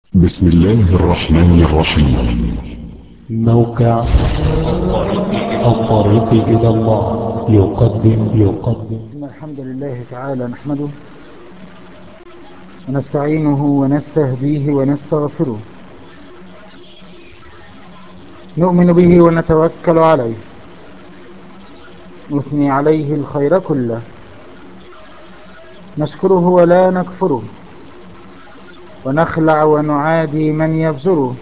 بسم الله الرحمن الرحيم موقع الطريق إلى الله يقدم يقدم إن الحمد لله تعالى نحمده ونستعينه ونستهديه ونستغفره نؤمن به ونتوكل عليه نثني عليه الخير كله نشكره ولا نكفره ونخلع ونعادي من يفجره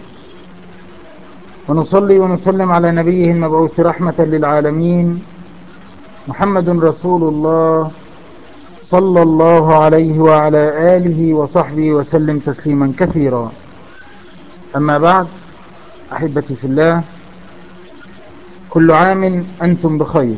ونصلي ونسلم على نبيه المبعوث رحمة للعالمين محمد رسول الله صلى الله عليه وعلى آله وصحبه وسلم تسليما كثيرا أما بعد أحبتي في الله كل عام أنتم بخير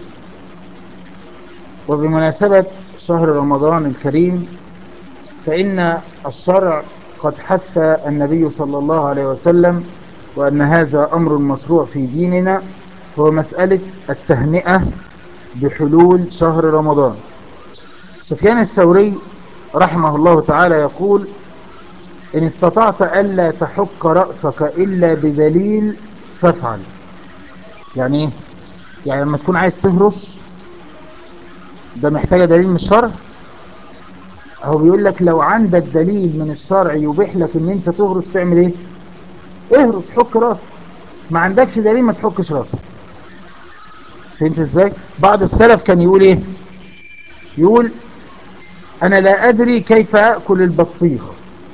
وبمناسبة شهر رمضان الكريم فإن الشرع قد حث النبي صلى الله عليه وسلم وأن هذا أمر مشروع في ديننا هو مسألة التهنئة بحلول شهر رمضان سفيان الثوري رحمه الله تعالى يقول إن استطعت ألا تحك رأسك إلا بدليل فافعل يعني إيه؟ يعني لما تكون عايز تهرس ده محتاجة دليل من الشرع هو بيقول لك لو عندك دليل من الشرع يبيح لك ان انت تهرس تعمل ايه اهرس حك راسك ما عندكش دليل ما تحكش راسك فهمت ازاي بعض السلف كان يقول ايه يقول انا لا ادري كيف اكل البطيخ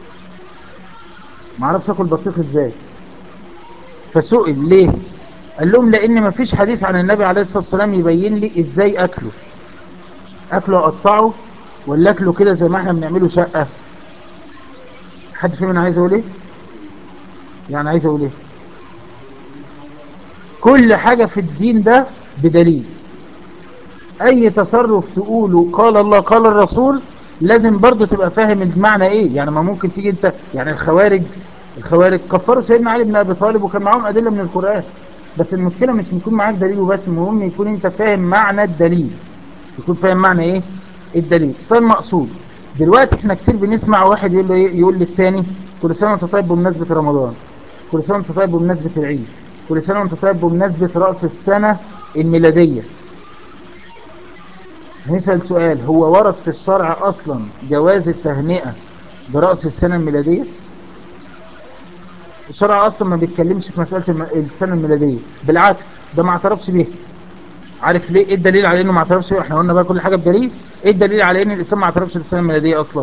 ما اعرفش اكل بطيخ ازاي فسئل ليه قال لهم لان ما فيش حديث عن النبي عليه الصلاة والسلام يبين لي ازاي اكله اكله اقطعه ولا اكله كده زي ما احنا بنعمله شقة حد فينا عايز اقول ايه يعني عايز اقول ايه كل حاجة في الدين ده بدليل اي تصرف تقوله قال الله قال الرسول لازم برضه تبقى فاهم المعنى ايه يعني ما ممكن تيجي انت يعني الخوارج الخوارج كفروا سيدنا علي بن ابي طالب وكان معاهم ادله من القران بس المشكله مش يكون معاك دليل وبس المهم يكون انت فاهم معنى الدليل يكون فاهم معنى ايه الدليل فالمقصود دلوقتي احنا كتير بنسمع واحد يقول له ايه يقول للثاني كل سنه وانت طيب بمناسبه رمضان كل سنه وانت طيب بمناسبه العيد كل سنه وانت طيب بمناسبه راس السنه الميلاديه نسأل سؤال هو ورد في الشرع اصلا جواز التهنئه براس السنه الميلاديه الشرع اصلا ما بيتكلمش في مساله السنه الميلاديه بالعكس ده ما اعترفش بيها عارف ليه ايه الدليل على انه ما اعترفش بيها احنا قلنا بقى كل حاجه بدليل ايه الدليل على ان الاسلام ما اعترفش بالسنه الميلاديه اصلا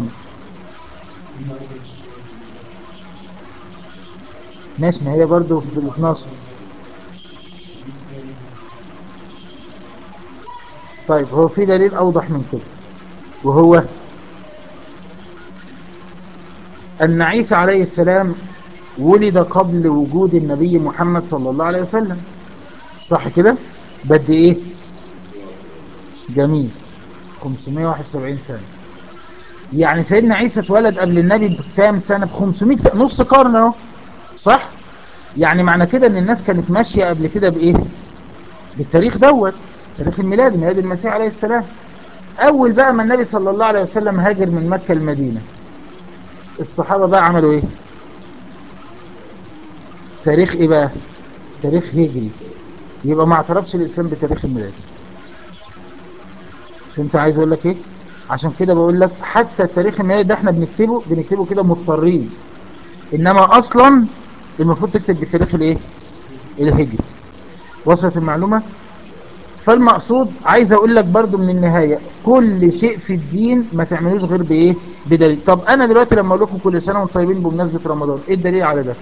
ماشي ما هي برضه في ال 12 طيب هو في دليل اوضح من كده وهو ان عيسى عليه السلام ولد قبل وجود النبي محمد صلى الله عليه وسلم صح كده بدي ايه جميل 571 سنة يعني سيدنا عيسى اتولد قبل النبي بكام سنة ب 500 سنة نص قرن اهو صح يعني معنى كده ان الناس كانت ماشية قبل كده بايه بالتاريخ دوت تاريخ الميلاد ميلاد المسيح عليه السلام اول بقى ما النبي صلى الله عليه وسلم هاجر من مكة المدينة الصحابة بقى عملوا ايه تاريخ ايه بقى تاريخ هجري يبقى ما اعترفش الاسلام بتاريخ الميلاد انت عايز اقول لك ايه عشان كده بقول لك حتى التاريخ الميلادي ده احنا بنكتبه بنكتبه كده مضطرين انما اصلا المفروض تكتب بالتاريخ الايه الهجري وصلت المعلومة فالمقصود عايز اقول لك برضو من النهاية كل شيء في الدين ما تعملوش غير بايه بدليل طب انا دلوقتي لما اقول لكم كل سنة وانتم طيبين بمناسبة رمضان ايه الدليل على ده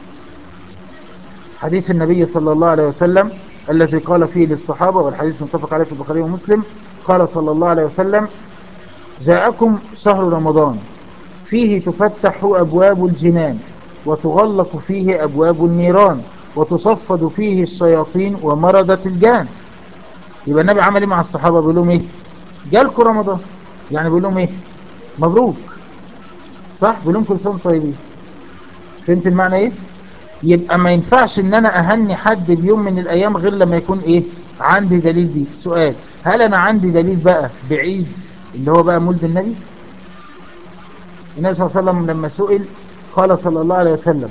حديث النبي صلى الله عليه وسلم الذي قال فيه للصحابة والحديث متفق عليه في البخاري ومسلم قال صلى الله عليه وسلم جاءكم شهر رمضان فيه تفتح أبواب الجنان وتغلق فيه أبواب النيران وتصفد فيه الشياطين ومردة الجان يبقى النبي عمل ايه مع الصحابة بيقول لهم ايه جالكم رمضان يعني بيقول لهم ايه مبروك صح بيقول لهم كل سنة طيبين فهمت المعنى ايه يبقى ما ينفعش ان انا اهني حد بيوم من الايام غير لما يكون ايه عندي دليل دي سؤال هل انا عندي دليل بقى بعيد اللي هو بقى مولد النبي النبي صلى الله عليه وسلم لما سئل قال صلى الله عليه وسلم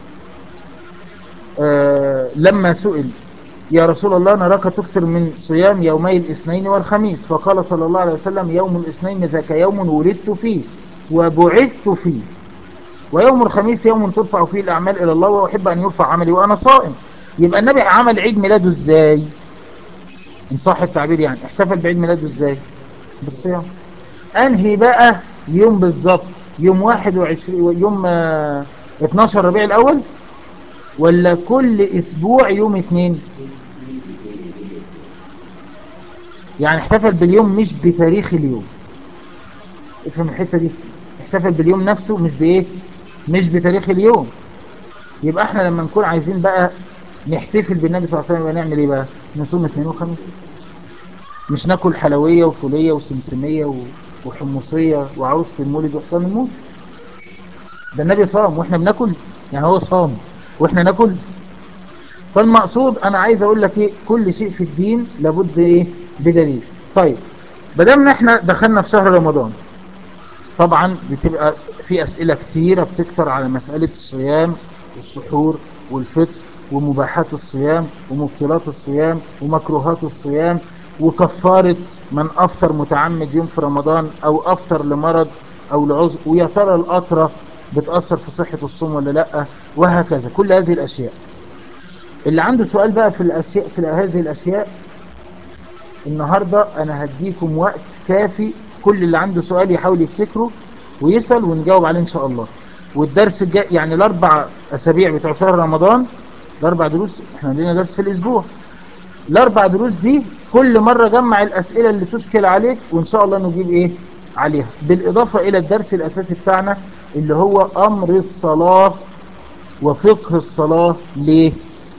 آه لما سئل يا رسول الله نراك تكثر من صيام يومي الاثنين والخميس فقال صلى الله عليه وسلم يوم الاثنين ذاك يوم ولدت فيه وبعثت فيه ويوم الخميس يوم ترفع فيه الأعمال إلى الله وأحب أن يرفع عملي وأنا صائم يبقى النبي عمل عيد ميلاده إزاي إن صح التعبير يعني احتفل بعيد ميلاده إزاي بالصيام أنهي بقى يوم بالظبط يوم 21 يوم 12 ربيع الأول ولا كل أسبوع يوم اثنين يعني احتفل باليوم مش بتاريخ اليوم افهم الحتة دي احتفل باليوم نفسه مش بايه مش بتاريخ اليوم يبقى احنا لما نكون عايزين بقى نحتفل بالنبي صلى الله عليه وسلم نعمل ايه بقى نصوم اثنين وخميس مش ناكل حلوية وفولية وسمسمية وحمصية وعروسة المولد وحصان المولد ده النبي صام واحنا بناكل يعني هو صام واحنا ناكل فالمقصود انا عايز اقول لك ايه كل شيء في الدين لابد ايه بدليل طيب بدأنا احنا دخلنا في شهر رمضان طبعا بتبقى في اسئلة كتيرة بتكتر على مسألة الصيام والسحور والفطر ومباحات الصيام ومبطلات الصيام ومكروهات الصيام وكفارة من افطر متعمد يوم في رمضان او افطر لمرض او لعذر ويا ترى القطرة بتأثر في صحة الصوم ولا لا وهكذا كل هذه الاشياء اللي عنده سؤال بقى في الاشياء في هذه الاشياء النهاردة انا هديكم وقت كافي كل اللي عنده سؤال يحاول يفتكره ويسأل ونجاوب عليه ان شاء الله والدرس الجاي يعني الاربع اسابيع بتوع شهر رمضان الاربع دروس احنا عندنا درس في الاسبوع الاربع دروس دي كل مرة جمع الاسئلة اللي تشكل عليك وان شاء الله نجيب ايه عليها بالاضافة الى الدرس الاساسي بتاعنا اللي هو امر الصلاة وفقه الصلاة ليه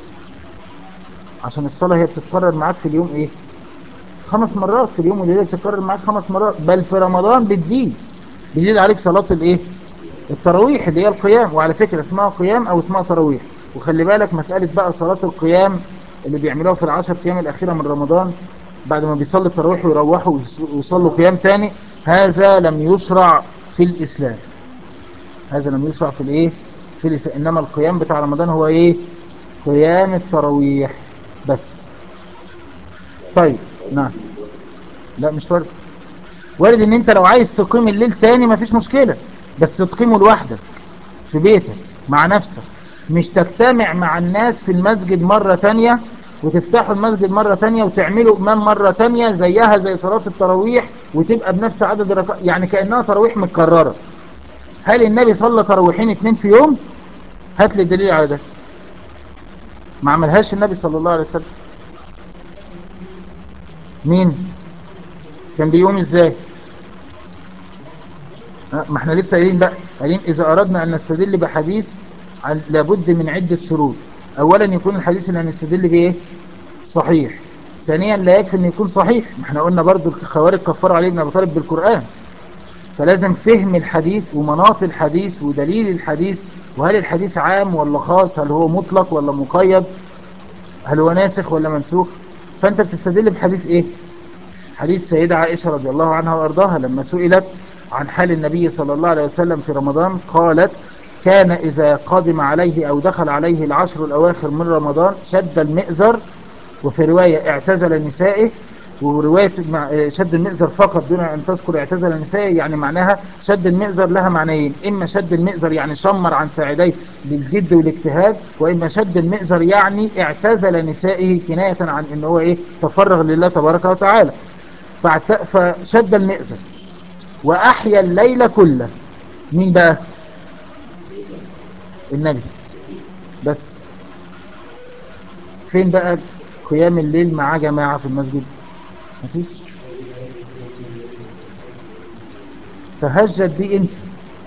عشان الصلاة هي بتتكرر معاك في اليوم ايه خمس مرات في اليوم والليلة بتتكرر معاك خمس مرات بل في رمضان بتزيد بيزيد عليك صلاة الايه التراويح اللي هي القيام وعلى فكرة اسمها قيام او اسمها تراويح وخلي بالك مسألة بقى صلاة القيام اللي بيعملوها في العشر ايام الاخيرة من رمضان بعد ما بيصلي التراويح ويروحوا ويصلوا قيام تاني هذا لم يشرع في الاسلام هذا لم يشرع في الايه في الاسلام انما القيام بتاع رمضان هو ايه قيام التراويح بس طيب نعم لا مش وارد وارد ان انت لو عايز تقيم الليل تاني مفيش مشكلة بس تقيمه لوحدك في بيتك مع نفسك مش تجتمع مع الناس في المسجد مرة تانية وتفتحوا المسجد مرة تانية وتعملوا امام مرة تانية زيها زي صلاة التراويح وتبقى بنفس عدد الركعات يعني كأنها تراويح متكررة هل النبي صلى تراويحين اتنين في يوم هات لي دليل على ده ما عملهاش النبي صلى الله عليه وسلم مين كان بيقوم ازاي ما احنا لسه قايلين بقى قايلين اذا اردنا ان نستدل بحديث عن لابد من عدة شروط اولا يكون الحديث اللي هنستدل بايه صحيح ثانيا لا يكفي ان يكون صحيح ما احنا قلنا برضو الخوارج كفروا عليه ابن ابي طالب بالقرآن فلازم فهم الحديث ومناط الحديث ودليل الحديث وهل الحديث عام ولا خاص هل هو مطلق ولا مقيد هل هو ناسخ ولا منسوخ فانت بتستدل بحديث ايه حديث سيدة عائشة رضي الله عنها وارضاها لما سئلت عن حال النبي صلى الله عليه وسلم في رمضان قالت كان إذا قدم عليه أو دخل عليه العشر الأواخر من رمضان شد المئزر وفي رواية اعتزل نسائه ورواية شد المئزر فقط دون أن تذكر اعتزل نسائه يعني معناها شد المئزر لها معنيين إما شد المئزر يعني شمر عن ساعديه بالجد والاجتهاد وإما شد المئزر يعني اعتزل نسائه كناية عن إن هو إيه تفرغ لله تبارك وتعالى فشد المئزر وأحيا الليل كله مين بقى النبي بس فين بقى قيام الليل مع جماعة في المسجد مفيش تهجد دي انت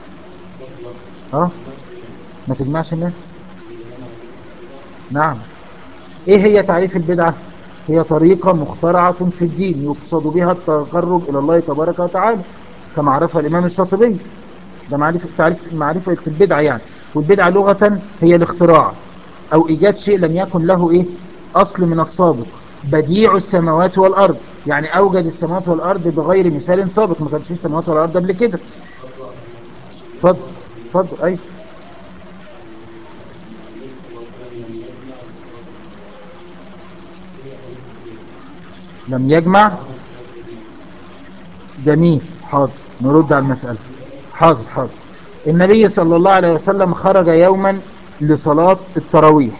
اه ما تجمعش الناس نعم ايه هي تعريف البدعة هي طريقة مخترعة في الدين يقصد بها التقرب الى الله تبارك وتعالى كما عرفها الامام الشاطبي ده معرفة تعريف معرفة البدعة يعني والبدعة لغة هي الاختراع او ايجاد شيء لم يكن له ايه اصل من السابق بديع السماوات والارض يعني اوجد السماوات والارض بغير مثال سابق ما كانش في السماوات والارض قبل كده اتفضل اتفضل اي لم يجمع جميل حاضر نرد على المسألة حاضر حاضر النبي صلى الله عليه وسلم خرج يوما لصلاة التراويح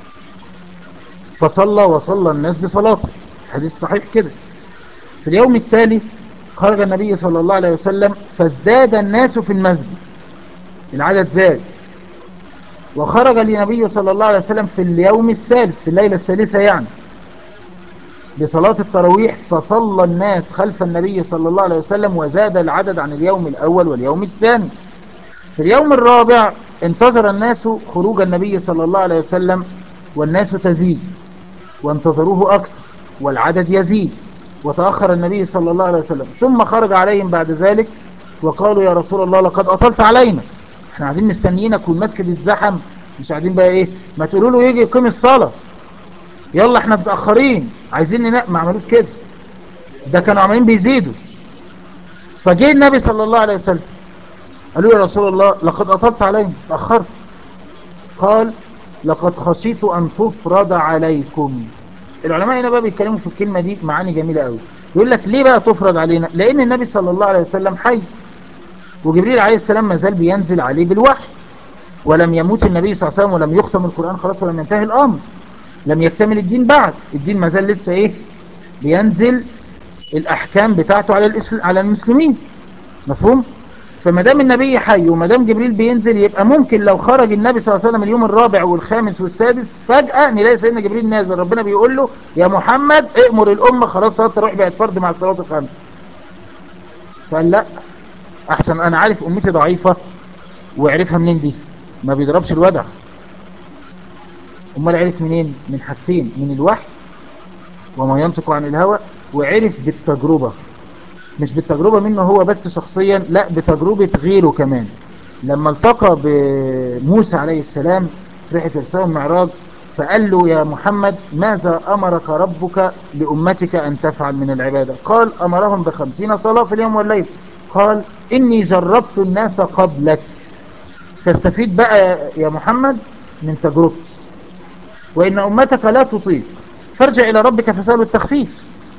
فصلى وصلى الناس بصلاته حديث صحيح كده في اليوم التالي خرج النبي صلى الله عليه وسلم فازداد الناس في المسجد العدد زاد وخرج النبي صلى الله عليه وسلم في اليوم الثالث في الليلة الثالثة يعني لصلاة التراويح فصلى الناس خلف النبي صلى الله عليه وسلم وزاد العدد عن اليوم الأول واليوم الثاني في اليوم الرابع انتظر الناس خروج النبي صلى الله عليه وسلم والناس تزيد وانتظروه أكثر والعدد يزيد وتأخر النبي صلى الله عليه وسلم ثم خرج عليهم بعد ذلك وقالوا يا رسول الله لقد أطلت علينا احنا قاعدين مستنيينك والمسجد الزحم مش قاعدين بقى ايه ما تقولوا له يجي يقيم الصلاة يلا احنا متأخرين عايزين ننام ما عملوش كده ده كانوا عمالين بيزيدوا فجاء النبي صلى الله عليه وسلم قالوا يا رسول الله لقد أطلت علينا تأخرت قال لقد خشيت أن تفرض عليكم العلماء هنا بقى بيتكلموا في الكلمة دي معاني جميلة قوي يقول لك ليه بقى تفرض علينا لأن النبي صلى الله عليه وسلم حي وجبريل عليه السلام ما زال بينزل عليه بالوحي ولم يموت النبي صلى الله عليه وسلم ولم يختم القرآن خلاص ولم ينتهي الأمر لم يكتمل الدين بعد الدين ما زال لسه ايه بينزل الأحكام بتاعته على الإسل... على المسلمين مفهوم فما دام النبي حي وما دام جبريل بينزل يبقى ممكن لو خرج النبي صلى الله عليه وسلم اليوم الرابع والخامس والسادس فجأة نلاقي سيدنا جبريل نازل ربنا بيقول له يا محمد ائمر الأمة خلاص صلاة التراويح بقت فرض مع الصلاة الخمس فقال لا احسن انا عارف امتي ضعيفة وعرفها منين دي ما بيضربش الودع امال عرف منين من حاجتين من الوحي وما ينطق عن الهوى وعرف بالتجربة مش بالتجربة منه هو بس شخصيا لا بتجربة غيره كمان لما التقى بموسى عليه السلام في رحلة الإسراء والمعراج فقال له يا محمد ماذا أمرك ربك لأمتك أن تفعل من العبادة قال أمرهم بخمسين صلاة في اليوم والليل قال إني جربت الناس قبلك تستفيد بقى يا محمد من تجربتي وإن أمتك لا تطيق فارجع إلى ربك فسأله التخفيف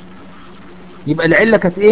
يبقى العلة كانت إيه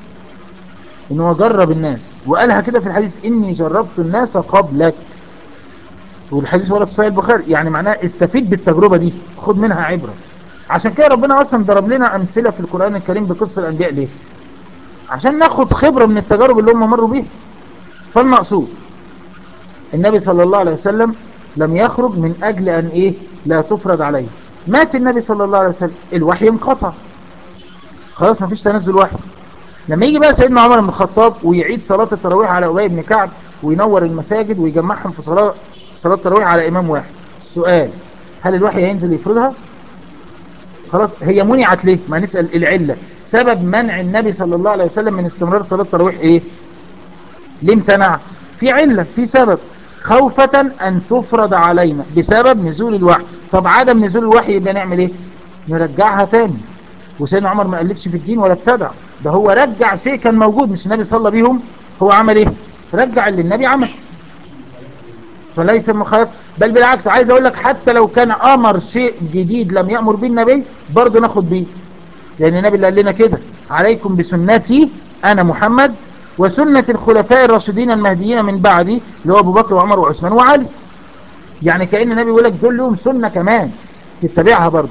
إنه جرب الناس وقالها كده في الحديث إني جربت الناس قبلك والحديث ورد في صحيح البخاري يعني معناه استفيد بالتجربة دي خد منها عبرة عشان كده ربنا أصلا ضرب لنا أمثلة في القرآن الكريم بقصة الأنبياء ليه عشان ناخد خبرة من التجارب اللي هم مروا بيها فالمقصود النبي صلى الله عليه وسلم لم يخرج من أجل أن إيه لا تفرض عليه مات النبي صلى الله عليه وسلم الوحي انقطع خلاص مفيش تنزل وحي لما يجي بقى سيدنا عمر بن الخطاب ويعيد صلاة التراويح على أبي بن كعب وينور المساجد ويجمعهم في صلاة صلاة التراويح على إمام واحد السؤال هل الوحي هينزل يفرضها خلاص هي منعت ليه ما نسأل العلة سبب منع النبي صلى الله عليه وسلم من استمرار صلاة التراويح ايه ليه امتنع في علة في سبب خوفة ان تفرض علينا بسبب نزول الوحي طب عدم نزول الوحي يبقى نعمل ايه نرجعها تاني وسيدنا عمر ما قلتش في الدين ولا ابتدع ده هو رجع شيء كان موجود مش النبي صلى بيهم هو عمل ايه رجع اللي النبي عمل فليس مخالف بل بالعكس عايز اقول لك حتى لو كان امر شيء جديد لم يأمر به النبي برضه ناخد بيه لان النبي اللي قال لنا كده عليكم بسنتي انا محمد وسنة الخلفاء الراشدين المهديين من بعدي اللي هو ابو بكر وعمر وعثمان وعلي يعني كأن النبي يقول لك دول لهم سنة كمان تتبعها برضه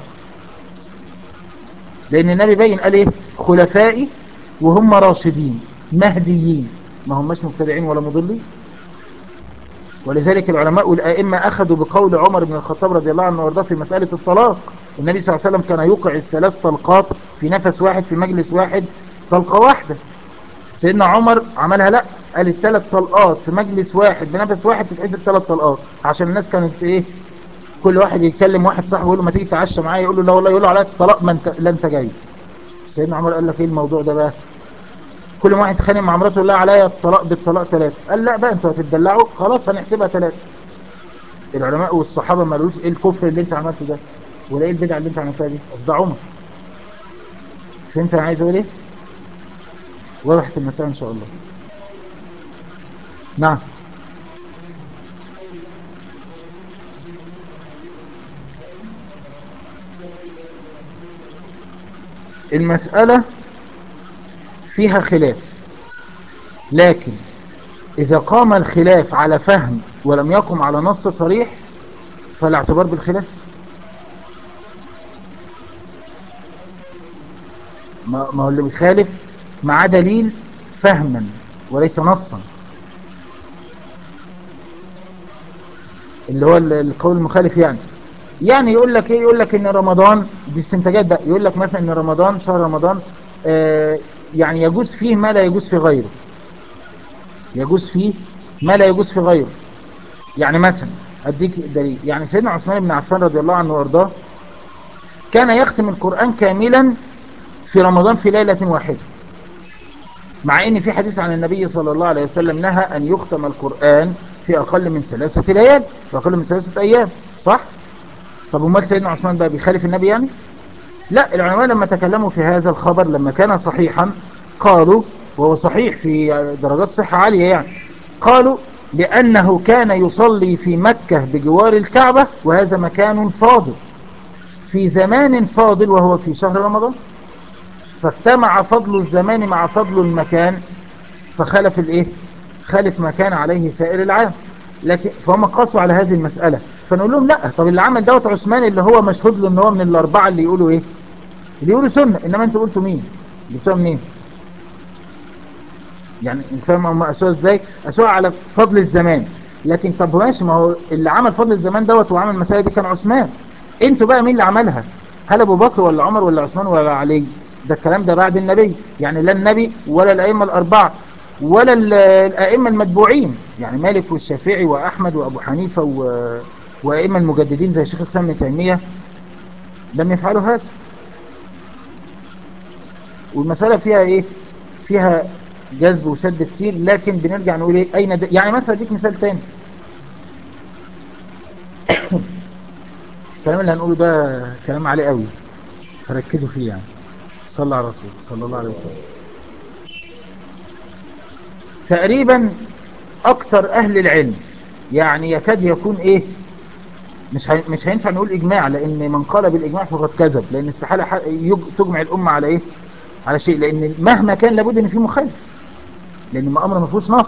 لان النبي بين قال ايه خلفائي وهم راشدين مهديين ما هماش مبتدعين ولا مضلين ولذلك العلماء والآئمة أخذوا بقول عمر بن الخطاب رضي الله عنه وارضاه في مسألة الطلاق النبي صلى الله عليه وسلم كان يوقع الثلاث طلقات في نفس واحد في مجلس واحد طلقة واحدة سيدنا عمر عملها لا قال الثلاث طلقات في مجلس واحد بنفس واحد تتحسب ثلاث طلقات عشان الناس كانت ايه كل واحد يتكلم واحد صاحبه يقول له ما تيجي تعشى معايا يقول له لا والله يقول له على الطلاق ما انت لا انت جاي سيدنا عمر قال لك ايه الموضوع ده بقى كل ما واحد اتخانق مع مراته يقول لها عليا الطلاق بالطلاق ثلاثة قال لا بقى انتوا هتدلعوا خلاص هنحسبها ثلاثة العلماء والصحابة ما قالوش ايه الكفر اللي انت عملته ده ولا ايه البدعة اللي انت عملتها دي اصل ده عمر فهمت انا عايز اقول ايه وضحت المسألة ان شاء الله نعم المسألة فيها خلاف لكن إذا قام الخلاف على فهم ولم يقم على نص صريح فالاعتبار بالخلاف ما ما هو اللي بيخالف مع دليل فهما وليس نصا اللي هو ال- القول المخالف يعني يعني يقول لك ايه يقول لك ان رمضان دي استنتاجات بقى يقول لك مثلا ان رمضان شهر رمضان آه يعني يجوز فيه ما لا يجوز في غيره يجوز فيه ما لا يجوز في غيره يعني مثلا اديك دليل يعني سيدنا عثمان بن عفان رضي الله عنه وارضاه كان يختم القرآن كاملا في رمضان في ليلة واحدة مع ان في حديث عن النبي صلى الله عليه وسلم نهى ان يختم القرآن في اقل من ثلاثة ليال في اقل من ثلاثة ايام صح طب امال سيدنا عثمان بقى بيخالف النبي يعني لا العلماء لما تكلموا في هذا الخبر لما كان صحيحا قالوا وهو صحيح في درجات صحة عالية يعني قالوا لأنه كان يصلي في مكة بجوار الكعبة وهذا مكان فاضل في زمان فاضل وهو في شهر رمضان فاجتمع فضل الزمان مع فضل المكان فخلف الايه خالف ما كان عليه سائر العام لكن فهم قاسوا على هذه المسألة فنقول لهم لا طب اللي عمل دوت عثمان اللي هو مشهود له ان هو من الاربعة اللي يقولوا ايه اللي يقولوا سنة انما انتوا قلتوا مين جبتوها منين يعني انت فاهم هم قاسوها ازاي قاسوها على فضل الزمان لكن طب ماشي ما هو اللي عمل فضل الزمان دوت وعمل المسألة دي كان عثمان انتوا بقى مين اللي عملها هل ابو بكر ولا عمر ولا عثمان ولا علي ده الكلام ده بعد النبي يعني لا النبي ولا الائمه الاربعه ولا ال- الائمه المتبوعين يعني مالك والشافعي واحمد وابو حنيفه و... وائمه المجددين زي شيخ الاسلام ابن تيميه لم يفعلوا هذا والمساله فيها ايه فيها جذب وشد كتير لكن بنرجع نقول ايه اين د... يعني مثلا اديك مثال تاني الكلام اللي هنقوله ده كلام عالي قوي فركزوا فيه يعني صلى على رسول صلى الله عليه وسلم تقريبا اكتر اهل العلم يعني يكاد يكون ايه مش هي- مش هينفع نقول اجماع لان من قال بالاجماع فقد كذب لان استحاله ح- يج- تجمع الامه على ايه على شيء لان مهما كان لابد ان في مخالف لان ما امر ما فيهوش نص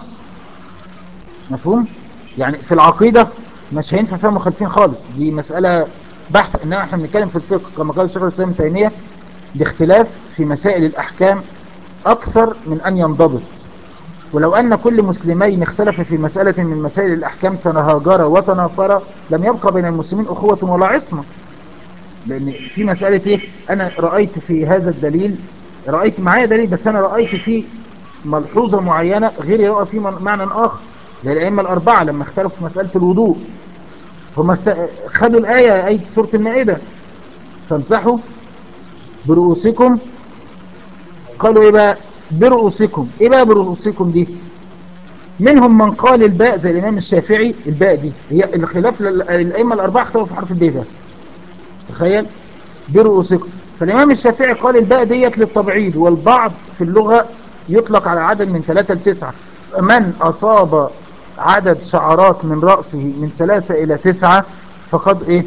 مفهوم يعني في العقيده مش هينفع فيها مخالفين خالص دي مساله بحث انما احنا بنتكلم في الفقه كما قال الشيخ الاسلام ابن تيميه باختلاف في مسائل الاحكام اكثر من ان ينضبط ولو أن كل مسلمين اختلف في مسألة من مسائل الأحكام تنهاجر وتنافر لم يبقى بين المسلمين أخوة ولا عصمة لأن في مسألة إيه أنا رأيت في هذا الدليل رأيت معايا دليل بس أنا رأيت فيه ملحوظة معينة غير يرى في من- معنى آخر زي الأئمة الأربعة لما اختلفوا في مسألة الوضوء هم است... خدوا الآية آية سورة المائدة فامسحوا برؤوسكم قالوا إيه بقى برؤوسكم إيه بقى برؤوسكم دي منهم من قال الباء زي الإمام الشافعي الباء دي هي الخلاف لل- الأئمة الأربعة اختلفوا في حرف الباء ده تخيل برؤوسكم فالإمام الشافعي قال الباء ديت للتبعيد والبعض في اللغة يطلق على عدد من ثلاثة لتسعة من أصاب عدد شعرات من رأسه من ثلاثة إلى تسعة فقد إيه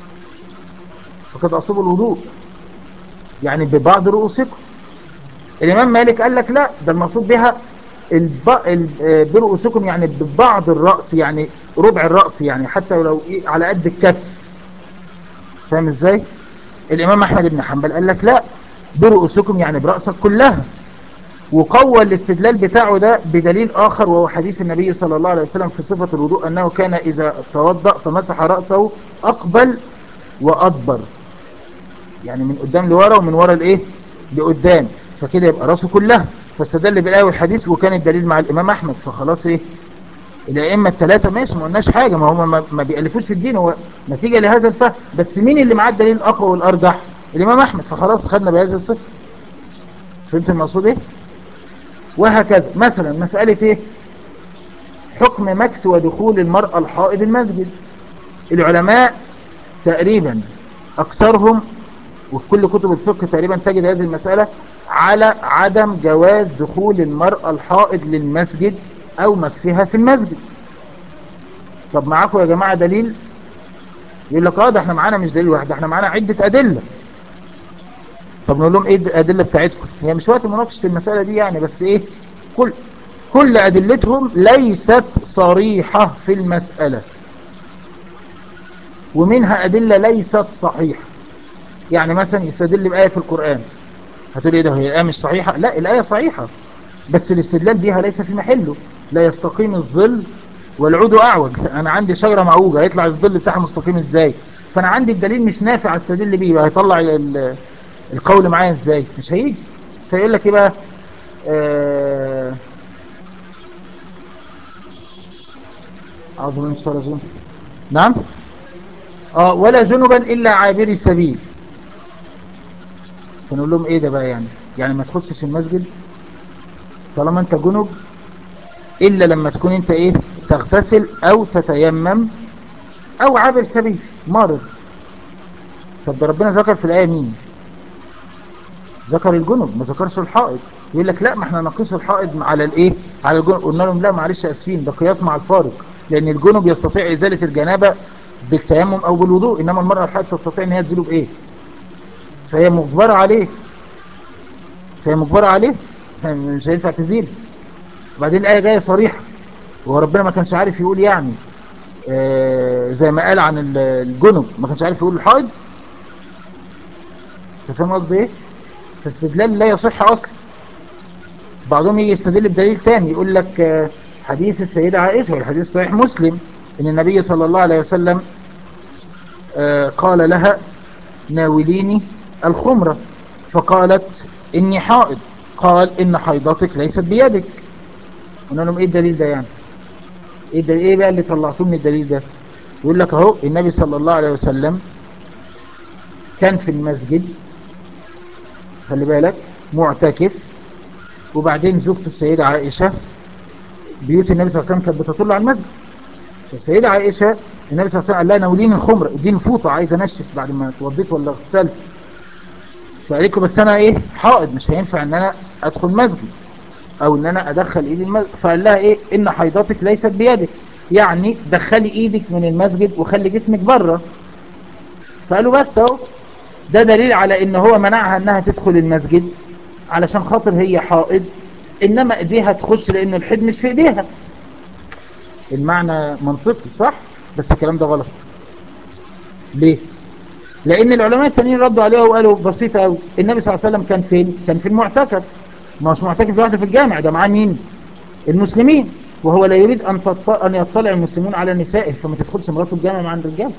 فقد أصاب الوضوء يعني ببعض رؤوسكم الإمام مالك قال لك لا ده المقصود بها الب... ال- آه، برؤوسكم يعني ببعض الرأس يعني ربع الرأس يعني حتى لو إيه على قد الكف فاهم ازاي الإمام أحمد بن حنبل قال لك لا برؤوسكم يعني برأسك كلها وقوى الاستدلال بتاعه ده بدليل آخر وهو حديث النبي صلى الله عليه وسلم في صفة الوضوء أنه كان إذا توضأ فمسح رأسه أقبل وأدبر يعني من قدام لورا ومن ورا الايه لقدام فكده يبقى راسه كلها فاستدل بالايه والحديث وكان الدليل مع الامام احمد فخلاص ايه الائمه الثلاثه ماشي ما قلناش حاجه ما هم ما, ما بيالفوش في الدين هو نتيجه لهذا الفهم بس مين اللي معاه الدليل الاقوى والارجح الامام احمد فخلاص خدنا بهذه الصفه فهمت المقصود ايه وهكذا مثلا مساله ايه حكم مكس ودخول المراه الحائض المسجد العلماء تقريبا اكثرهم وفي كل كتب الفقه تقريبا تجد هذه المسألة على عدم جواز دخول المرأة الحائض للمسجد او مكسها في المسجد طب معاكم يا جماعة دليل يقول لك اه ده احنا معانا مش دليل واحد ده احنا معانا عدة ادلة طب نقول لهم ايه الادله بتاعتكم هي مش وقت مناقشه المساله دي يعني بس ايه كل كل ادلتهم ليست صريحه في المساله ومنها ادله ليست صحيحه يعني مثلا يستدل بايه في القران هتقول ايه ده هي الايه مش صحيحه لا الايه صحيحه بس الاستدلال بيها ليس في محله لا يستقيم الظل والعود اعوج انا عندي شجره معوجه هيطلع الظل بتاعها مستقيم ازاي فانا عندي الدليل مش نافع استدل بيه هيطلع ال- القول معايا ازاي مش هيجي فيقول لك ايه بقى آه، اعوذ بالله من الشيطان الرجيم نعم اه ولا جنبا الا عابري السبيل فنقول لهم ايه ده بقى يعني يعني ما تخشش المسجد طالما انت جنب الا لما تكون انت ايه تغتسل او تتيمم او عابر سبيل مرض طب ده ربنا ذكر في الايه مين ذكر الجنب ما ذكرش الحائض يقول لك لا ما احنا نقيس الحائض على الايه على الجنب قلنا لهم لا معلش اسفين ده قياس مع الفارق لان الجنب يستطيع ازاله الجنابه بالتيمم او بالوضوء انما المراه الحائض تستطيع ان هي تزيله بايه فهي مجبره عليه فهي مجبره عليه مش هينفع تزيل وبعدين الايه جايه صريحه وهو ربنا ما كانش عارف يقول يعني آه زي ما قال عن ال- الجنب ما كانش عارف يقول الحائض انت فاهم قصدي ايه فاستدلال لا يصح اصلا بعضهم يجي يستدل بدليل تاني يقول لك آه، حديث السيدة عائشة والحديث صحيح مسلم ان النبي صلى الله عليه وسلم آه، قال لها ناوليني الخمرة فقالت اني حائض قال ان حيضتك ليست بيدك قلنا لهم ايه الدليل ده يعني ايه الدليل ايه بقى اللي طلعتوه من الدليل ده يقول لك اهو النبي صلى الله عليه وسلم كان في المسجد خلي بالك معتكف وبعدين زوجته السيدة عائشة بيوت النبي صلى الله عليه وسلم كانت بتطل على المسجد السيدة عائشة النبي صلى الله عليه وسلم قال لها ناوليني الخمر اديني فوطة عايز انشف بعد ما اتوضيت ولا اغتسلت فقال لكم بس انا ايه حائض مش هينفع ان انا ادخل مسجد او ان انا ادخل ايدي المسجد فقال لها ايه ان حيضتك ليست بيدك يعني دخلي ايدك من المسجد وخلي جسمك بره فقالوا بس اهو ده دليل على ان هو منعها انها تدخل المسجد علشان خاطر هي حائض انما ايديها تخش لان الحيض مش في ايديها المعنى منطقي صح بس الكلام ده غلط ليه لان العلماء التانيين ردوا عليه وقالوا بسيطة قوي النبي صلى الله عليه وسلم كان فين كان في المعتكف ما هوش معتكف لوحده في الجامع ده معاه مين المسلمين وهو لا يريد ان تط... ان يطلع المسلمون على نسائه فما تدخلش مراته الجامع مع الرجال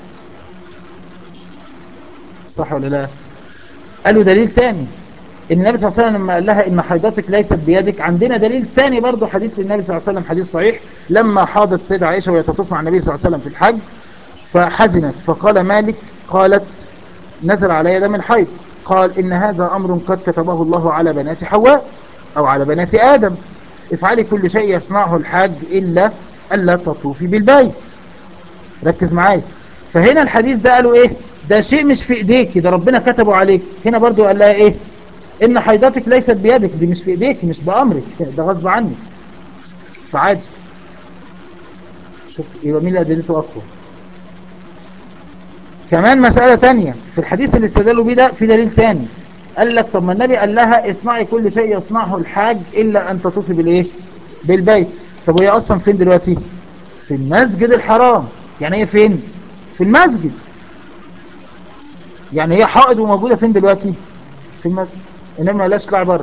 صح ولا لا قالوا دليل تاني ان النبي صلى الله عليه وسلم لما قال لها ان حيضتك ليست بيدك عندنا دليل ثاني برضه حديث للنبي صلى الله عليه وسلم حديث صحيح لما حاضت سيدة عائشة وهي تطوف مع النبي صلى الله عليه وسلم في الحج فحزنت فقال مالك قالت نزل علي دم الحيض قال ان هذا امر قد كتبه الله على بنات حواء او على بنات ادم افعلي كل شيء يصنعه الحاج الا الا تطوفي بالبيت ركز معايا فهنا الحديث ده قالوا ايه ده شيء مش في ايديك ده ربنا كتبه عليك هنا برضو قال لها ايه ان حيضتك ليست بيدك دي مش في ايديك مش بامرك ده غصب عنك فعادي شوف يبقى مين اللي ادلته اقوى كمان مسألة تانية في الحديث اللي استدلوا بيه ده في دليل تاني قال لك طب ما النبي قال لها اصنعي كل شيء يصنعه الحاج الا ان تطوفي بالايه بالبيت طب وهي اصلا فين دلوقتي في المسجد الحرام يعني هي فين في المسجد يعني هي حائض وموجودة فين دلوقتي في المسجد انما لاش طلع بره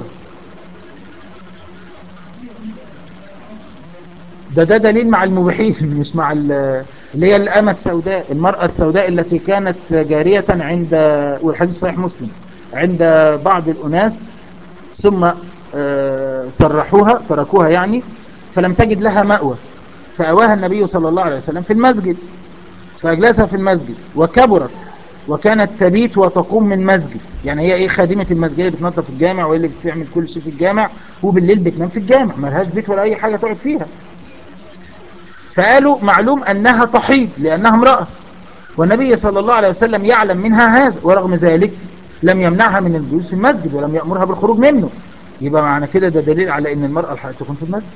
ده ده دليل مع المبيحين مش مع ال- اللي هي الأمة السوداء المرأة السوداء التي كانت جارية عند والحديث صحيح مسلم عند بعض الأناس ثم آه، سرحوها تركوها يعني فلم تجد لها مأوى فأواها النبي صلى الله عليه وسلم في المسجد فأجلسها في المسجد وكبرت وكانت تبيت وتقوم من مسجد يعني هي ايه خادمة المسجد اللي بتنظف الجامع وهي اللي بتعمل كل شيء في الجامع وبالليل بتنام في الجامع ملهاش بيت ولا اي حاجة تقعد فيها فقالوا معلوم انها تحيض لانها امرأة والنبي صلى الله عليه وسلم يعلم منها هذا ورغم ذلك لم يمنعها من الجلوس في المسجد ولم يأمرها بالخروج منه يبقى معنى كده ده دليل على ان المرأة الحق تكون في المسجد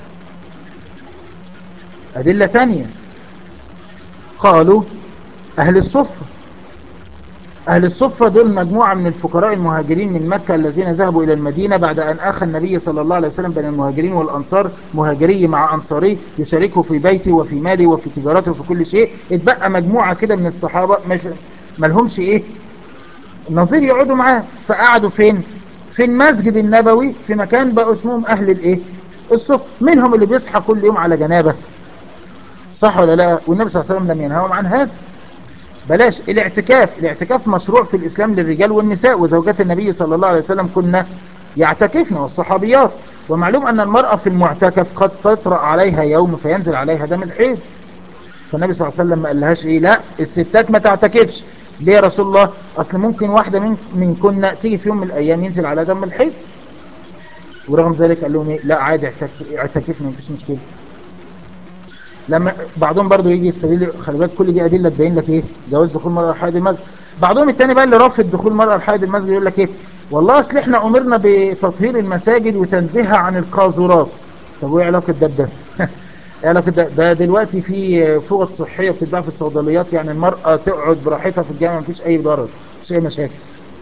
أدلة ثانية قالوا أهل الصفة أهل الصفة دول مجموعة من الفقراء المهاجرين من مكة الذين ذهبوا إلى المدينة بعد أن أخى النبي صلى الله عليه وسلم بين المهاجرين والأنصار مهاجري مع أنصاري يشاركوا في بيته وفي ماله وفي تجارته وفي كل شيء اتبقى مجموعة كده من الصحابة مش ملهمش إيه نظير يقعدوا معاه فقعدوا فين في المسجد النبوي في مكان بقوا اسمهم أهل الإيه الصف منهم اللي بيصحى كل يوم على جنابه صح ولا لا والنبي صلى الله عليه وسلم لم ينهاهم عن هذا بلاش الاعتكاف الاعتكاف مشروع في الإسلام للرجال والنساء وزوجات النبي صلى الله عليه وسلم كنا يعتكفن والصحابيات ومعلوم أن المرأة في المعتكف قد تطرأ عليها يوم فينزل عليها دم الحيض فالنبي صلى الله عليه وسلم ما قالهاش ايه لا الستات ما تعتكفش ليه يا رسول الله اصل ممكن واحدة من, من كنا تيجي في يوم من الايام ينزل على دم الحيض ورغم ذلك قال لهم ايه لا عادي اعتكفنا مفيش مشكلة لما بعضهم برضو يجي يستدل خلي بالك كل دي ادله تبين لك ايه جواز دخول مرأة الحائض المسجد بعضهم التاني بقى اللي رافض دخول مرأة الحائض المسجد يقول لك ايه والله اصل احنا امرنا بتطهير المساجد وتنزيهها عن القاذورات طب وايه علاقه ده بده ايه علاقه ده ده دلوقتي في فوط صحيه بتتباع في الصيدليات يعني المرأة تقعد براحتها في الجامعه مفيش اي ضرر مفيش اي مشاكل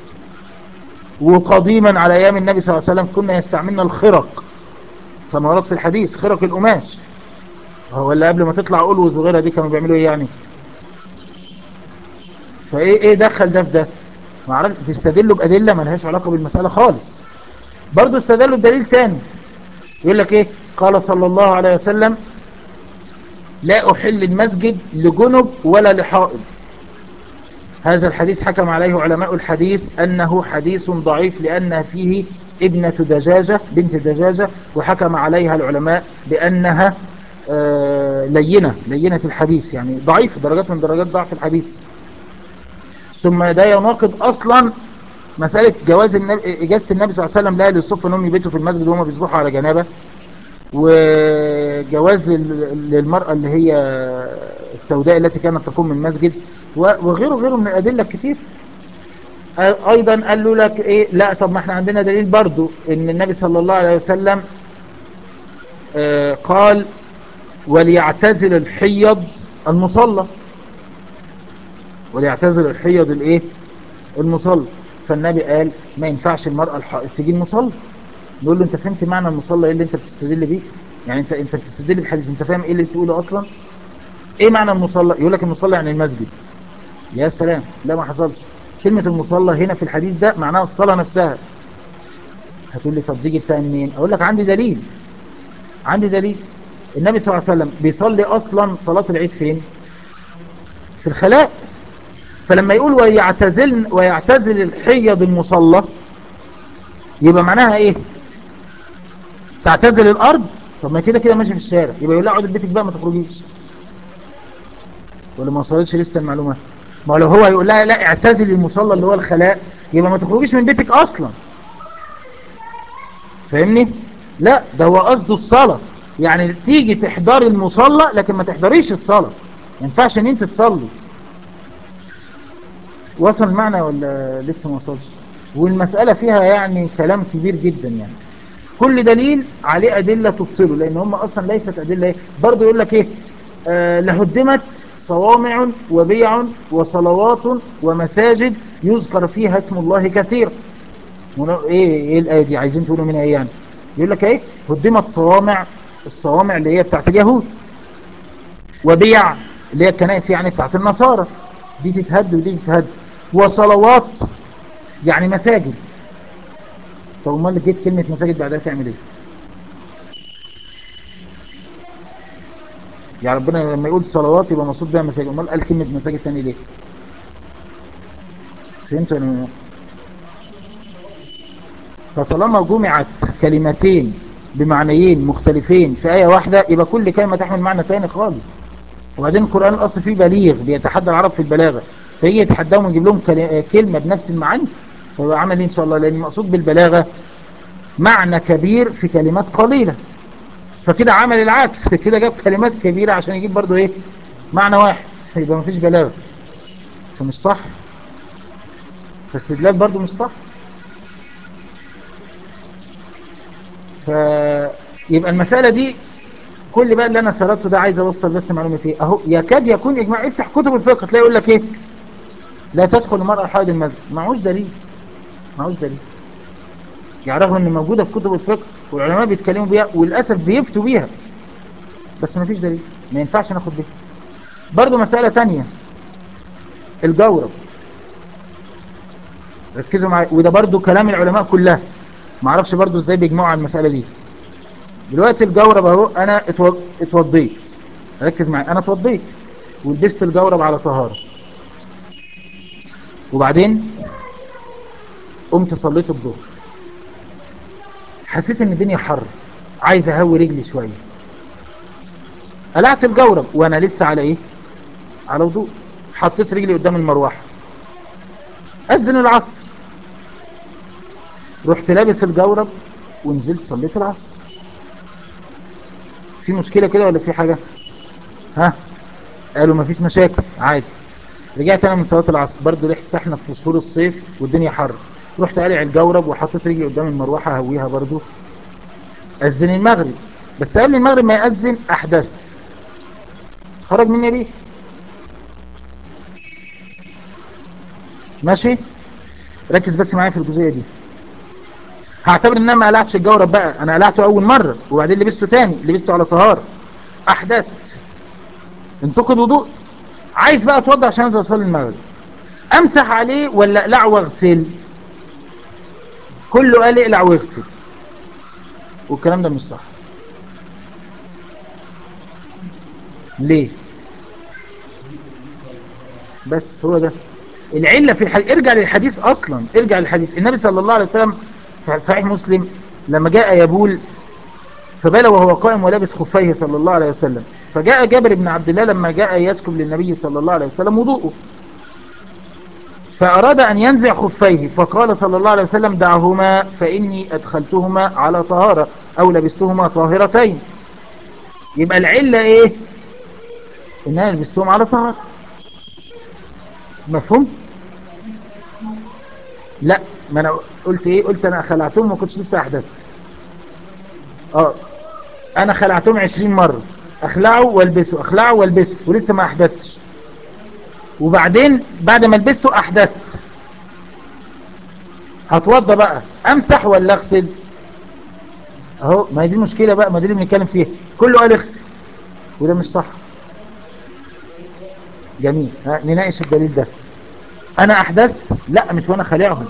وقديما على ايام النبي صلى الله عليه وسلم كنا يستعملنا الخرق كما ورد في الحديث خرق القماش هو اللي قبل ما تطلع ألوز وغيرها دي كانوا بيعملوا ايه يعني فايه ايه دخل ده في ده ما عرفت تستدلوا بأدلة ما لهاش علاقة بالمسألة خالص برضو استدلوا بدليل تاني يقول لك ايه قال صلى الله عليه وسلم لا أحل المسجد لجنب ولا لحائض هذا الحديث حكم عليه علماء الحديث أنه حديث ضعيف لأن فيه ابنة دجاجة بنت دجاجة وحكم عليها العلماء بأنها آه لينة لينة الحديث يعني ضعيف درجات من درجات ضعف الحديث ثم ده يناقض أصلا مسألة جواز النبي إجازة النبي صلى الله عليه وسلم لا للصف أنهم يبيتوا في المسجد وهم بيصبحوا على جنابه وجواز للمرأة اللي هي السوداء التي كانت تقوم من المسجد وغيره غيره من الأدلة كتير أيضا قال له لك إيه لا طب ما احنا عندنا دليل برضو إن النبي صلى الله عليه وسلم آه قال وليعتزل الحيض المصلى وليعتزل الحيض الايه المصلى فالنبي قال ما ينفعش المرأة الحائض تجي المصلى نقول له انت فهمت معنى المصلى ايه اللي انت بتستدل بيه يعني انت انت بتستدل بالحديث انت فاهم ايه اللي بتقوله اصلا ايه معنى المصلى يقول لك المصلى يعني المسجد يا سلام لا ما حصلش كلمة المصلى هنا في الحديث ده معناها الصلاة نفسها هتقول لي طب دي جبتها منين اقول لك عندي دليل عندي دليل النبي صلى الله عليه وسلم بيصلي اصلا صلاة العيد فين في الخلاء فلما يقول ويعتزل ويعتزل الحيض المصلى يبقى معناها ايه تعتزل الارض طب ما كده كده ماشي في الشارع يبقى يقول لها اقعد بيتك بقى ما تخرجيش ولا ما وصلتش لسه المعلومه ما لو هو يقول لها لا اعتزل المصلى اللي هو الخلاء يبقى ما تخرجيش من بيتك اصلا فاهمني لا ده هو قصده الصلاه يعني تيجي تحضري المصلى لكن ما تحضريش الصلاه ما ينفعش ان انت تصلي وصل المعنى ولا لسه ما وصلش والمسألة فيها يعني كلام كبير جدا يعني كل دليل عليه أدلة تبطله لأن هم أصلا ليست أدلة إيه برضه يقول لك إيه آه لهدمت صوامع وبيع وصلوات ومساجد يذكر فيها اسم الله كثير إيه, إيه الآية دي عايزين تقولوا منها إيه يعني يقول لك إيه هدمت صوامع الصوامع اللي هي بتاعت اليهود وبيع اللي هي الكنائس يعني بتاعت النصارى دي تتهد ودي تتهد وصلوات يعني مساجد طب امال اللي جيت كلمة مساجد بعدها تعمل ايه يعني ربنا لما يقول صلوات يبقى مقصود بها مساجد امال قال كلمة مساجد تاني ليه فهمت ولا فطالما جمعت كلمتين بمعنيين مختلفين في آية واحدة يبقى كل كلمة تحمل معنى تاني خالص وبعدين القرآن الأصل فيه بليغ بيتحدى العرب في البلاغة فيجي يتحداهم ويجيب لهم كلمة بنفس المعاني فهو عمل إن شاء الله لأن المقصود بالبلاغة معنى كبير في كلمات قليلة فكده عمل العكس كده جاب كلمات كبيرة عشان يجيب برضو إيه معنى واحد يبقى مفيش بلاغة فمش صح فاستدلال برضو مش صح فيبقى المسألة دي كل بقى اللي انا سردته ده عايز اوصل بس معلومه ايه اهو يكاد يكون اجماع افتح كتب الفقه تلاقي يقول لك ايه لا تدخل المرأة حائض المسجد معهوش دليل معهوش دليل يعني رغم ان موجودة في كتب الفقه والعلماء بيتكلموا بيها وللأسف بيفتوا بيها بس ما فيش دليل ما ينفعش ناخد بيها برضو مسألة تانية الجورب ركزوا معايا وده برضو كلام العلماء كلها ما اعرفش برضو ازاي بيجمعوا على المسألة دي دلوقتي الجورب اهو انا اتو- اتوضيت ركز معايا انا اتوضيت ولبست الجورب على طهارة وبعدين قمت صليت الظهر حسيت ان الدنيا حر عايز اهوي رجلي شوية قلعت الجورب وانا لسه على ايه على وضوء حطيت رجلي قدام المروحة اذن العصر رحت لابس الجورب ونزلت صليت العصر في مشكلة كده ولا في حاجة ها قالوا مفيش مشاكل عادي رجعت انا من صلاة العصر برضو ريحة سحنة في شهور الصيف والدنيا حر رحت قالع الجورب وحطيت رجلي قدام المروحة هويها برضو اذن المغرب بس قبل المغرب ما يأذن احدثت خرج مني ريح ماشي ركز بس معايا في الجزئية دي هعتبر ان انا ما قلعتش الجورب بقى انا قلعته اول مرة وبعدين لبسته تاني لبسته على طهارة احدثت انتقد وضوء عايز بقى اتوضى عشان انزل اصلي المغرب امسح عليه ولا اقلعه واغسل كله قال اقلع واغسل والكلام ده مش صح ليه بس هو ده العلة في الحديث ارجع للحديث اصلا ارجع للحديث النبي صلى الله عليه وسلم في صحيح مسلم لما جاء يبول فبال وهو قائم ولابس خفيه صلى الله عليه وسلم فجاء جابر بن عبد الله لما جاء يسكب للنبي صلى الله عليه وسلم وضوءه فأراد أن ينزع خفيه فقال صلى الله عليه وسلم دعهما فإني أدخلتهما على طهارة أو لبستهما طاهرتين يبقى العلة إيه إن أنا لبستهم على طهارة مفهوم لا ما أنا قلت إيه قلت أنا خلعتهم ما كنتش لسه أحدث اه انا خلعتهم عشرين مرة اخلعه والبسه اخلعه والبسه ولسه ما احدثتش وبعدين بعد ما لبسته احدثت هتوضى بقى امسح ولا اغسل اهو ما هي دي المشكلة بقى ما دي اللي بنتكلم فيها كله قال اغسل وده مش صح جميل ها نناقش الدليل ده انا احدثت لا مش وانا خلعهم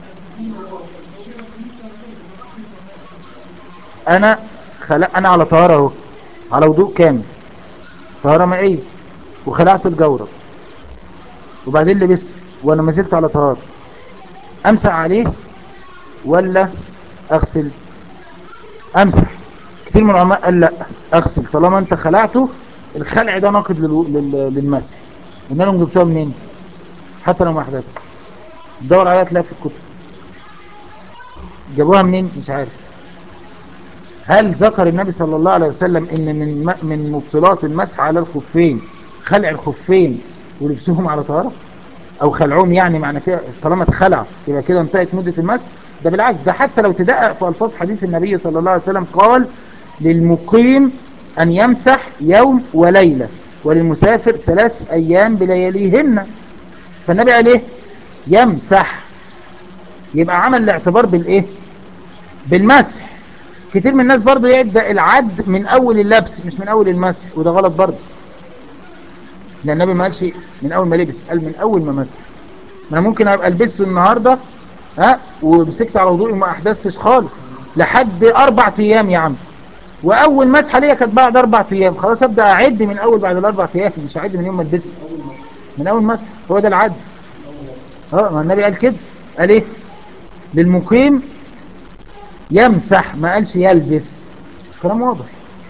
انا خلق انا على طهارة اهو على وضوء كامل طهارة مائية وخلعت الجورب وبعدين لبست وانا ما زلت على طهارة امسح عليه ولا اغسل امسح كتير من العلماء قال لا اغسل طالما انت خلعته الخلع ده ناقض للو- لل- للمسح قلنا لهم جبتوها منين حتى لو ما احدثت دور عليها تلاقيها في الكتب جابوها منين مش عارف هل ذكر النبي صلى الله عليه وسلم ان من م- من مبطلات المسح على الخفين خلع الخفين ولبسهم على طهارة او خلعهم يعني معنى كده طالما اتخلع يبقى كده انتهت مدة المسح ده بالعكس ده حتى لو تدقق في الفاظ حديث النبي صلى الله عليه وسلم قال للمقيم ان يمسح يوم وليلة وللمسافر ثلاث ايام بلياليهن فالنبي قال ايه يمسح يبقى عمل الاعتبار بالايه بالمسح كتير من الناس برضو يبدأ العد من اول اللبس مش من اول المسح وده غلط برضو لان النبي ما قالش من اول ما لبس قال من اول ما مسح ما انا ممكن ابقى لبسته النهاردة ها ومسكت على وضوئي وما احدثتش خالص لحد اربع ايام يا عم واول مسحه ليا كانت بعد اربع ايام خلاص ابدا اعد من اول بعد الاربع ايام مش هعد من يوم ما لبست من اول مسح هو ده العد اه ما النبي قال كده قال ايه للمقيم يمسح ما قالش يلبس كلام واضح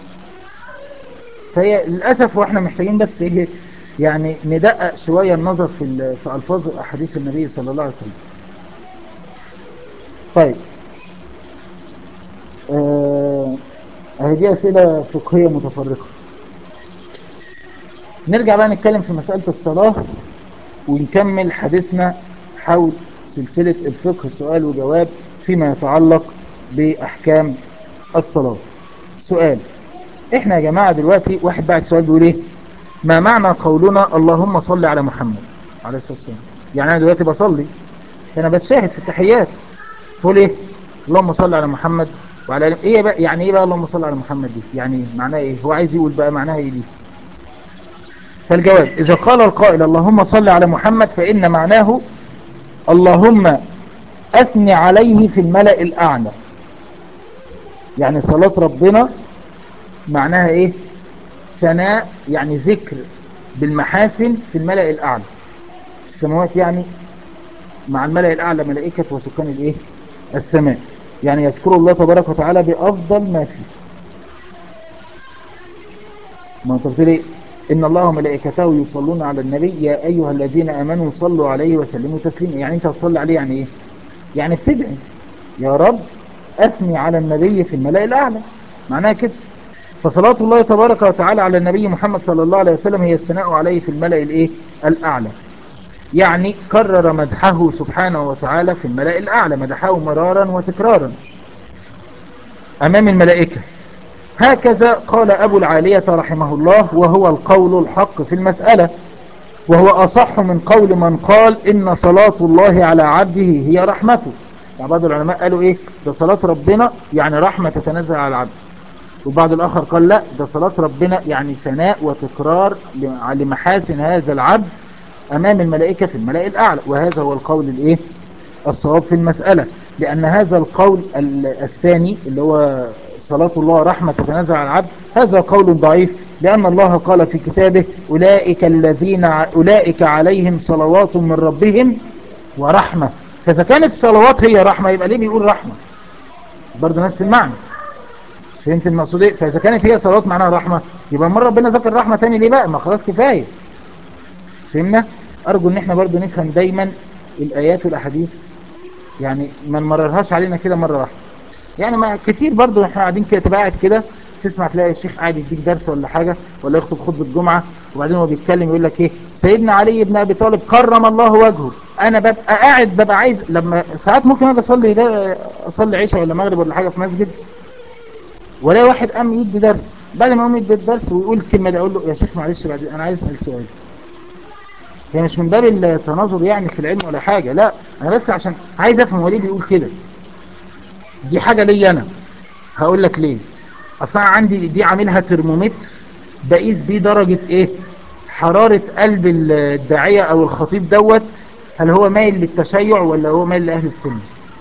فهي للأسف واحنا محتاجين بس ايه يعني ندقق شوية النظر في ال- في ألفاظ أحاديث النبي صلى الله عليه وسلم طيب آه هذه أسئلة فقهية متفرقة نرجع بقى نتكلم في مسألة الصلاة ونكمل حديثنا حول سلسلة الفقه سؤال وجواب فيما يتعلق بأحكام الصلاة سؤال احنا يا جماعة دلوقتي واحد بعد سؤال بيقول ايه ما معنى قولنا اللهم صل على محمد عليه الصلاة والسلام يعني انا دلوقتي بصلي فانا بتشاهد في التحيات تقول ايه اللهم صل على محمد وعلى آله ايه بقى يعني ايه بقى اللهم صل على محمد دي يعني إيه؟ معناها ايه هو عايز يقول بقى معناها ايه دي فالجواب اذا قال القائل اللهم صل على محمد فان معناه اللهم اثني عليه في الملأ الاعلى يعني صلاة ربنا معناها ايه ثناء يعني ذكر بالمحاسن في الملأ الاعلى السماوات يعني مع الملأ الأعلى ملائكة وسكان الإيه؟ السماء يعني يذكر الله تبارك وتعالى بأفضل ما فيه ما انت بتقول ايه إن الله وملائكته يصلون على النبي يا أيها الذين أمنوا صلوا عليه وسلموا تسليما يعني أنت تصلي عليه يعني إيه يعني بتدعي يا رب أثني على النبي في الملأ الأعلى معناها كده فصلاة الله تبارك وتعالى على النبي محمد صلى الله عليه وسلم هي الثناء عليه في الملأ الإيه الأعلى يعني كرر مدحه سبحانه وتعالى في الملأ الأعلى مدحه مرارا وتكرارا أمام الملائكة هكذا قال أبو العالية رحمه الله وهو القول الحق في المسألة وهو أصح من قول من قال إن صلاة الله على عبده هي رحمته يعني بعض العلماء قالوا إيه ده صلاة ربنا يعني رحمة تتنزل على العبد وبعض الآخر قال لا ده صلاة ربنا يعني ثناء وتكرار لمحاسن هذا العبد أمام الملائكة في الملائكة الأعلى وهذا هو القول الإيه الصواب في المسألة لأن هذا القول الثاني اللي هو صلاة الله رحمة تتنزل على العبد هذا قول ضعيف لأن الله قال في كتابه أولئك الذين أولئك عليهم صلوات من ربهم ورحمة فإذا كانت الصلوات هي رحمة يبقى ليه بيقول رحمة برضه نفس المعنى فهمت المقصود ايه فإذا كانت هي صلوات معناها رحمة يبقى مرة ربنا ذكر رحمة تاني ليه بقى ما خلاص كفاية فهمنا أرجو ان احنا برضو نفهم دايما الآيات والأحاديث يعني ما نمررهاش علينا كده مرة واحدة يعني ما كتير برضو احنا قاعدين كده تبقى قاعد كده تسمع تلاقي الشيخ قاعد يديك درس ولا حاجة ولا يخطب خطبة جمعة وبعدين هو بيتكلم يقول لك ايه سيدنا علي بن ابي طالب كرم الله وجهه انا ببقى قاعد ببقى عايز لما ساعات ممكن اجي اصلي ده اصلي عشاء ولا مغرب ولا حاجة في مسجد ولا واحد قام يدي درس بعد ما يقوم يدي الدرس ويقول الكلمة دي اقول له يا شيخ معلش بعد انا عايز اسال سؤال هي مش من باب التناظر يعني في العلم ولا حاجة لا انا بس عشان عايز افهم هو ليه بيقول كده دي حاجة ليا انا هقول لك ليه اصلا عندي دي عاملها ترمومتر بقيس بيه درجة ايه حرارة قلب الداعية او الخطيب دوت هل هو مايل للتشيع ولا هو مايل لأهل السنة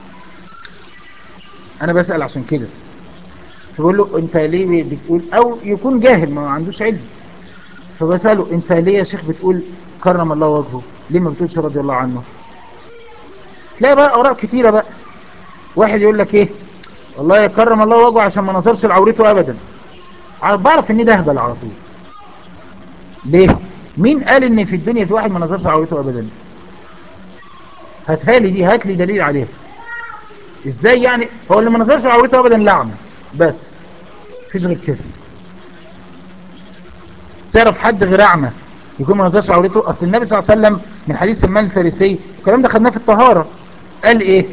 انا بسأل عشان كده فبقول له انت ليه بتقول او يكون جاهل ما عندوش علم فبسأله انت ليه يا شيخ بتقول كرم الله وجهه ليه ما بتقولش رضي الله عنه تلاقي بقى اراء كتيرة بقى واحد يقول لك ايه والله يكرم الله وجهه عشان ما نظرش لعورته ابدا بعرف ان ده هبل على طول ليه مين قال ان في الدنيا في واحد ما نظرش لعورته ابدا هاتها لي دي هات لي دليل عليها ازاي يعني هو اللي ما نظرش لعورته ابدا لعنه بس مفيش غير كده تعرف حد غير اعمى يكون ما نظرش عورته اصل النبي صلى الله عليه وسلم من حديث سلمان الفارسي الكلام ده خدناه في الطهارة قال ايه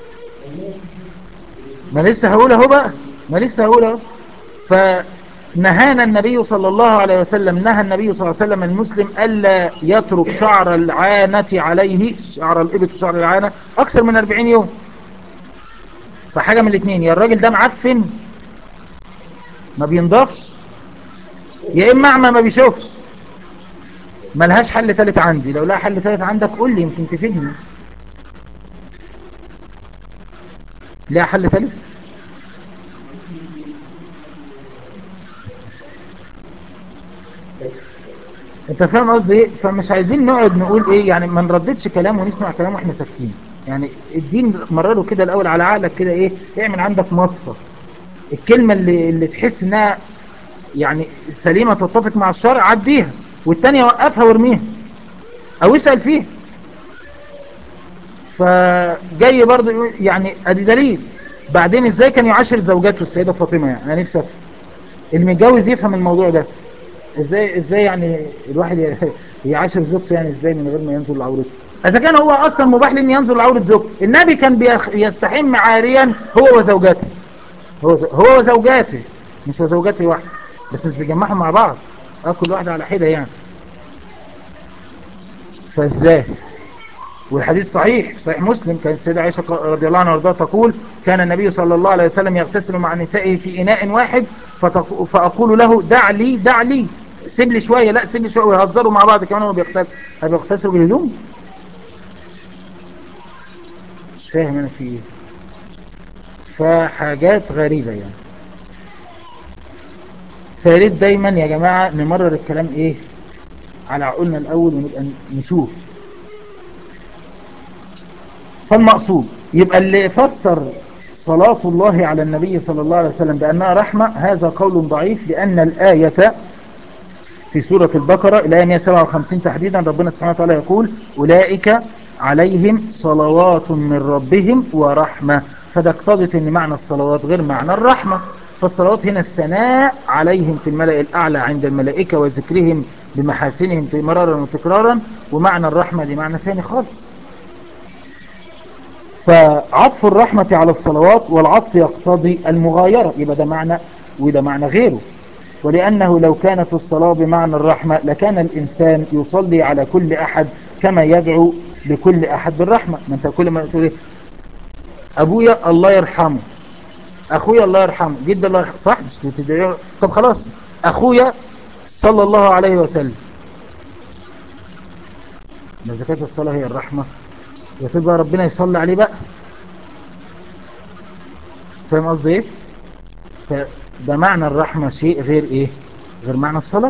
ما لسه هقول اهو بقى ما لسه هقول اهو فنهانا النبي صلى الله عليه وسلم نهى النبي صلى الله عليه وسلم المسلم الا يترك شعر العانة عليه شعر الابط وشعر العانة اكثر من 40 يوم فحاجة من الاثنين يا الراجل ده معفن ما بينضفش يا اما اعمى ما بيشوفش ملهاش حل ثالث عندي لو لا حل ثالث عندك قول لي يمكن تفيدني لا حل ثالث انت فاهم قصدي ايه فمش عايزين نقعد نقول ايه يعني ما نرددش كلام ونسمع كلام واحنا ساكتين يعني الدين مرره كده الاول على عقلك كده ايه اعمل عندك مصفى الكلمة اللي, اللي تحس انها يعني سليمة تتفق مع الشرع عديها والتانية وقفها وارميها او اسأل فيها فجاي برضه يعني ادي دليل بعدين ازاي كان يعاشر زوجاته السيدة فاطمة يعني انا نفسي اللي متجوز يفهم الموضوع ده ازاي ازاي يعني الواحد يعاشر زوجته يعني ازاي من غير ما ينظر لعورته اذا كان هو اصلا مباح لان ينظر لعورة زوجته النبي كان بيستحم عاريا هو وزوجاته هو هو وزوجاته مش وزوجاته واحده بس مش بيجمعهم مع بعض اه كل واحده على حده يعني فازاي والحديث صحيح صحيح مسلم كانت السيدة عائشة رضي الله عنها وارضاها تقول كان النبي صلى الله عليه وسلم يغتسل مع نسائه في إناء واحد فتق... فأقول له دع لي دع لي سيب لي شوية لا سيب لي شوية ويهزروا مع بعض كمان هو بيغتسل هل بيغتسلوا بالهدوم مش فاهم أنا في إيه فحاجات غريبة يعني فياريت دايما يا جماعة نمرر الكلام إيه على عقولنا الأول ونبقى نشوف فالمقصود يبقى اللي فسر صلاة الله على النبي صلى الله عليه وسلم بأنها رحمة هذا قول ضعيف لأن الآية في سورة البقرة الآية 157 تحديدا ربنا سبحانه وتعالى يقول أولئك عليهم صلوات من ربهم ورحمة فده اقتضت ان معنى الصلوات غير معنى الرحمة فالصلوات هنا الثناء عليهم في الملأ الأعلى عند الملائكة وذكرهم بمحاسنهم في مرارا وتكرارا ومعنى الرحمة دي معنى ثاني خالص فعطف الرحمة على الصلوات والعطف يقتضي المغايرة يبقى ده معنى وده معنى غيره ولأنه لو كانت الصلاة بمعنى الرحمة لكان الإنسان يصلي على كل أحد كما يدعو لكل أحد بالرحمة ما أنت كل ما تقول إيه؟ أبويا الله يرحمه أخويا الله يرحمه جد الله يرحمه صح مش تدعي طب خلاص أخويا صلى الله عليه وسلم ما زكاة الصلاة هي الرحمة يتبقى ربنا يصلي عليه بقى فاهم قصدي ايه فده معنى الرحمة شيء غير ايه غير معنى الصلاة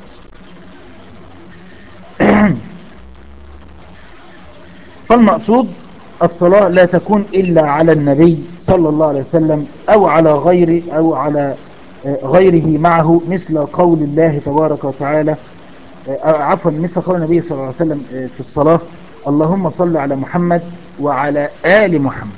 فالمقصود الصلاة لا تكون إلا على النبي صلى الله عليه وسلم أو على غير أو على غيره معه مثل قول الله تبارك وتعالى عفوا مثل قول النبي صلى الله عليه وسلم في الصلاة اللهم صل على محمد وعلى آل محمد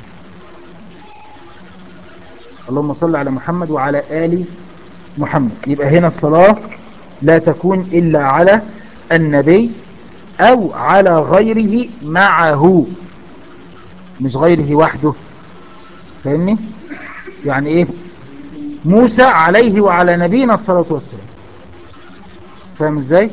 اللهم صل على محمد وعلى آل محمد يبقى هنا الصلاة لا تكون إلا على النبي أو على غيره معه مش غيره وحده فاهمني يعني ايه موسى عليه وعلى نبينا الصلاة والسلام فاهم ازاي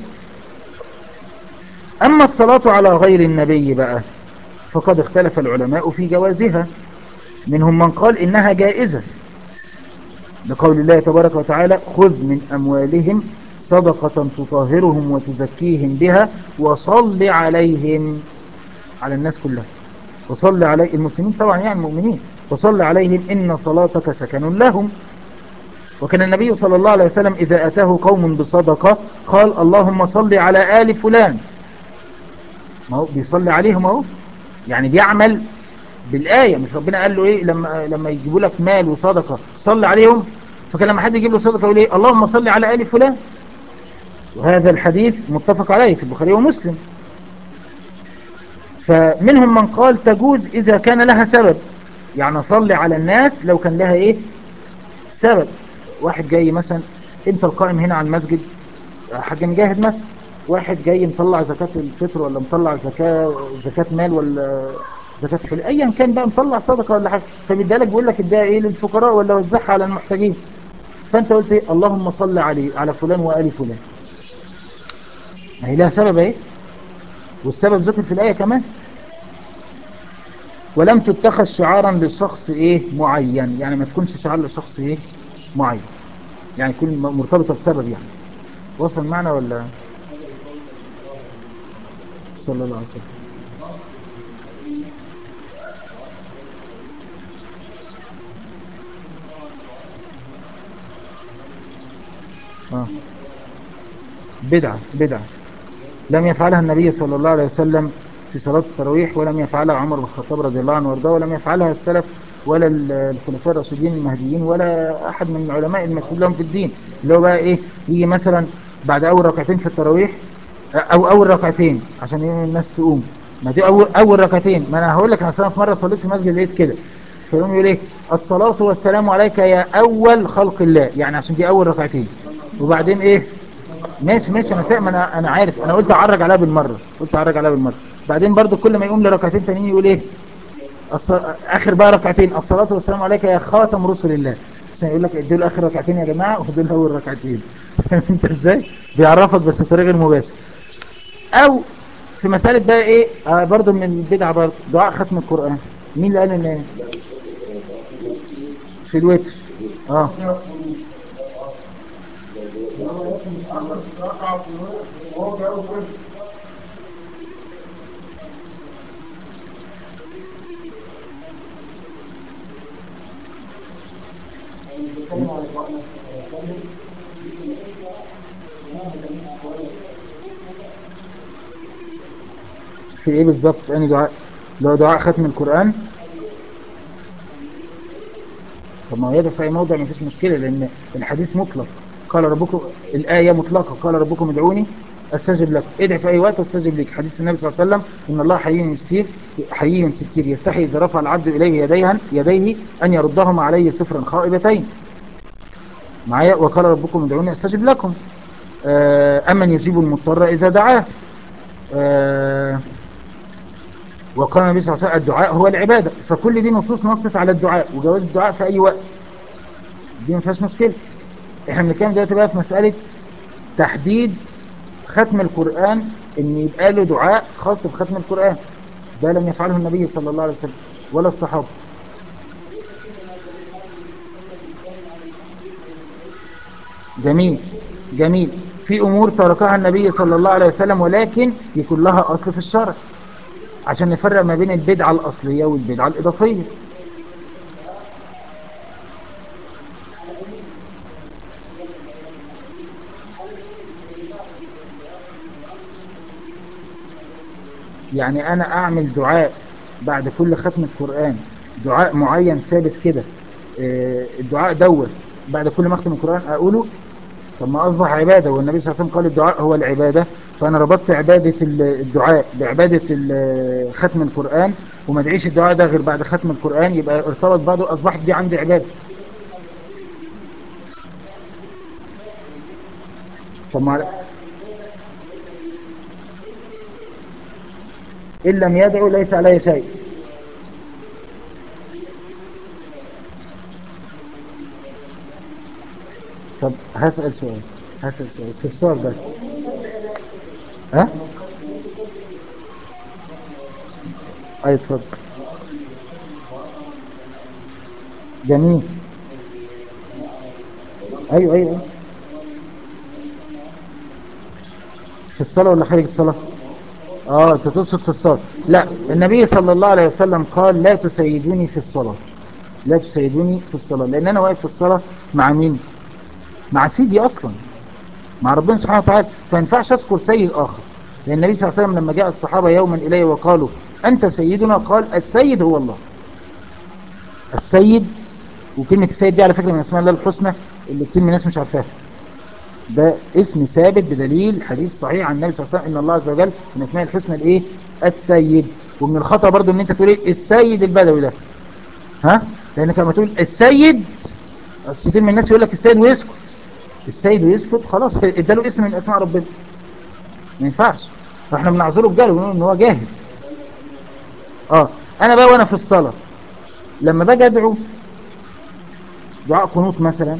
اما الصلاة على غير النبي بقى فقد اختلف العلماء في جوازها منهم من قال انها جائزة لقول الله تبارك وتعالى خذ من اموالهم صدقة تطهرهم وتزكيهم بها وصل عليهم على الناس كلها وصل علي المسلمين طبعا يعني المؤمنين وصل عليهم إن صلاتك سكن لهم وكان النبي صلى الله عليه وسلم إذا أتاه قوم بصدقة قال اللهم صل على آل فلان ما هو بيصلي عليهم اهو يعني بيعمل بالآية مش ربنا قال له إيه لما, لما يجيبوا لك مال وصدقة صل عليهم فكان لما حد يجيب له صدقة يقول إيه اللهم صل على آل فلان وهذا الحديث متفق عليه في البخاري ومسلم فمنهم من قال تجوز إذا كان لها سبب يعني صلي على الناس لو كان لها إيه سبب واحد جاي مثلا انت القائم هنا على المسجد حاج مجاهد مثلا واحد جاي مطلع زكاة الفطر ولا مطلع زكاة زكاة مال ولا زكاة حلو ايا كان بقى مطلع صدقة ولا حاجة فبيدالك بيقول لك اديها ايه للفقراء ولا وزعها على المحتاجين فانت قلت ايه اللهم صل عليه على فلان وآل فلان ما هي لها سبب ايه والسبب ذكر في الآية كمان ولم تتخذ شعارا لشخص ايه معين يعني ما تكونش شعار لشخص ايه معين يعني يكون مرتبطة بسبب يعني وصل معنا ولا صلى الله عليه وسلم آه. بدعة بدعة لم يفعلها النبي صلى الله عليه وسلم في صلاة التراويح ولم يفعلها عمر بن الخطاب رضي الله عنه وارضاه ولم يفعلها السلف ولا الخلفاء الراشدين المهديين ولا أحد من العلماء المسؤول لهم في الدين اللي هو بقى إيه يجي مثلا بعد أول ركعتين في التراويح أو أول ركعتين عشان إيه الناس تقوم ما دي أول, أول ركعتين ما أنا هقول لك أنا أصلا في مرة صليت في مسجد لقيت كده فيقوم يقول إيه الصلاة والسلام عليك يا أول خلق الله يعني عشان دي أول ركعتين وبعدين إيه ماشي ماشي انا فاهم انا انا عارف انا قلت اعرج عليها بالمره قلت اعرج عليها بالمره بعدين برضو كل ما يقوم لركعتين تانيين يقول ايه الص... اخر بقى ركعتين الصلاه والسلام عليك يا خاتم رسل الله عشان يقول لك ادوا اخر ركعتين يا جماعه ودول اول ركعتين فاهم انت ازاي بيعرفك بس بطريقه غير مباشره او في مسألة بقى ايه آه برضو من البدعة برضو دعاء ختم القرآن مين اللي قال ان ايه في الوتر اه في ايه بالظبط في انهي دعاء لو دعاء ختم القرآن طب ما هو يدعو في اي موضع مفيش مشكلة لان الحديث مطلق قال ربكم الآية مطلقة قال ربكم ادعوني استجب لكم ادع في اي وقت استجب لك حديث النبي صلى الله عليه وسلم ان الله حي ستير حي ستير يستحي اذا رفع العبد اليه يديه يديه ان يردهما عليه صفرا خائبتين معايا وقال ربكم ادعوني استجب لكم آه، امن يجيب المضطر اذا دعاه آه، وقال النبي صلى الله عليه وسلم الدعاء هو العبادة فكل دي نصوص نصت على الدعاء وجواز الدعاء في أي وقت دي ما فيهاش مشكلة احنا بنتكلم دلوقتي بقى في مسألة تحديد ختم القرآن ان يبقى له دعاء خاص بختم القرآن ده لم يفعله النبي صلى الله عليه وسلم ولا الصحابة جميل جميل في أمور تركها النبي صلى الله عليه وسلم ولكن يكون لها أصل في الشرع عشان نفرق ما بين البدعة الأصلية والبدعة الإضافية يعني أنا أعمل دعاء بعد كل ختم القرآن دعاء معين ثابت كده آه، الدعاء دوت بعد كل ما أختم القرآن أقوله طب ما أصبح عبادة والنبي صلى الله عليه وسلم قال الدعاء هو العبادة فأنا ربطت عبادة الدعاء بعبادة ال- ختم القرآن وما ادعيش الدعاء ده غير بعد ختم القرآن يبقى ارتبط بعضه أصبحت دي عندي عبادة طب ما إن لم يدعو ليس عليه شيء طب هسأل سؤال هسأل سؤال استفسار بس ها؟ أي اتفضل جميل أيوه أيوه أيوه في الصلاة ولا خارج الصلاة؟ اه انت تقصد في الصلاة لا النبي صلى الله عليه وسلم قال لا تسيدوني في الصلاة لا تسيدوني في الصلاة لان انا واقف في الصلاة مع مين مع سيدي اصلا مع ربنا سبحانه وتعالى فما ينفعش اذكر سيد اخر لان النبي صلى الله عليه وسلم لما جاء الصحابة يوما اليه وقالوا انت سيدنا قال السيد هو الله السيد وكلمة السيد دي على فكرة من اسماء الله الحسنى اللي كتير من الناس مش عارفاها ده اسم ثابت بدليل حديث صحيح عن النبي صلى الله عليه وسلم ان الله عز وجل من اسماء الحسنى الايه السيد ومن الخطا برضو ان انت تقول ايه السيد البدوي ده ها لانك لما تقول السيد كتير من الناس يقول لك السيد ويسكت السيد ويسكت خلاص اداله اسم من اسماء ربنا ما ينفعش فاحنا بنعذره بجهل ونقول ان هو جاهل اه انا بقى وانا في الصلاه لما باجي ادعو دعاء قنوت مثلا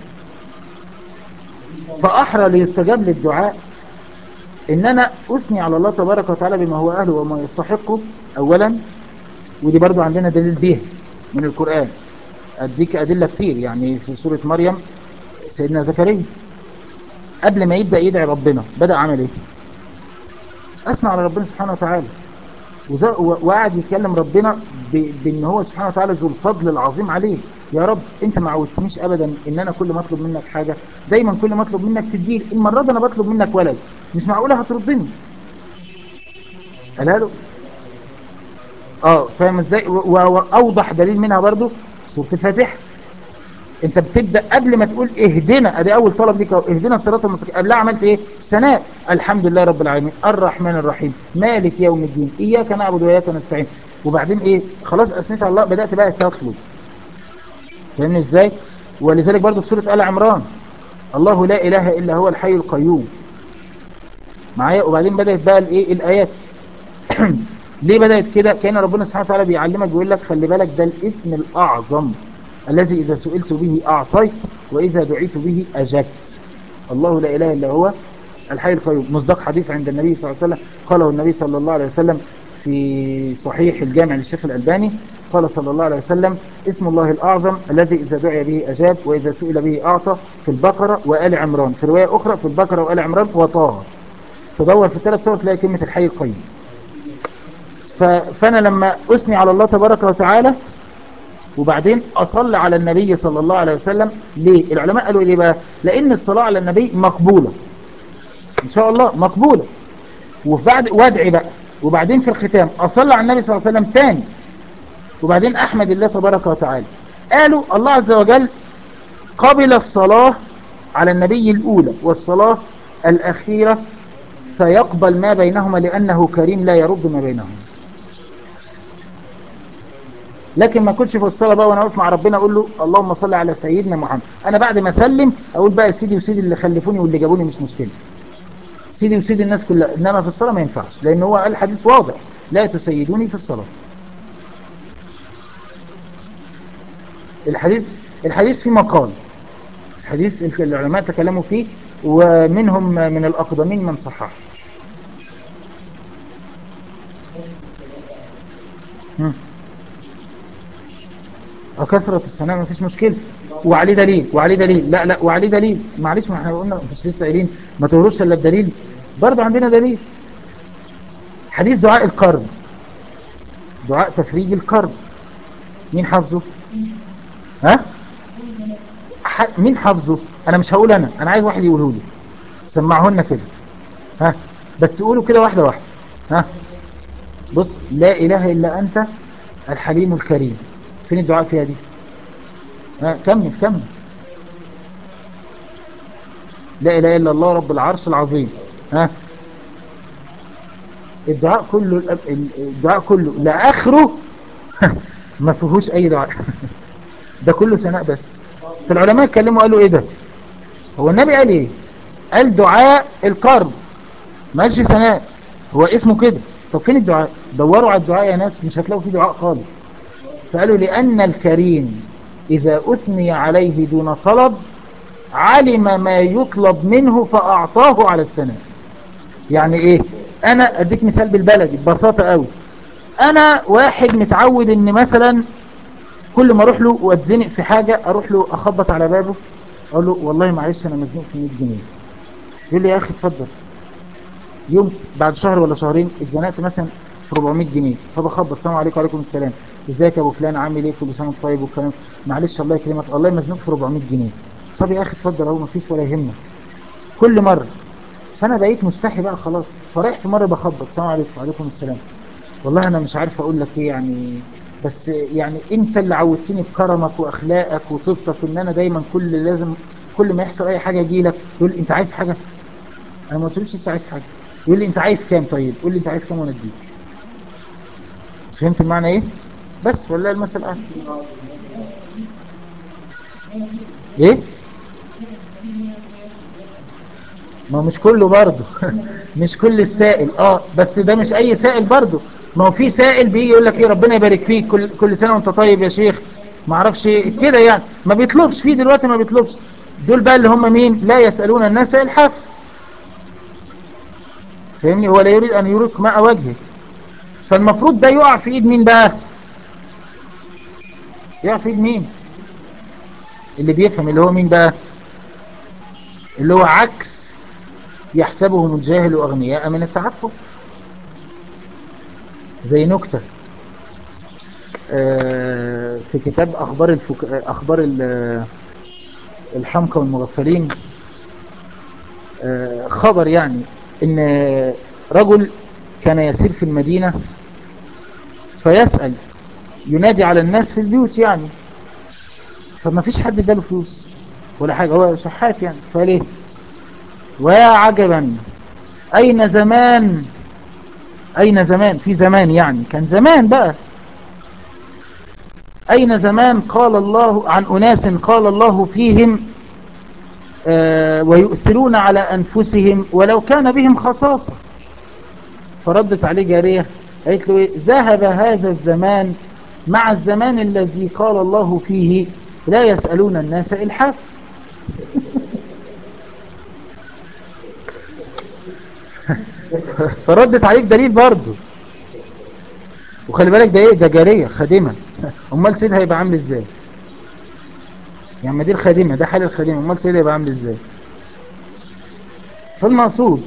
فأحرى ليستجاب للدعاء إن أنا أثني على الله تبارك وتعالى بما هو أهله وما يستحقه أولا ودي برضو عندنا دليل به من القرآن أديك أدلة كتير يعني في سورة مريم سيدنا زكريا قبل ما يبدأ يدعي ربنا بدأ عمل إيه أثنى على ربنا سبحانه وتعالى وز- و- وقعد يتكلم ربنا ب- بان هو سبحانه وتعالى ذو الفضل العظيم عليه يا رب انت ما عودتنيش ابدا ان انا كل ما اطلب منك حاجة دايما كل ما اطلب منك تديني المرة دي انا بطلب منك ولد مش معقولة هتردني قالها له اه فاهم ازاي و- و- واوضح دليل منها برضو سورة الفاتحة انت بتبدأ قبل ما تقول اهدنا ادي اول طلب ليك اهو، اهدنا الصراط المستقيم قبلها عملت ايه ثناء الحمد لله رب العالمين الرحمن الرحيم مالك يوم الدين اياك نعبد واياك نستعين وبعدين ايه خلاص اثنيت على الله بدأت بقى تطلب فاهمني ازاي ولذلك برضو في سورة آل عمران الله لا اله الا هو الحي القيوم معايا وبعدين بدأت بقى الايه الايات ليه بدأت كده كان ربنا سبحانه وتعالى بيعلمك بيقول لك خلي بالك ده الاسم الأعظم الذي إذا سئلت به أعطيت وإذا دعيت به أجبت الله لا إله إلا هو الحي القيوم مصداق حديث عند النبي صلى الله عليه وسلم قاله النبي صلى الله عليه وسلم في صحيح الجامع للشيخ الألباني قال صلى الله عليه وسلم اسم الله الأعظم الذي إذا دعي به أجاب وإذا سئل به أعطى في البقرة وآل عمران في رواية أخرى في البقرة وآل عمران وطه تدور في الثلاث سور تلاقي كلمة الحي القيوم ف- فأنا لما أثني على الله تبارك وتعالى وبعدين أصلي على النبي صلى الله عليه وسلم ليه العلماء قالوا ليه بقى لأن الصلاة على النبي مقبولة إن شاء الله مقبولة وبعد وادعي بقى وبعدين في الختام أصلي على النبي صلى الله عليه وسلم تاني وبعدين أحمد الله تبارك وتعالى قالوا الله عز وجل قبل الصلاة على النبي الأولى والصلاة الأخيرة فيقبل ما بينهما لأنه كريم لا يرد ما بينهما لكن ما كنتش في الصلاة بقى وانا واقف مع ربنا اقول له اللهم صل على سيدنا محمد انا بعد ما اسلم اقول بقى سيدي وسيدي اللي خلفوني واللي جابوني مش مشكلة سيدي وسيدي الناس كلها انما في الصلاة ما ينفعش لان هو قال حديث واضح لا تسيدوني في الصلاة الحديث الحديث في مقال الحديث العلماء تكلموا فيه ومنهم من الأقدمين من صحح هم. وكثرة الثناء ما فيش مشكلة وعليه دليل وعليه دليل لا لا وعليه دليل معلش ما احنا قلنا مش لسه قايلين ما تهرش الا بدليل برضه عندنا دليل حديث دعاء القرب دعاء تفريج القرب مين حافظه ها ح... مين حافظه انا مش هقول انا انا عايز واحد يقوله لي سمعه لنا كده ها بس قولوا كده واحده واحده ها بص لا اله الا انت الحليم الكريم فين الدعاء فيها دي ها كمل كمل لا اله الا الله رب العرش العظيم ها الدعاء كله الدعاء كله لاخره ما فيهوش اي دعاء ده كله ثناء بس فالعلماء اتكلموا قالوا ايه ده هو النبي قال ايه قال دعاء القرب ما قالش ثناء هو اسمه كده طب فين الدعاء دوروا على الدعاء يا ناس مش هتلاقوا فيه دعاء خالص فقالوا لأن الكريم إذا أثني عليه دون طلب علم ما يطلب منه فأعطاه على الثناء يعني ايه انا اديك مثال بالبلدي ببساطة قوي انا واحد متعود ان مثلا كل ما اروح له واتزنق في حاجة اروح له اخبط على بابه اقول له والله معلش انا مزنوق في 100 جنيه يقول لي يا اخي اتفضل يوم بعد شهر ولا شهرين اتزنقت مثلا في 400 جنيه فبخبط السلام عليكم وعليكم السلام ازيك يا ابو فلان عامل ايه كل سنه وانت طيب والكلام معلش الله يكرمك والله مزنوق في 400 جنيه طب يا اخي اتفضل اهو مفيش ولا يهمك كل مره فانا بقيت مستحي بقى خلاص فرحت مره بخبط السلام عليكم وعليكم السلام والله انا مش عارف اقول لك ايه يعني بس يعني انت اللي عودتني بكرمك واخلاقك وطيبتك ان انا دايما كل لازم كل ما يحصل اي حاجه اجي لك تقول لي انت عايز حاجه انا ما قلتلوش لسه عايز حاجه يقول لي انت عايز كام طيب قول لي انت عايز كام وانا اديك فهمت المعنى ايه بس والله المثل اعلى ايه ما هو مش كله برضه مش كل السائل اه بس ده مش اي سائل برضه ما هو في سائل بيجي يقول لك ايه ربنا يبارك فيك كل كل سنه وانت طيب يا شيخ ما اعرفش إيه كده يعني ما بيطلبش فيه دلوقتي ما بيطلبش دول بقى اللي هم مين لا يسالون الناس الحف فاهمني هو لا يريد ان يريق ماء وجهه فالمفروض ده يقع في ايد مين بقى يقع في ايد مين اللي بيفهم اللي هو مين بقى اللي هو عكس يحسبهم الجاهل أغنياء من التعفف زي نكتة في كتاب أخبار الفك... أخبار الحمقى والمغفلين خبر يعني إن رجل كان يسير في المدينة فيسأل ينادي على الناس في البيوت يعني فما فيش حد اداله فلوس ولا حاجة هو شحات يعني فليه ويا عجبا أين زمان أين زمان في زمان يعني كان زمان بقى أين زمان قال الله عن أناس قال الله فيهم آه ويؤثرون على أنفسهم ولو كان بهم خصاصة فردت عليه جارية قالت له ذهب هذا الزمان مع الزمان الذي قال الله فيه لا يسألون الناس إلحاف فردت عليك دليل برضه وخلي بالك ده ايه ده جارية خادمة امال سيدها هيبقى عامل ازاي يعني ما دي الخادمة ده حال الخادمة امال سيدها هيبقى عامل ازاي فالمقصود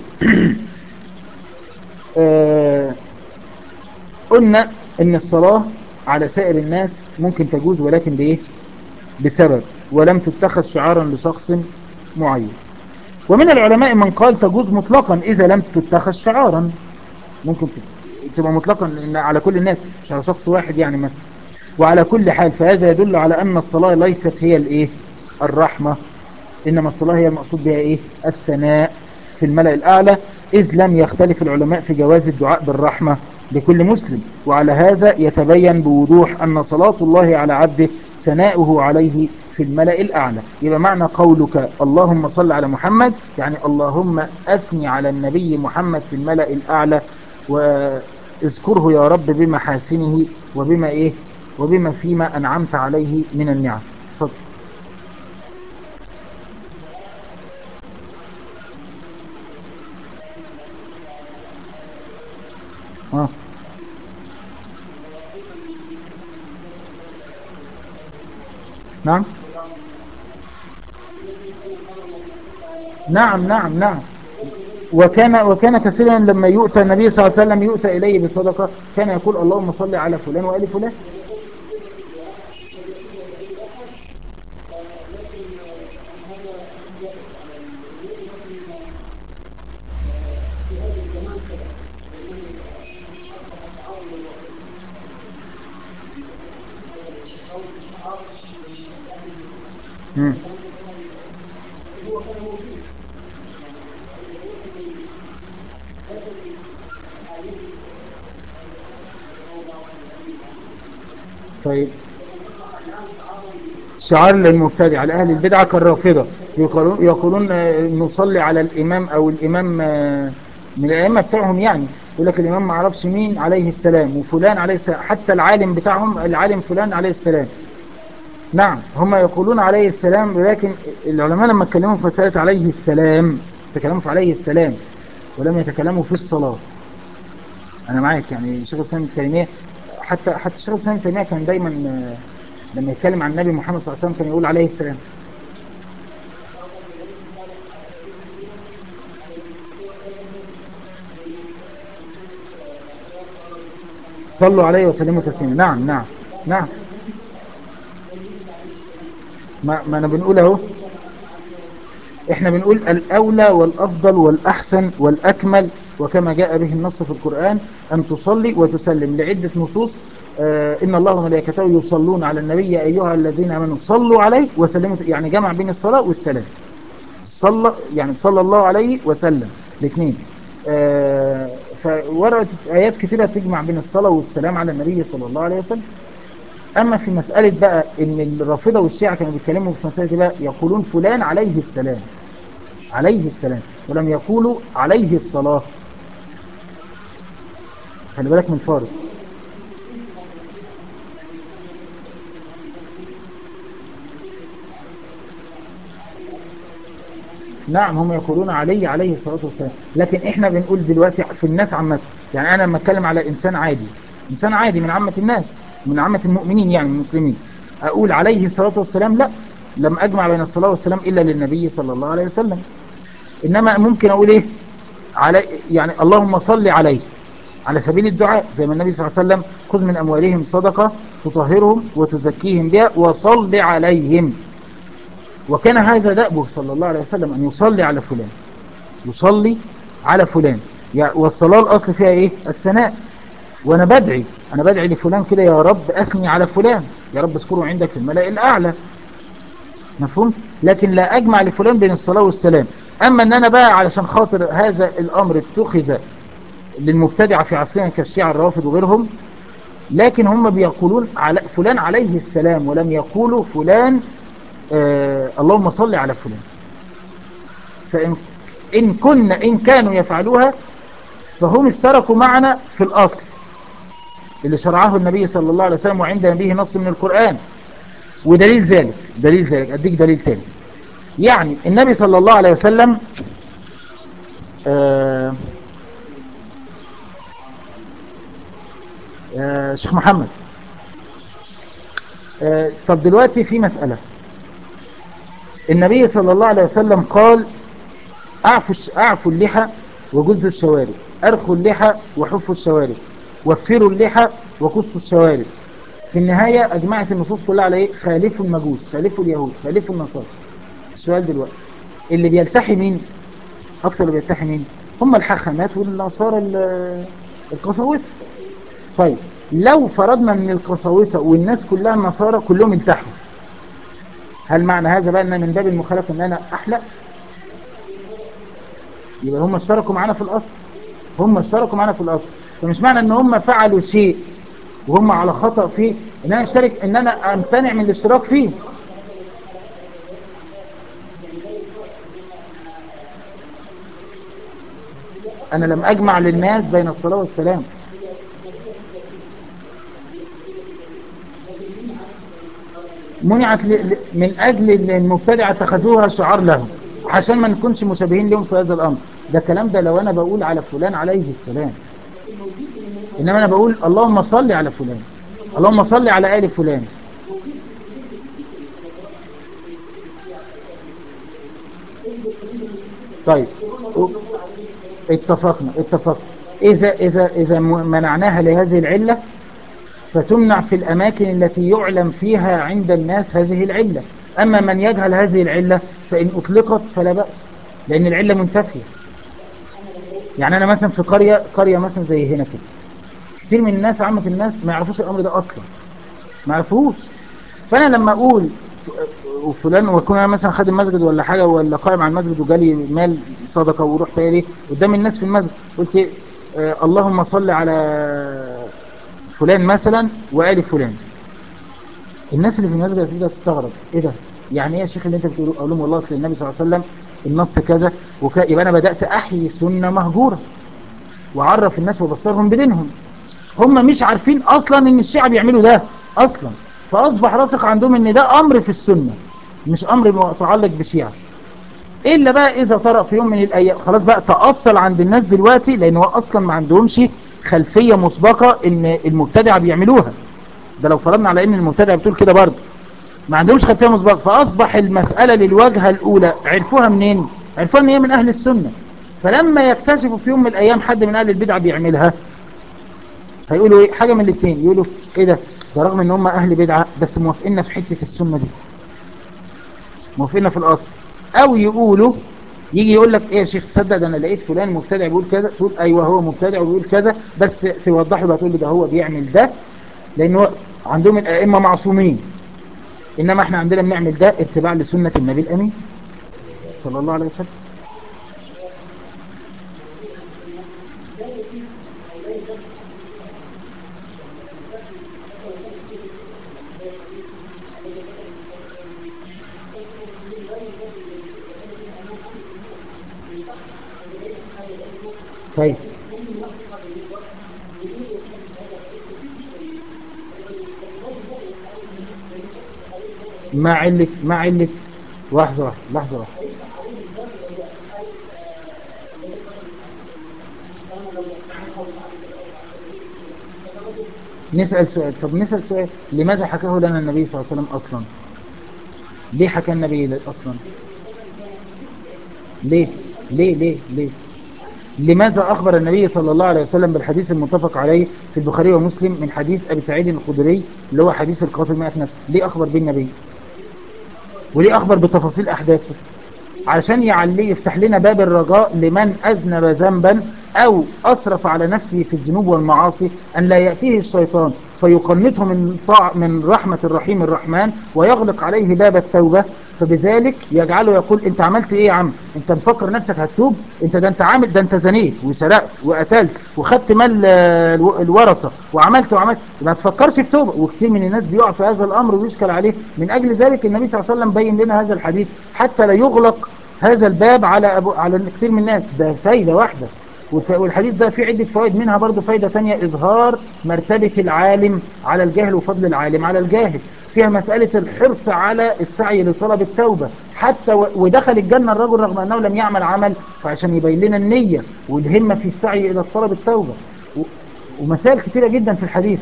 آه قلنا ان الصلاة على سائر الناس ممكن تجوز ولكن بايه بسبب ولم تتخذ شعارا لشخص معين ومن العلماء من قال تجوز مطلقا اذا لم تتخذ شعارا ممكن تبقى مطلقا لأن على كل الناس مش على شخص واحد يعني مثلا وعلى كل حال فهذا يدل على أن الصلاة ليست هي الايه الرحمة إنما الصلاة هي المقصود بها إيه الثناء في الملأ الأعلى إذ لم يختلف العلماء في جواز الدعاء بالرحمة لكل مسلم وعلى هذا يتبين بوضوح أن صلاة الله على عبده ثناؤه عليه في الملأ الأعلى يبقى معنى قولك اللهم صل على محمد يعني اللهم أثني على النبي محمد في الملأ الأعلى واذكره يا رب بمحاسنه وبما إيه وبما فيما أنعمت عليه من النعم فضل. ها نعم نعم نعم نعم وكان وكان كثيرا لما يؤتى النبي صلى الله عليه وسلم يؤتى إليه بصدقة كان يقول اللهم صل على فلان وآل فلان مم. طيب شعار للمبتدع على أهل البدعة كالرافضة يقولون, يقولون آه، نصلي على الإمام أو الإمام آه، من الأئمة بتاعهم يعني يقول لك الإمام ما عرفش مين عليه السلام وفلان عليه السلام حتى العالم بتاعهم العالم فلان عليه السلام نعم هم يقولون عليه السلام ولكن العلماء لما اتكلموا في مسألة عليه السلام تكلموا في عليه السلام ولم يتكلموا في الصلاة أنا معاك يعني شيخ الإسلام ابن تيمية حتى حتى الشيخ الإسلام ابن تيمية كان دايما آه، لما يتكلم عن النبي محمد صلى الله عليه وسلم كان يقول عليه السلام صلوا عليه وسلموا تسليما نعم نعم نعم ما, ما انا بنقول اهو احنا بنقول الاولى والافضل والاحسن والاكمل وكما جاء به النص في القرآن ان تصلي وتسلم لعدة نصوص آه ان الله وملائكته يصلون على النبي يا ايها الذين امنوا صلوا عليه وسلموا يعني جمع بين الصلاة والسلام صلى يعني صلى الله عليه وسلم الاثنين آه فوردت ايات كثيرة تجمع بين الصلاة والسلام على النبي صلى الله عليه وسلم اما في مسألة بقى ان الرافضة والشيعة كانوا بيتكلموا في مسألة بقى يقولون فلان عليه السلام عليه السلام ولم يقولوا عليه الصلاة خلي بالك من فارق نعم هم يقولون علي عليه الصلاة والسلام لكن احنا بنقول دلوقتي في الناس عامة يعني انا لما اتكلم على انسان عادي انسان عادي من عامة الناس من عامة المؤمنين يعني المسلمين اقول عليه الصلاة والسلام لا لم اجمع بين الصلاة والسلام الا للنبي صلى الله عليه وسلم انما ممكن اقول ايه علي يعني اللهم صل عليه على سبيل الدعاء زي ما النبي صلى الله عليه وسلم خذ من اموالهم صدقة تطهرهم وتزكيهم بها وصل عليهم وكان هذا دأبه صلى الله عليه وسلم أن يصلي على فلان يصلي على فلان يعني والصلاة الأصل فيها إيه الثناء وأنا بدعي أنا بدعي لفلان كده يا رب أثني على فلان يا رب اذكره عندك في الملأ الأعلى مفهوم لكن لا أجمع لفلان بين الصلاة والسلام أما أن أنا بقى علشان خاطر هذا الأمر اتخذ للمبتدع في عصرنا كالشيعة الرافض وغيرهم لكن هم بيقولون على فلان عليه السلام ولم يقولوا فلان آه اللهم صل على فلان فإن إن كنا إن كانوا يفعلوها فهم اشتركوا معنا في الأصل اللي شرعه النبي صلى الله عليه وسلم وعند نبيه نص من القرآن ودليل ذلك دليل ذلك أديك دليل تاني يعني النبي صلى الله عليه وسلم آه آه شيخ محمد آه طب دلوقتي في مسألة النبي صلى الله عليه وسلم قال أعفوا, أعفوا اللحى وجزوا الشوارب أرخوا اللحى وحفوا الشوارب وفروا اللحى وقصوا الشوارب في النهاية أجمعت النصوص كلها على إيه؟ خالفوا المجوس خالفوا اليهود خالفوا النصارى السؤال دلوقتي اللي بيلتحي مين أكثر اللي بيلتحي مين هم الحاخامات والنصارى القساوسة طيب لو فرضنا من القساوسة والناس كلها النصارى كلهم التحوا هل معنى هذا بقى ان من باب المخالفة ان انا احلق يبقى هم اشتركوا معانا في الاصل هم اشتركوا معانا في الاصل فمش معنى ان هم فعلوا شيء وهم على خطأ فيه ان انا اشترك ان انا امتنع من الاشتراك فيه انا لم اجمع للناس بين الصلاة والسلام منعت من اجل المبتدع اتخذوها شعار لهم عشان ما نكونش مشابهين لهم في هذا الامر ده الكلام ده لو انا بقول على فلان عليه السلام انما انا بقول اللهم صل على فلان اللهم صل على آل فلان طيب اتفقنا اتفقنا إذا, إذا, إذا منعناها لهذه العلة فتمنع في الأماكن التي يعلم فيها عند الناس هذه العلة أما من يجهل هذه العلة فإن أطلقت فلا بأس لأن العلة منتفية يعني أنا مثلا في قرية قرية مثلا زي هنا كده كثير من الناس عامة الناس ما يعرفوش الأمر ده أصلا ما يعرفوش فأنا لما أقول وفلان ويكون أنا مثلا خادم مسجد ولا حاجة ولا قائم على المسجد وجالي مال صدقة ورحت ليه قدام الناس في المسجد قلت آه اللهم صل على فلان مثلا وآل فلان الناس اللي في المسجد هتبدأ تستغرب ايه ده يعني ايه يا شيخ اللي انت بتقوله اقول لهم والله اصل النبي صلى الله عليه وسلم النص كذا وك... يبقى انا بدأت احيي سنة مهجورة وعرف الناس وبصرهم بدينهم هم مش عارفين اصلا ان الشيعة بيعملوا ده اصلا فاصبح راسخ عندهم ان ده امر في السنة مش امر متعلق بشيعة الا بقى اذا طرأ في يوم من الايام خلاص بقى تأصل عند الناس دلوقتي لان هو اصلا ما عندهمش خلفية مسبقة ان المبتدع بيعملوها ده لو فرضنا على ان المبتدع بتقول كده برضه ما عندهمش خلفية مسبقة فاصبح المسألة للواجهة الاولى عرفوها منين عرفوها ان هي من اهل السنة فلما يكتشفوا في يوم من الايام حد من اهل البدعة بيعملها هيقولوا ايه حاجة من الاثنين يقولوا ايه ده ده رغم ان هم اهل بدعة بس موافقنا في حتة السنة دي موافقنا في الاصل او يقولوا يجي يقول لك ايه يا شيخ تصدق ده انا لقيت فلان مبتدع بيقول كذا تقول ايوه هو مبتدع وبيقول كذا بس توضح له بقى تقول له ده هو بيعمل ده لان هو عندهم الائمه معصومين انما احنا عندنا بنعمل ده اتباع لسنه النبي الامين صلى الله عليه وسلم طيب ما علة ما علة لحظة واحدة لحظة واحدة نسأل سؤال طب نسأل سؤال لماذا حكاه لنا النبي صلى الله عليه وسلم أصلا ليه حكى النبي أصلا ليه ليه ليه ليه لماذا أخبر النبي صلى الله عليه وسلم بالحديث المتفق عليه في البخاري ومسلم من حديث أبي سعيد الخدري اللي هو حديث القاتل مئة نفس ليه أخبر به النبي وليه أخبر بتفاصيل أحداثه علشان يعلي يفتح لنا باب الرجاء لمن أذنب ذنبا أو أسرف على نفسه في الذنوب والمعاصي أن لا يأتيه الشيطان فيقنطه من, طاع من رحمة الرحيم الرحمن ويغلق عليه باب التوبة فبذلك يجعله يقول انت عملت ايه يا عم انت مفكر نفسك هتتوب انت ده انت عامل ده انت زنيت وسرقت وقتلت وخدت مال الورثة وعملت وعملت ما تفكرش في توبة وكثير من الناس بيقع في هذا الامر ويشكل عليه من اجل ذلك النبي صلى الله عليه وسلم بين لنا هذا الحديث حتى لا يغلق هذا الباب على أبو على كثير من الناس ده فايدة واحدة والحديث ده فيه عدة فوائد منها برضو فايدة ثانية إظهار مرتبة العالم على الجاهل وفضل العالم على الجاهل فيها مسألة الحرص على السعي لطلب التوبة حتى ودخل الجنة الرجل رغم أنه لم يعمل عمل فعشان يبين لنا النية والهمة في السعي إلى طلب التوبة ومسائل كتيرة جدا في الحديث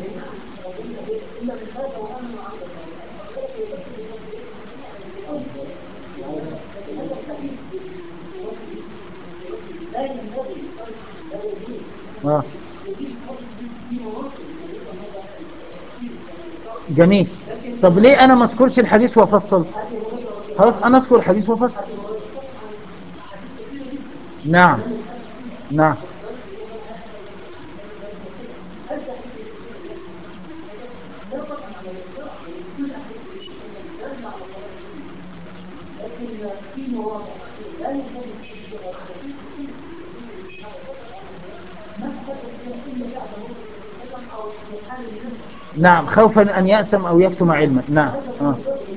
آه. جميل طب ليه انا ما اذكرش الحديث وافصل خلاص انا اذكر الحديث وافصل نعم نعم نعم خوفا أن يأثم أو يكتم علما نعم آه.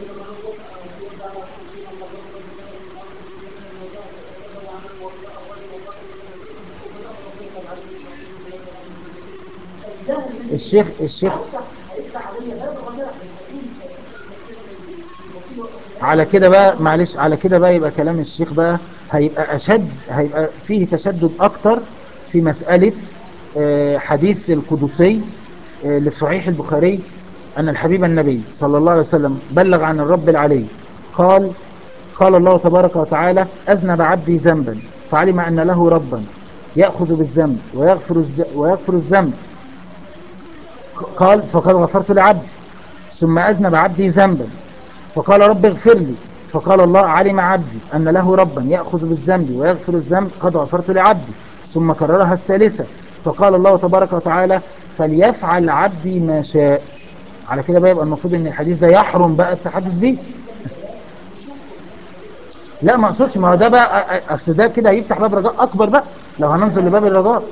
الشيخ الشيخ على كده بقى معلش على كده بقى يبقى كلام الشيخ بقى هيبقى أشد هيبقى فيه تشدد أكتر في مسألة آه، حديث القدسي آه، لصحيح البخاري أن الحبيب النبي صلى الله عليه وسلم بلغ عن الرب العلي قال قال الله تبارك وتعالى أذنب عبدي ذنبا فعلم أن له ربا يأخذ بالذنب ويغفر, الز... ويغفر الذنب قال فقد غفرت لعبدي ثم أذنب عبدي ذنبا فقال رب اغفر لي فقال الله علم عبدي أن له ربا يأخذ بالذنب ويغفر الذنب قد غفرت لعبدي ثم كررها الثالثة فقال الله تبارك وتعالى فليفعل عبدي ما شاء على كده بقى يبقى المفروض ان الحديث ده يحرم بقى التحدث بيه لا ما اقصدش ما هو ده بقى اصل ده كده هيفتح باب رجاء اكبر بقى لو هننزل لباب الرجاء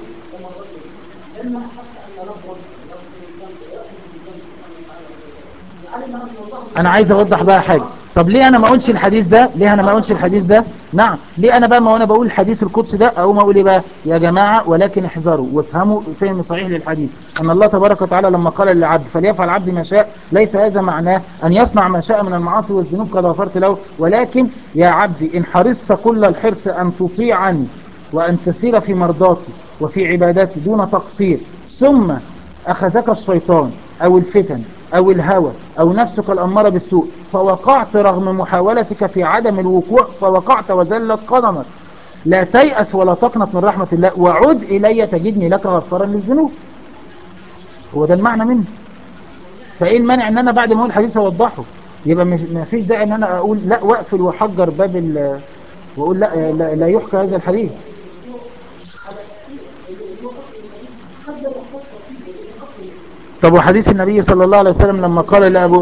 انا عايز اوضح بقى حاجة طب ليه انا ما اقولش الحديث ده ليه انا ما اقولش الحديث ده نعم ليه انا بقى ما وانا بقول الحديث القدسي ده او ما اقول ايه بقى يا جماعة ولكن احذروا وافهموا فهم صحيح للحديث ان الله تبارك وتعالى لما قال للعبد فليفعل عبد ما شاء ليس هذا معناه ان يصنع ما شاء من المعاصي والذنوب قد غفرت له ولكن يا عبدي ان حرصت كل الحرص ان تطيعني وان تسير في مرضاتي وفي عباداتي دون تقصير ثم اخذك الشيطان او الفتن او الهوى او نفسك الامارة بالسوء فوقعت رغم محاولتك في عدم الوقوع فوقعت وزلت قدمك لا تيأس ولا تقنط من رحمة الله وعد إلي تجدني لك غفارا للذنوب هو ده المعنى منه فإيه المانع ان انا بعد ما اقول الحديث اوضحه يبقى مش ما فيش داعي ان انا اقول لا واقفل واحجر باب ال واقول لا, لا, لا يحكى هذا الحديث طب وحديث النبي صلى الله عليه وسلم لما قال لأبو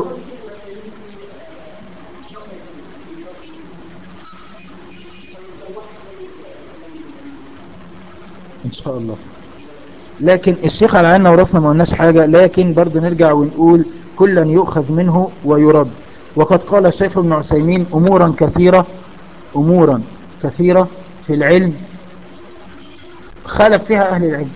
ان شاء الله لكن الشيخ على عنا ورسنا ما قلناش حاجة لكن برضو نرجع ونقول كلا يؤخذ منه ويرد وقد قال الشيخ ابن عثيمين امورا كثيرة امورا كثيرة في العلم خالف فيها اهل العلم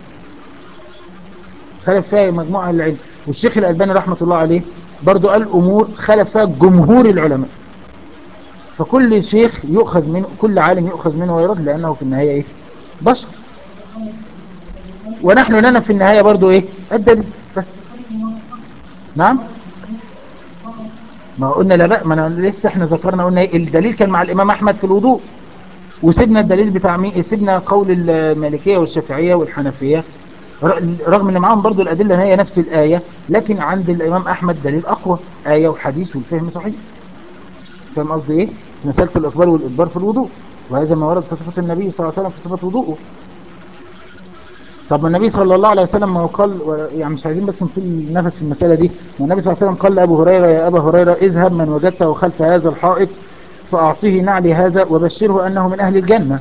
خالف فيها مجموعة اهل العلم والشيخ الألباني رحمة الله عليه برضو قال امور خالف فيها جمهور العلماء فكل شيخ يؤخذ منه كل عالم يؤخذ منه ويرد لأنه في النهاية ايه بشر ونحن لنا في النهاية برضو ايه الدليل بس نعم ما قلنا لا بقى ما أنا لسه احنا ذكرنا قلنا ايه الدليل كان مع الامام احمد في الوضوء وسيبنا الدليل بتاع مين سيبنا قول المالكية والشافعية والحنفية رغم ان معاهم برضو الادلة هي نفس الآية لكن عند الامام احمد دليل اقوى آية وحديث والفهم صحيح فاهم قصدي ايه مسألة الاقبال والادبار في الوضوء وهذا ما ورد في صفة النبي صلى الله عليه وسلم في صفة وضوءه طب النبي صلى الله عليه وسلم ما قال يعني مش عايزين بس نطيل النفس في المسألة دي والنبي صلى الله عليه وسلم قال لأبو هريرة يا أبا هريرة اذهب من وجدته خلف هذا الحائط فأعطيه نعلي هذا وبشره أنه من أهل الجنة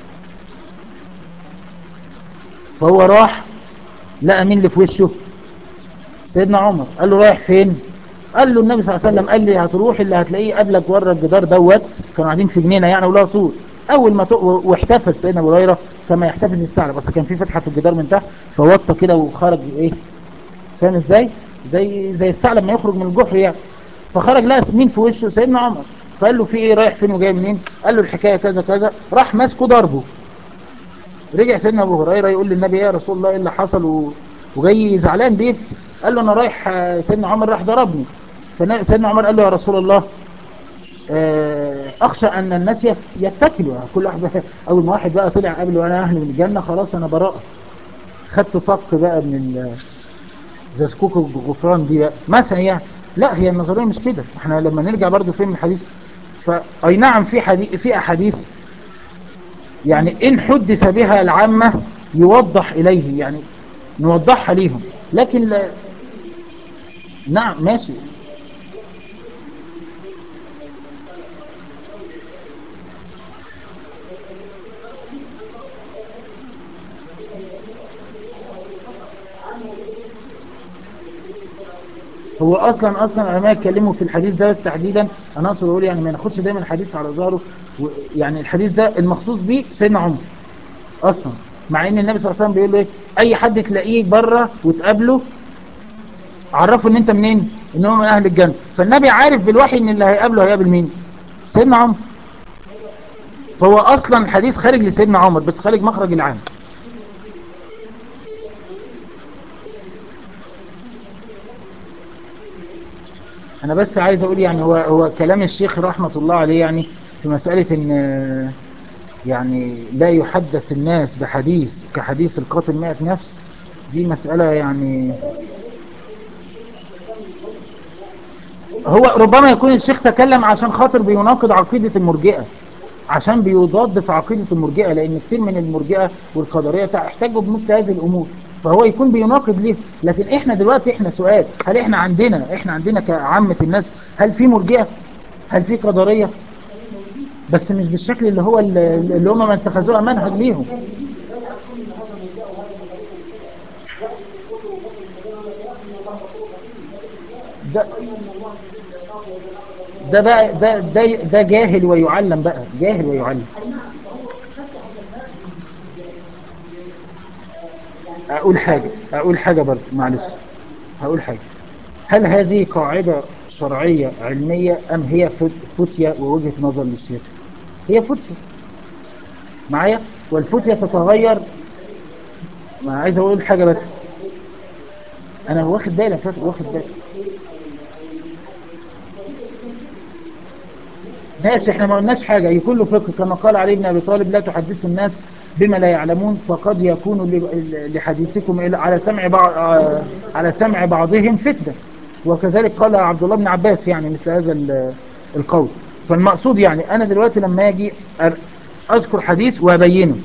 فهو راح لقى مين اللي في وشه سيدنا عمر قال له رايح فين قال له النبي صلى الله عليه وسلم قال لي هتروح اللي هتلاقيه قبلك ورا الجدار دوت كانوا قاعدين في جنينه يعني ولا سور اول ما تق... واحتفل سيدنا ابو هريره كما يحتفل الثعلب بس كان في فتحه في الجدار من تحت فوطى كده وخرج ايه فاهم ازاي زي زي الثعلب ما يخرج من الجحر يعني فخرج لقى مين في وشه سيدنا عمر فقال له في ايه رايح فين وجاي منين قال له الحكايه كذا كذا راح ماسكه ضربه رجع سيدنا ابو هريره يقول للنبي يا رسول الله ايه اللي حصل و... وجاي زعلان بيبكي قال له انا رايح آه، سيدنا عمر راح ضربني فنا- سيدنا عمر قال له يا رسول الله آه، اخشى ان الناس يت- يتكلوا كل واحد بقى اول ما واحد بقى طلع قبله انا اهل من الجنه خلاص انا براءه خدت صك بقى من ال- زي سكوك الغفران دي بقى مثلا يعني لا هي النظريه مش كده احنا لما نرجع برضو فين الحديث فاي نعم في حديث في احاديث يعني ان حدث بها العامه يوضح اليه يعني نوضحها ليهم لكن لا نعم ماشي هو اصلا اصلا العلماء اتكلموا في الحديث ده تحديدا انا اقصد اقول يعني ما ناخدش دايما الحديث على ظهره و- يعني الحديث ده المخصوص بيه سيدنا عمر اصلا مع ان النبي صلى الله عليه وسلم بيقول له ايه اي حد تلاقيه بره وتقابله عرفه ان انت منين ان هو من اهل الجنه فالنبي عارف بالوحي ان اللي هيقابله هيقابل مين سيدنا عمر فهو اصلا الحديث خارج لسيدنا عمر بس خارج مخرج العام انا بس عايز اقول يعني هو هو كلام الشيخ رحمة الله عليه يعني في مسألة ان يعني لا يحدث الناس بحديث كحديث القاتل مئة نفس دي مسألة يعني هو ربما يكون الشيخ تكلم عشان خاطر بيناقض عقيدة المرجئة عشان بيضاد في عقيدة المرجئة لأن كتير من المرجئة والقدرية احتاجوا بمثل هذه الأمور فهو يكون بيناقض ليه لكن احنا دلوقتي احنا سؤال هل احنا عندنا احنا عندنا كعامة الناس هل في مرجئة هل في قدرية بس مش بالشكل اللي هو اللي هم ما اتخذوها منهج ليهم ده ده بقى ده ده ده جاهل ويعلم بقى جاهل ويعلم اقول حاجة اقول حاجة برضه معلش هقول حاجة هل هذه قاعدة شرعية علمية ام هي فتية ووجهة نظر للشيخ هي فتية معايا والفتية تتغير ما عايز اقول حاجة بس انا واخد بالي واخد بالي ماشي احنا ما قلناش حاجة يكون له فقه كما قال علي بن ابي طالب لا تحدثوا الناس بما لا يعلمون فقد يكون لحديثكم على سمع بعض على سمع بعضهم فتنة وكذلك قال عبد الله بن عباس يعني مثل هذا القول فالمقصود يعني انا دلوقتي لما اجي اذكر حديث وابينه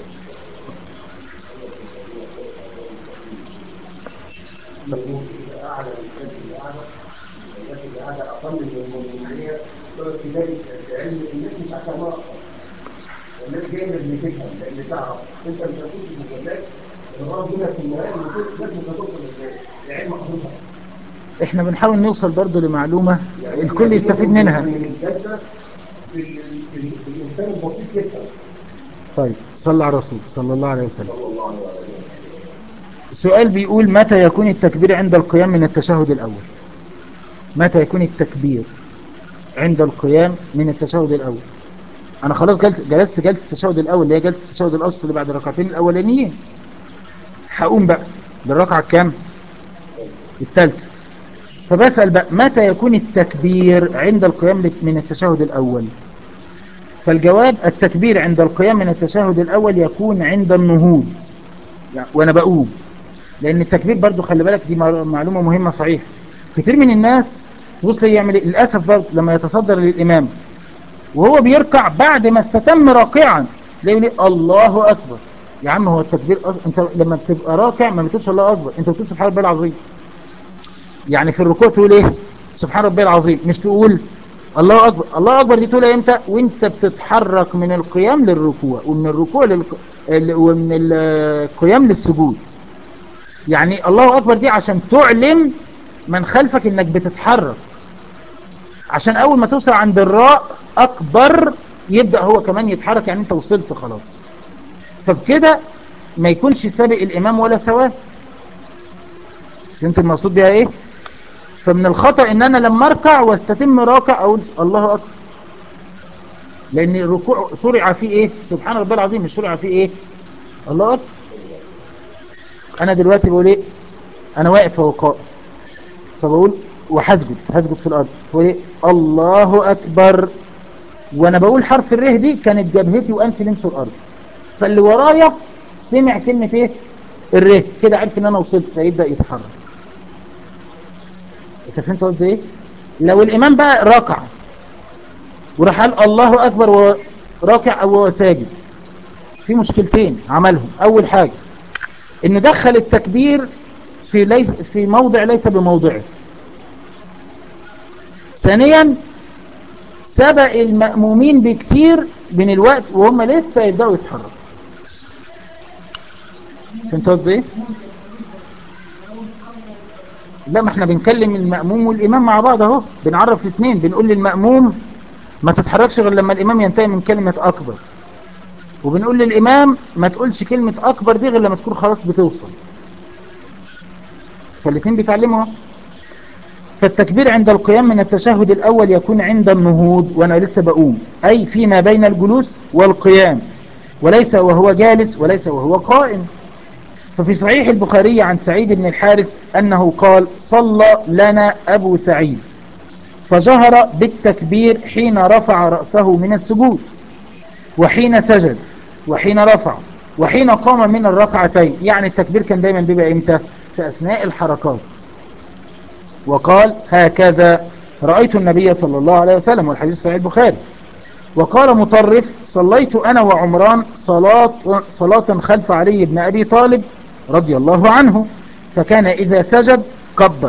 اقل من المنهجيه في ذلك علم الناس مش عشان الناس جايه اللي تفهم لان تعرف انت مش هتكون في المجلات الغرض منك في النهايه المفروض لازم توصل للعلم حضرتك احنا بنحاول نوصل برضه لمعلومة الكل يستفيد منها الجلسه في الانسان البسيط يفهم طيب صلى على الرسول صلى الله عليه وسلم صلى الله عليه وسلم السؤال بيقول متى يكون التكبير عند القيام من التشهد الأول متى يكون التكبير عند القيام من التشهد الأول أنا خلاص جلست, جلست جلسة التشهد الأول اللي هي جلسة التشهد الأوسط اللي بعد الركعتين الأولانيين هقوم بقى للركعة الكام الثالثة فبسأل بقى متى يكون التكبير عند القيام من التشهد الأول فالجواب التكبير عند القيام من التشهد الأول يكون عند النهوض يعني وأنا بقوم لأن التكبير برضو خلي بالك دي معلومة مهمة صحيح كتير من الناس تبص لي يعمل إيه؟ للأسف برضو لما يتصدر للإمام وهو بيركع بعد ما استتم راكعا لا يقول إيه؟ الله أكبر يا عم هو التكبير أص... انت لما بتبقى راكع ما بتقولش الله أكبر انت بتقول سبحان ربي العظيم يعني في الركوع تقول ايه سبحان ربي العظيم مش تقول الله أكبر الله أكبر دي تقولها امتى وانت بتتحرك من القيام للركوع ومن الركوع لل... ومن القيام للسجود يعني الله أكبر دي عشان تعلم من خلفك انك بتتحرك عشان اول ما توصل عند الراء اكبر يبدأ هو كمان يتحرك يعني انت وصلت خلاص فبكده ما يكونش سابق الامام ولا سواه فهمت المقصود بها ايه فمن الخطأ ان انا لما اركع واستتم راكع اقول الله اكبر لان الركوع شرع فيه ايه سبحان ربي العظيم مش شرع فيه ايه الله اكبر انا دلوقتي بقول ايه انا واقف وهو قائم فبقول وهسجد هسجد في الارض فايه الله اكبر وانا بقول حرف الره دي كانت جبهتي وانفي لمسوا الارض فاللي ورايا سمع كلمة ايه الره كده عرف ان انا وصلت فيبدأ يتحرك انت فهمت قصدي ايه لو الامام بقى ركع وراح قال الله اكبر وهو راكع او هو ساجد في مشكلتين عملهم اول حاجة انه دخل التكبير في ليس في موضع ليس بموضعه ثانيا سبق المأمومين بكتير من الوقت وهم لسه يبدأوا يتحركوا فهمت قصدي ايه لا ما احنا بنكلم المأموم والإمام مع بعض اهو بنعرف الاثنين بنقول للمأموم ما تتحركش غير لما الإمام ينتهي من كلمة أكبر وبنقول للإمام ما تقولش كلمة أكبر دي غير لما تكون خلاص بتوصل فالاثنين بيتعلموا فالتكبير عند القيام من التشهد الأول يكون عند النهوض وأنا لسه بقوم أي فيما بين الجلوس والقيام وليس وهو جالس وليس وهو قائم ففي صحيح البخاري عن سعيد بن الحارث أنه قال صلى لنا أبو سعيد فجهر بالتكبير حين رفع رأسه من السجود وحين سجد وحين رفع وحين قام من الركعتين يعني التكبير كان دايما بيبقى امتى في أثناء الحركات وقال هكذا رأيت النبي صلى الله عليه وسلم والحديث صحيح البخاري وقال مطرف صليت أنا وعمران صلاة, صلاة خلف علي بن أبي طالب رضي الله عنه فكان إذا سجد كبر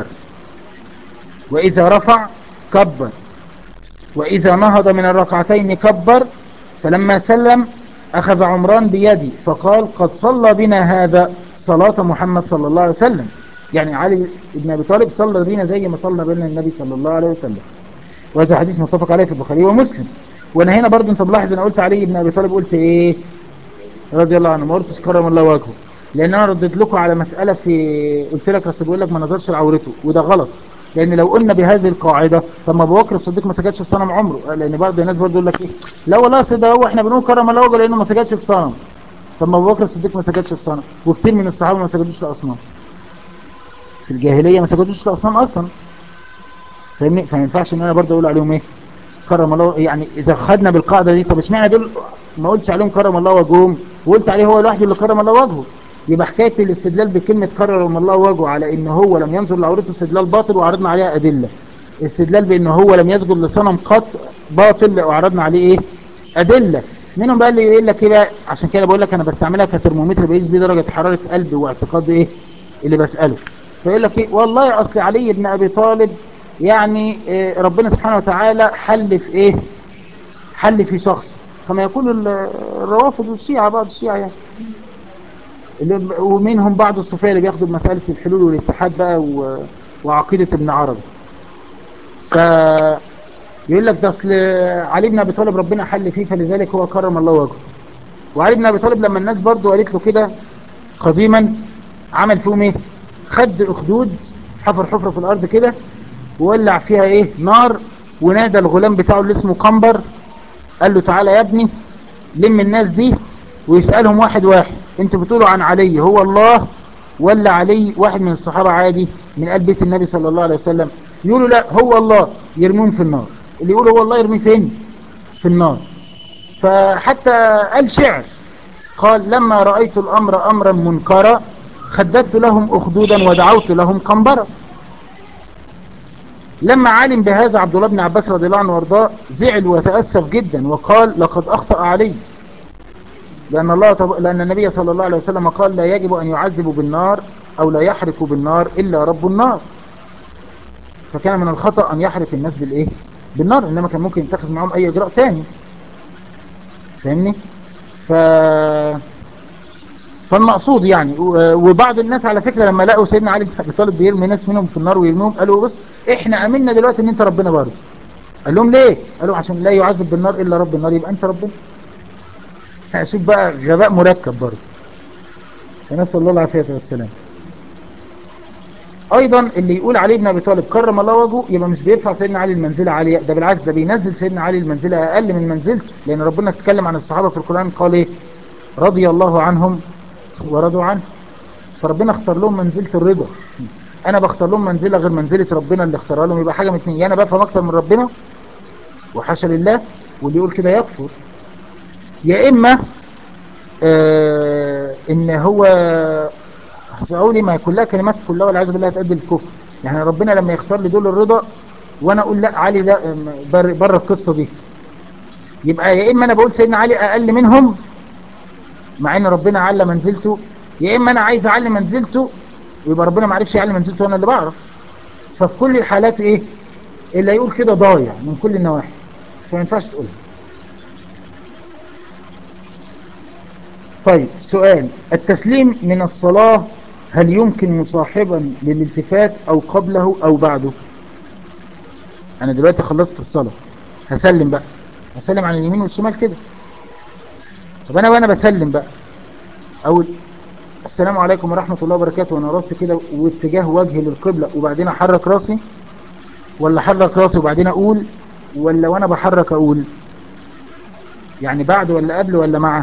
وإذا رفع كبر وإذا نهض من الركعتين كبر فلما سلم أخذ عمران بيدي فقال قد صلى بنا هذا صلاة محمد صلى الله عليه وسلم يعني علي بن أبي طالب صلى بنا زي ما صلى بنا النبي صلى الله عليه وسلم وهذا حديث متفق عليه في البخاري ومسلم وانا هنا برضو انت ملاحظ انا قلت علي بن ابي طالب قلت ايه رضي الله عنه ما قلتش كرم الله وجهه لان انا رديت لكم على مسألة في قلت لك اصل بيقول لك ما نظرش لعورته وده غلط لان لو قلنا بهذه القاعدة طب ما ابو بكر الصديق ما سجدش في صنم عمره لان بعض الناس برضو يقول لك ايه لا والله اصل ده هو احنا بنقول كرم الله وجهه لانه ما سجدش في صنم طب ما ابو بكر الصديق ما سجدش في صنم وكتير من الصحابه ما سجدوش لاصنام في الجاهليه ما سجدوش لاصنام اصلا فاهمني فما ينفعش ان انا برضه اقول عليهم ايه كرم الله يعني اذا خدنا بالقاعده دي طب اشمعنى دول ما قلتش عليهم كرم الله وجههم وقلت عليه هو لوحده اللي كرم الله وجهه يبقى حكايه الاستدلال بكلمه كرم الله وجهه على ان هو لم ينظر لعورته استدلال باطل وعرضنا عليها ادله استدلال بان هو لم يسجد لصنم قط باطل وعرضنا عليه ايه ادله منهم بقى اللي يقول لك ايه بقى عشان كده بقول لك انا بستعملها كترمومتر بقيس بيه درجه حراره قلبي واعتقاد ايه اللي بساله فيقول لك ايه والله اصل علي بن ابي طالب يعني إيه ربنا سبحانه وتعالى حل في ايه حل في شخص كما يقول الروافض والشيعة بعض الشيعة يعني ومنهم بعض الصوفيه اللي بياخدوا مسألة الحلول والاتحاد بقى وعقيدة ابن عربي ف يقول لك ده اصل علي بن ابي طالب ربنا حل فيه فلذلك هو كرم الله وجهه وعلي بن ابي طالب لما الناس برضه قالت له كده قديما عمل فيهم ايه خد اخدود حفر حفرة في الارض كده وولع فيها ايه نار ونادى الغلام بتاعه اللي اسمه قنبر قال له تعالى يا ابني لم الناس دي ويسألهم واحد واحد انتوا بتقولوا عن علي هو الله ولا علي واحد من الصحابة عادي من قلب بيت النبي صلى الله عليه وسلم يقولوا لا هو الله يرمون في النار اللي يقولوا هو الله يرميه فين في النار فحتى قال شعر قال لما رأيت الأمر أمرا منكرا خددت لهم أخدودا ودعوت لهم قنبرا لما علم بهذا عبد الله بن عباس رضي الله عنه وارضاه زعل وتأسف جدا وقال لقد أخطأ علي لأن, الله طب... لأن النبي صلى الله عليه وسلم قال لا يجب أن يعذب بالنار أو لا يحرق بالنار إلا رب النار فكان من الخطأ أن يحرق الناس بالإيه بالنار إنما كان ممكن يتخذ معهم أي إجراء تاني فاهمني ف... فالمقصود يعني وبعض الناس على فكرة لما لقوا سيدنا علي بن ابي طالب بيرمي ناس منهم في النار ويرميهم قالوا بص احنا امنا دلوقتي ان انت ربنا برضه قال لهم ليه قالوا عشان لا يعذب بالنار الا رب النار يبقى انت ربنا شوف بقى غباء مركب برضه فنسال الله العافيه والسلام ايضا اللي يقول علي بن ابي طالب كرم الله وجهه يبقى مش بيرفع سيدنا علي المنزله عاليه ده بالعكس ده بينزل سيدنا علي المنزله اقل من منزلته لان ربنا اتكلم عن الصحابه في القران قال ايه رضي الله عنهم ورضوا عنه فربنا اختار لهم منزلة الرضا انا بختار لهم منزلة غير منزلة ربنا اللي اختارها لهم يبقى حاجة من اتنين يا انا بفهم اكتر من ربنا وحاشا لله واللي يقول كده يكفر يا اما آه ان هو هقول ما كلها كلمات كلها والعياذ بالله تؤدي الكفر يعني ربنا لما يختار لي دول الرضا وانا اقول لا علي لا بره بر القصه دي يبقى يا اما انا بقول سيدنا علي اقل منهم مع ان ربنا على منزلته يا اما انا عايز اعلي منزلته ويبقى ربنا ما عرفش يعلي منزلته وانا اللي بعرف ففي كل الحالات ايه اللي يقول كده ضايع من كل النواحي فما ينفعش تقولها طيب سؤال التسليم من الصلاة هل يمكن مصاحبا للالتفات او قبله او بعده انا دلوقتي خلصت الصلاة هسلم بقى هسلم عن اليمين والشمال كده طب انا وانا بسلم بقى اقول السلام عليكم ورحمة الله وبركاته وانا راسي كده واتجاه وجهي للقبلة وبعدين احرك راسي ولا احرك راسي وبعدين اقول ولا وانا بحرك اقول يعني بعد ولا قبل ولا معه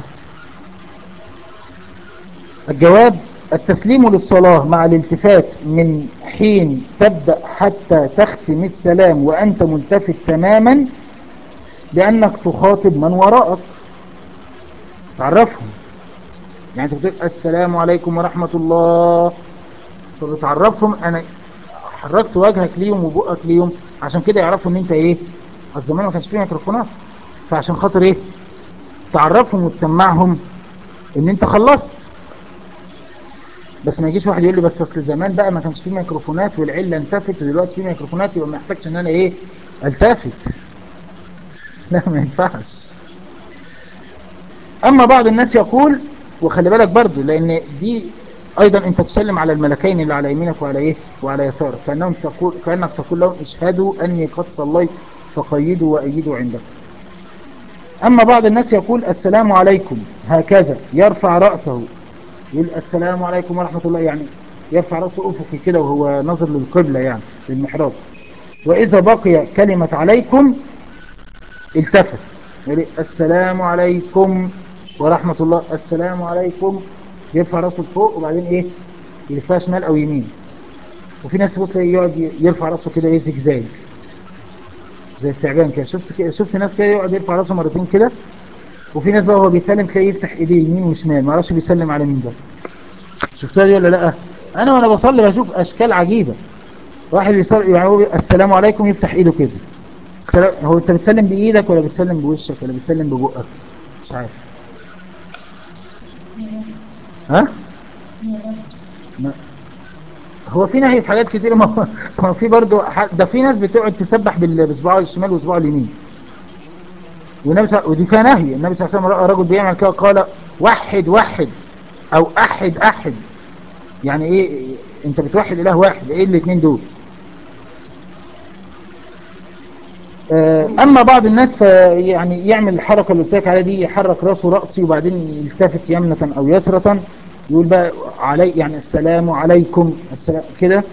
الجواب التسليم للصلاة مع الالتفات من حين تبدأ حتى تختم السلام وأنت ملتفت تماما لأنك تخاطب من وراءك تعرفهم يعني انت بتقول السلام عليكم ورحمة الله فبتعرفهم أنا حركت وجهك ليهم وبقك ليهم عشان كده يعرفوا ان انت ايه الزمان ما كانش فيه ميكروفونات فعشان خاطر ايه تعرفهم وتسمعهم ان انت خلصت بس ما يجيش واحد يقول لي بس اصل زمان بقى ما كانش فيه ميكروفونات والعله انتفت ودلوقتي فيه ميكروفونات يبقى ما يحتاجش ان انا ايه التفت لا ما ينفعش اما بعض الناس يقول وخلي بالك برضو لان دي ايضا انت تسلم على الملكين اللي على يمينك وعلى ايه وعلى يسارك كانهم تقول كانك تقول لهم اشهدوا اني قد صليت فقيدوا وايدوا عندك اما بعض الناس يقول السلام عليكم هكذا يرفع راسه يقول السلام عليكم ورحمة الله يعني يرفع رأسه أفقي كده وهو نظر للقبلة يعني للمحراب وإذا بقي كلمة عليكم التفت يعني السلام عليكم ورحمة الله السلام عليكم يرفع رأسه لفوق وبعدين إيه يلفها شمال أو يمين وفي ناس بص يقعد يرفع رأسه كده إيه زجزاج زي التعبان كده شفت كده شفت ناس كده يقعد يرفع رأسه مرتين كده وفي ناس بقى هو بيسلم تلاقيه يفتح ايديه يمين وشمال ما اعرفش بيسلم على مين ده شفتها دي ولا لا انا وانا بصلي بشوف اشكال عجيبة واحد يصلي يعني السلام عليكم يفتح ايده كده السلام هو انت بتسلم بايدك ولا بتسلم بوشك ولا بتسلم ببقك مش عارف ها ما هو في نهي في حاجات كتير ما هو في برضو ده في ناس بتقعد تسبح بصباعه الشمال وصباعه اليمين والنبي ودي فيها نهي النبي صلى الله عليه وسلم رأى رجل بيعمل كده قال وحد وحد او احد احد يعني ايه انت بتوحد اله واحد ايه الاثنين دول اما بعض الناس يعني يعمل الحركة اللي قلت لك عليها دي يحرك راسه رأسي وبعدين يلتفت يمنة او يسرة يقول بقى علي يعني السلام عليكم السلام كده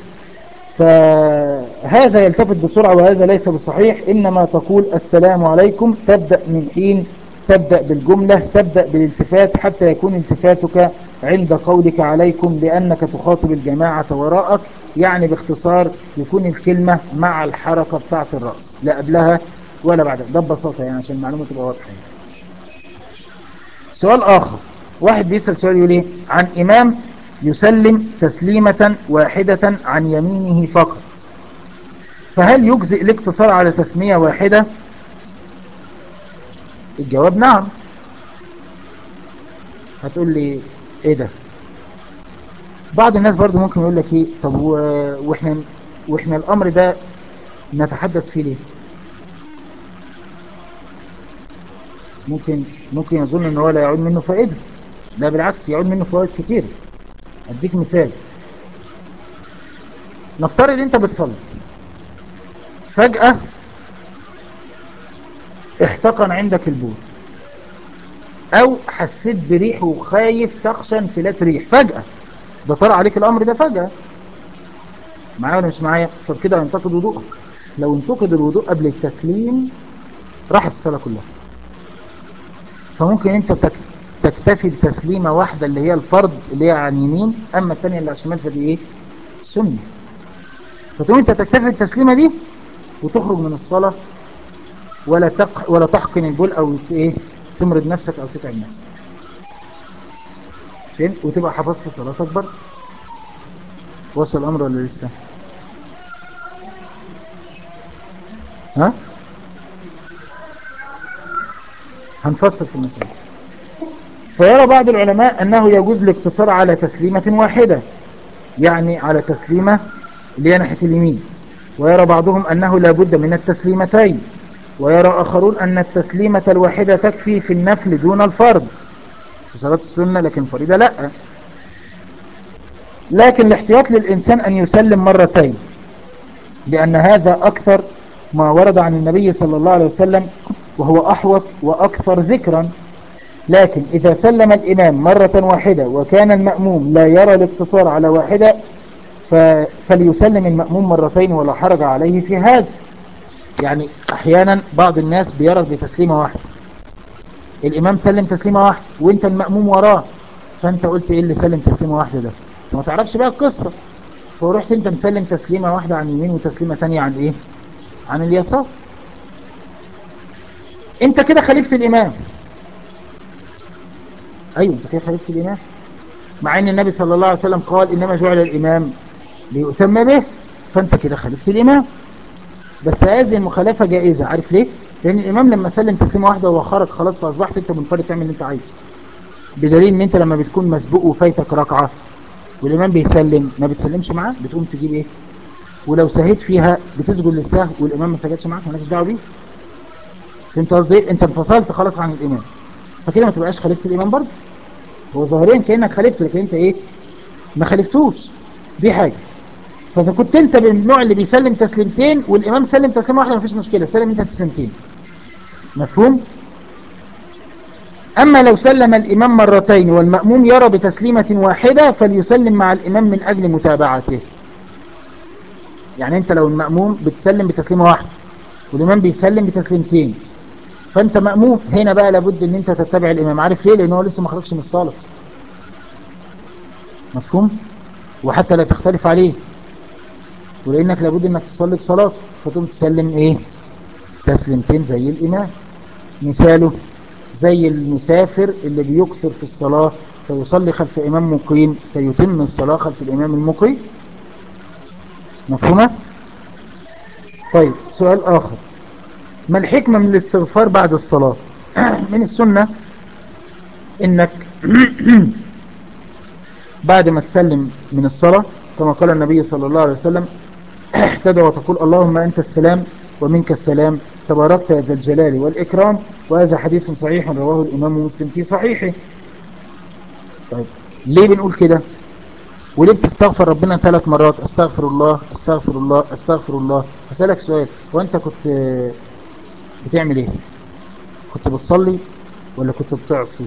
فهذا يلتفت بسرعة وهذا ليس بصحيح إنما تقول السلام عليكم تبدأ من حين تبدأ بالجملة تبدأ بالالتفات حتى يكون التفاتك عند قولك عليكم لأنك تخاطب الجماعة وراءك يعني باختصار يكون الكلمة مع الحركة بتاعة الرأس لا قبلها ولا بعدها ده ببساطة يعني عشان المعلومة تبقى واضحة سؤال آخر واحد بيسأل سؤال يقول ايه عن إمام يسلم تسليمة واحدة عن يمينه فقط فهل يجزئ الاقتصار على تسمية واحدة الجواب نعم هتقول لي ايه ده بعض الناس برضو ممكن يقول لك ايه طب واحنا واحنا الامر ده نتحدث فيه ليه ممكن ممكن يظن ان هو لا يعود منه فائدة لا بالعكس يعود منه فوائد كتير اديك مثال نفترض انت بتصلي فجأة احتقن عندك البول او حسيت بريح وخايف تخشى انفلات ريح فجأة ده طرأ عليك الامر ده فجأة معايا ولا مش معايا طب كده ينتقد وضوءك لو انتقد الوضوء قبل التسليم راحت الصلاة كلها فممكن انت تك... تكتفي بتسليمة واحدة اللي هي الفرض اللي هي عن يمين اما الثانية اللي على الشمال فدي ايه سنة فتقوم انت تكتفي التسليمة دي وتخرج من الصلاة ولا تق... ولا تحقن البول او ايه تمرض نفسك او تتعب نفسك فين وتبقى حفظت صلاتك برضه وصل الامر ولا لسه ها هنفصل في المسألة فيرى بعض العلماء أنه يجوز الاقتصار على تسليمة واحدة يعني على تسليمة اللي هي ناحية اليمين ويرى بعضهم أنه لا بد من التسليمتين ويرى آخرون أن التسليمة الواحدة تكفي في النفل دون الفرض في صلاة السنة لكن فريدة لا لكن الاحتياط للإنسان أن يسلم مرتين لأن هذا أكثر ما ورد عن النبي صلى الله عليه وسلم وهو أحوط وأكثر ذكرا لكن إذا سلم الإمام مرة واحدة وكان المأموم لا يرى الاقتصار على واحدة فليسلم المأموم مرتين ولا حرج عليه في هذا يعني أحيانا بعض الناس بيرى بتسليمة واحدة الإمام سلم تسليمة واحدة وانت المأموم وراه فانت قلت ايه اللي سلم تسليمة واحدة ده ما تعرفش بقى القصة فرحت انت مسلم تسليمة واحدة عن اليمين وتسليمة تانية عن ايه عن اليسار انت كده خليفة الامام ايوه انت كده خليفة الامام مع ان النبي صلى الله عليه وسلم قال انما جعل الامام ليؤتم به فانت كده خليفة الامام بس هذه المخالفة جائزة عارف ليه لان الامام لما سلم تسليمة واحدة وخرج خلاص فاصبحت انت منفرد تعمل اللي انت عايزه بدليل ان انت لما بتكون مسبوق وفايتك ركعة والامام بيسلم ما بتسلمش معاه بتقوم تجيب ايه ولو سهيت فيها بتسجد للسهو والامام ما سجدش معاك مالكش دعوه بيه انت قصدي ايه انت انفصلت خلاص عن الامام فكده ما تبقاش خليفه الامام برضه هو ظاهريا كانك خليفته لكن انت ايه ما خلفتوش دي حاجه فاذا كنت انت من النوع اللي بيسلم تسليمتين والامام سلم تسليمه واحده مفيش مشكله سلم انت تسليمتين مفهوم أما لو سلم الإمام مرتين والمأموم يرى بتسليمة واحدة فليسلم مع الإمام من أجل متابعته يعني أنت لو المأموم بتسلم بتسليمة واحدة والإمام بيسلم بتسليمتين فأنت مأموم هنا بقى لابد أن أنت تتبع الإمام عارف ليه لأنه لسه ما خرجش من الصلاة مفهوم وحتى لا تختلف عليه ولأنك لابد أنك تصلي بصلاة فتقوم تسلم إيه تسليمتين زي الإمام مثاله زي المسافر اللي بيقصر في الصلاة فيصلي خلف إمام مقيم فيتم الصلاة خلف الإمام المقيم مفهومة؟ طيب سؤال آخر ما الحكمة من الاستغفار بعد الصلاة من السنة إنك بعد ما تسلم من الصلاة كما قال النبي صلى الله عليه وسلم احتدى وتقول اللهم أنت السلام ومنك السلام تباركت يا ذا الجلال والإكرام وهذا حديث صحيح رواه الإمام مسلم في صحيحه طيب ليه بنقول كده وليه بتستغفر ربنا ثلاث مرات استغفر الله استغفر الله استغفر الله أسألك سؤال وانت كنت بتعمل ايه كنت بتصلي ولا كنت بتعصي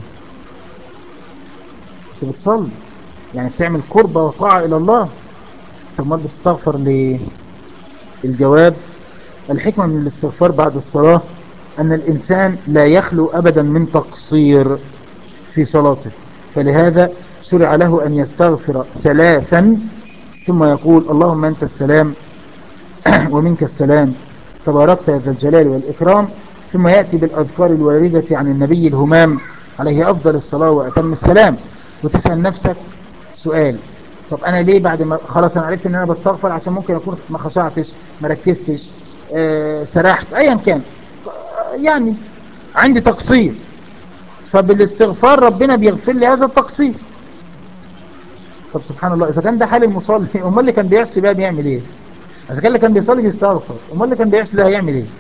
كنت بتصلي يعني بتعمل قربة وطاعة إلى الله طب ما بتستغفر ليه الجواب الحكمة من الاستغفار بعد الصلاة أن الإنسان لا يخلو أبدا من تقصير في صلاته فلهذا شرع له أن يستغفر ثلاثا ثم يقول اللهم أنت السلام ومنك السلام تباركت ذا الجلال والإكرام ثم يأتي بالأذكار الواردة عن النبي الهمام عليه أفضل الصلاة وأتم السلام وتسأل نفسك سؤال طب أنا ليه بعد ما خلاص أنا عرفت أن أنا بستغفر عشان ممكن أكون ما خشعتش ما ركزتش آه سرحت أيا كان يعني عندي تقصير فبالاستغفار ربنا بيغفر لي هذا التقصير طب سبحان الله إذا كان ده حال المصلي أمال اللي كان بيعصي بقى بيعمل إيه إذا كان اللي كان بيصلي بيستغفر أمال اللي كان بيعصي ده هيعمل إيه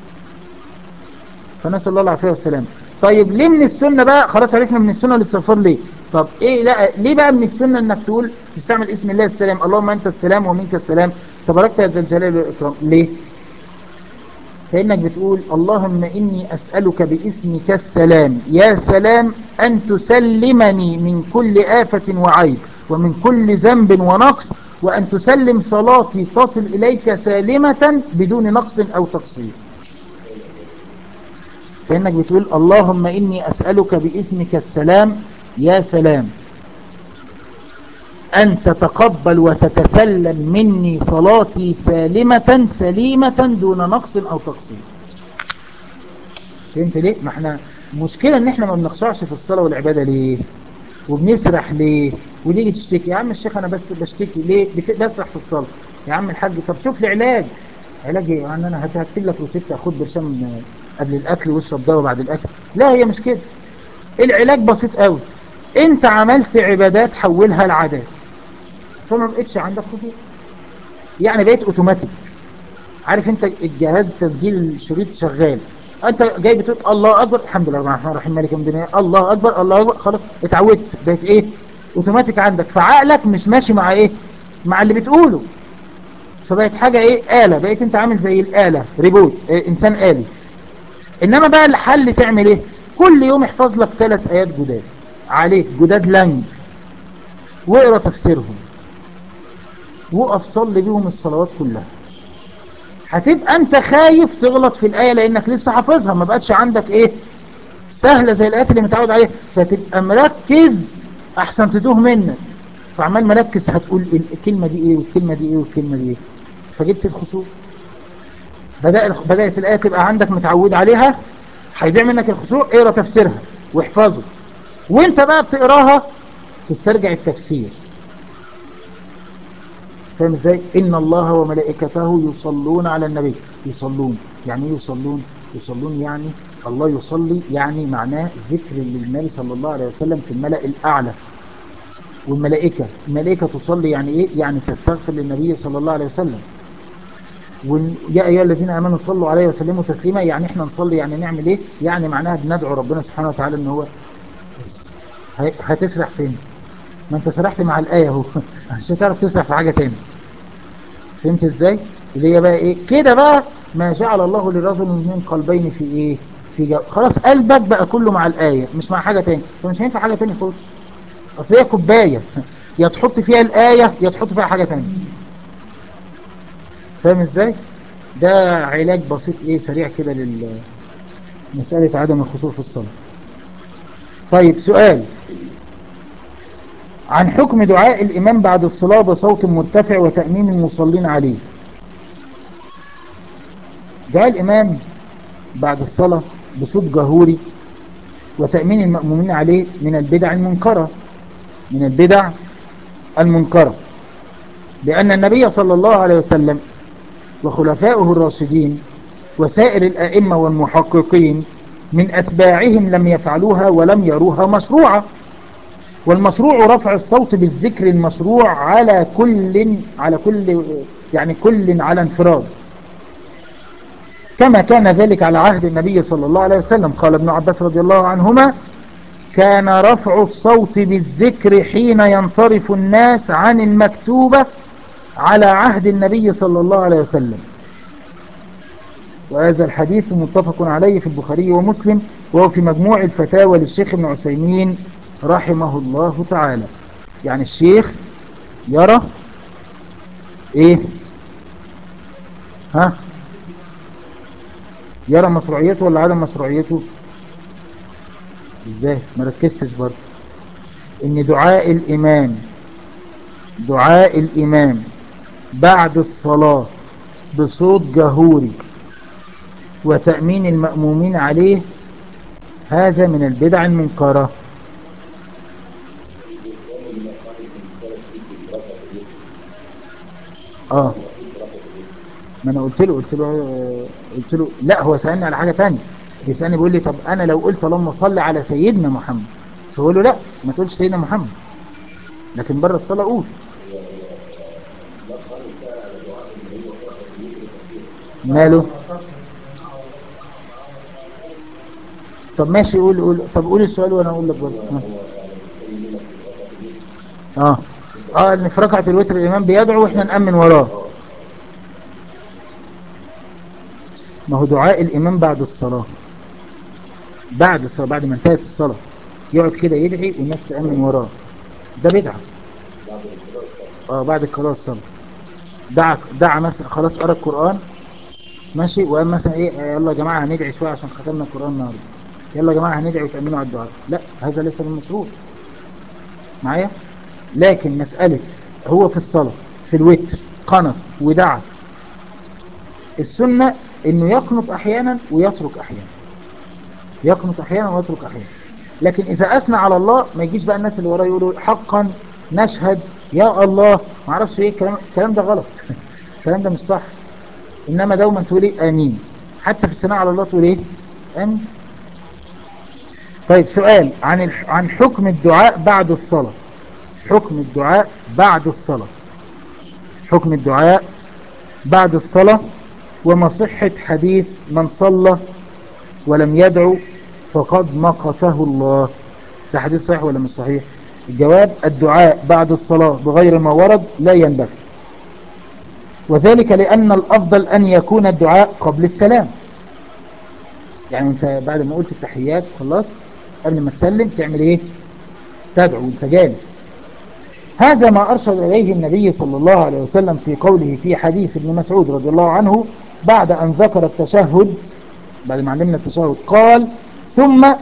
فنسأل الله العافية والسلام طيب ليه من السنة بقى خلاص عرفنا من السنة الاستغفار ليه طب ايه لا ليه بقى من السنة انك تقول تستعمل اسم الله السلام اللهم انت السلام ومنك السلام تباركت يا ذا الجلال والاكرام ليه فإنك بتقول اللهم إني أسألك باسمك السلام يا سلام أن تسلمني من كل آفة وعيب ومن كل ذنب ونقص وأن تسلم صلاتي تصل إليك سالمة بدون نقص أو تقصير فإنك بتقول اللهم إني أسألك باسمك السلام يا سلام أن تتقبل وتتسلم مني صلاتي سالمة سليمة دون نقص أو تقصير فهمت ليه؟ ما احنا مشكلة ان احنا ما بنخشعش في الصلاة والعبادة ليه وبنسرح ليه وتيجي تشتكي يا عم الشيخ انا بس بشتكي ليه بت- بسرح في الصلاة يا عم الحاج طب شوف لي علاج علاج ايه يعني انا هت- هكتب لك روشته خد برشام آه، قبل الاكل واشرب دواء بعد الاكل لا هي مش كده العلاج بسيط قوي انت عملت عبادات حولها لعادات فما بقتش عندك خشوع يعني بقيت اوتوماتيك عارف انت الجهاز تسجيل الشريط شغال انت جاي بتقول الله اكبر الحمد لله الرحمن الرحيم مالك يوم الدنيا الله اكبر الله اكبر خلاص اتعودت بقيت ايه اوتوماتيك عندك فعقلك مش ماشي مع ايه مع اللي بتقوله فبقت حاجة ايه آلة بقيت انت عامل زي الآلة ريبوت إيه انسان آلي انما بقى الحل تعمل ايه كل يوم احفظ لك ثلاث ايات جداد عليك جداد لنج واقرا تفسيرهم وقف صلي بيهم الصلوات كلها هتبقى انت خايف تغلط في الآية لانك لسه حافظها ما بقتش عندك ايه سهلة زي الآيات اللي متعود عليها فتبقى مركز احسن تتوه منك فعمال مركز هتقول إيه الكلمة دي ايه والكلمة دي ايه والكلمة دي ايه فجبت الخشوع بدأ بدأت الآية تبقى عندك متعود عليها هيضيع منك الخشوع اقرا تفسيرها واحفظه وانت بقى بتقراها تسترجع التفسير فاهم ازاي ان الله وملائكته يصلون على النبي يصلون يعني ايه يصلون يصلون يعني الله يصلي يعني معناه ذكر للنبي صلى الله عليه وسلم في الملأ الأعلى والملائكة الملائكة تصلي يعني ايه يعني تستغفر للنبي صلى الله عليه وسلم ويا ايها الذين امنوا صلوا عليه وسلموا تسليما يعني احنا نصلي يعني نعمل ايه يعني معناها بندعو ربنا سبحانه وتعالى ان هو هي- هتسرح فين ما انت سرحت مع الايه اهو مش هتعرف تسرح في حاجه تاني فهمت ازاي اللي هي بقى ايه كده بقى ما جعل الله لرجل من قلبين في ايه في جو. خلاص قلبك بقى كله مع الايه مش مع حاجه تاني فمش هينفع حاجه تاني خالص اصل هي كوبايه يا تحط فيها الايه يا تحط فيها حاجه تانية فاهم ازاي ده علاج بسيط ايه سريع كده لل مسألة عدم الخشوع في الصلاة طيب سؤال عن حكم دعاء الإمام بعد الصلاة بصوت مرتفع وتأمين المصلين عليه دعاء الإمام بعد الصلاة بصوت جهوري وتأمين المأمومين عليه من البدع المنكرة من البدع المنكرة لأن النبي صلى الله عليه وسلم وخلفائه الراشدين وسائر الأئمة والمحققين من أتباعهم لم يفعلوها ولم يروها مشروعة والمشروع رفع الصوت بالذكر المشروع على كل على كل يعني كل على انفراد كما كان ذلك على عهد النبي صلى الله عليه وسلم قال ابن عباس رضي الله عنهما كان رفع الصوت بالذكر حين ينصرف الناس عن المكتوبة على عهد النبي صلى الله عليه وسلم وهذا الحديث متفق عليه في البخاري ومسلم وهو في مجموع الفتاوى للشيخ ابن عثيمين رحمه الله تعالى يعني الشيخ يرى ايه ها يرى مشروعيته ولا عدم مشروعيته ازاي ما ركزتش برضه ان دعاء الامام دعاء الامام بعد الصلاة بصوت جهوري وتأمين المأمومين عليه هذا من البدع المنكرة اه ما انا قلت له قلت له قلت له لا هو سألني على حاجة تانية بيسألني بيقول لي طب انا لو قلت اللهم صل على سيدنا محمد فقول له لا ما تقولش سيدنا محمد لكن بره الصلاة قول ماله طب ماشي قول قول طب قول السؤال وانا اقول لك برضه اه اه ان في ركعه الوتر الامام بيدعو واحنا نامن وراه ما هو دعاء الامام بعد الصلاه بعد الصلاه بعد ما انتهت الصلاه يقعد كده يدعي والناس تامن وراه ده بدعه اه بعد قراءه الصلاه دعا دعا مثلا خلاص قرا القران ماشي وقال مثلا ايه يلا يا جماعه هندعي شويه عشان ختمنا القران النهارده يلا يا جماعه هندعي وتامنوا على الدعاء لا هذا ليس من المشروع معايا لكن مسألة هو في الصلاة في الوتر قنط ودعا السنة انه يقنط احيانا ويترك احيانا يقنط احيانا ويترك احيانا لكن اذا اثنى على الله ما يجيش بقى الناس اللي وراه يقولوا حقا نشهد يا الله ما اعرفش ايه الكلام الكلام ده غلط الكلام ده مش صح انما دوما تقول ايه امين حتى في الثناء على الله تقول ايه امين طيب سؤال عن الح... عن حكم الدعاء بعد الصلاة حكم الدعاء بعد الصلاة حكم الدعاء بعد الصلاة وما صحة حديث من صلى ولم يدعو فقد مقته الله ده حديث صحيح ولا مش صحيح الجواب الدعاء بعد الصلاة بغير ما ورد لا ينبغي وذلك لأن الأفضل أن يكون الدعاء قبل السلام يعني انت بعد ما قلت التحيات خلاص قبل ما تسلم تعمل ايه تدعو انت جالس هذا ما أرشد إليه النبي صلى الله عليه وسلم في قوله في حديث ابن مسعود رضي الله عنه بعد أن ذكر التشهد بعد ما علمنا التشهد قال ثم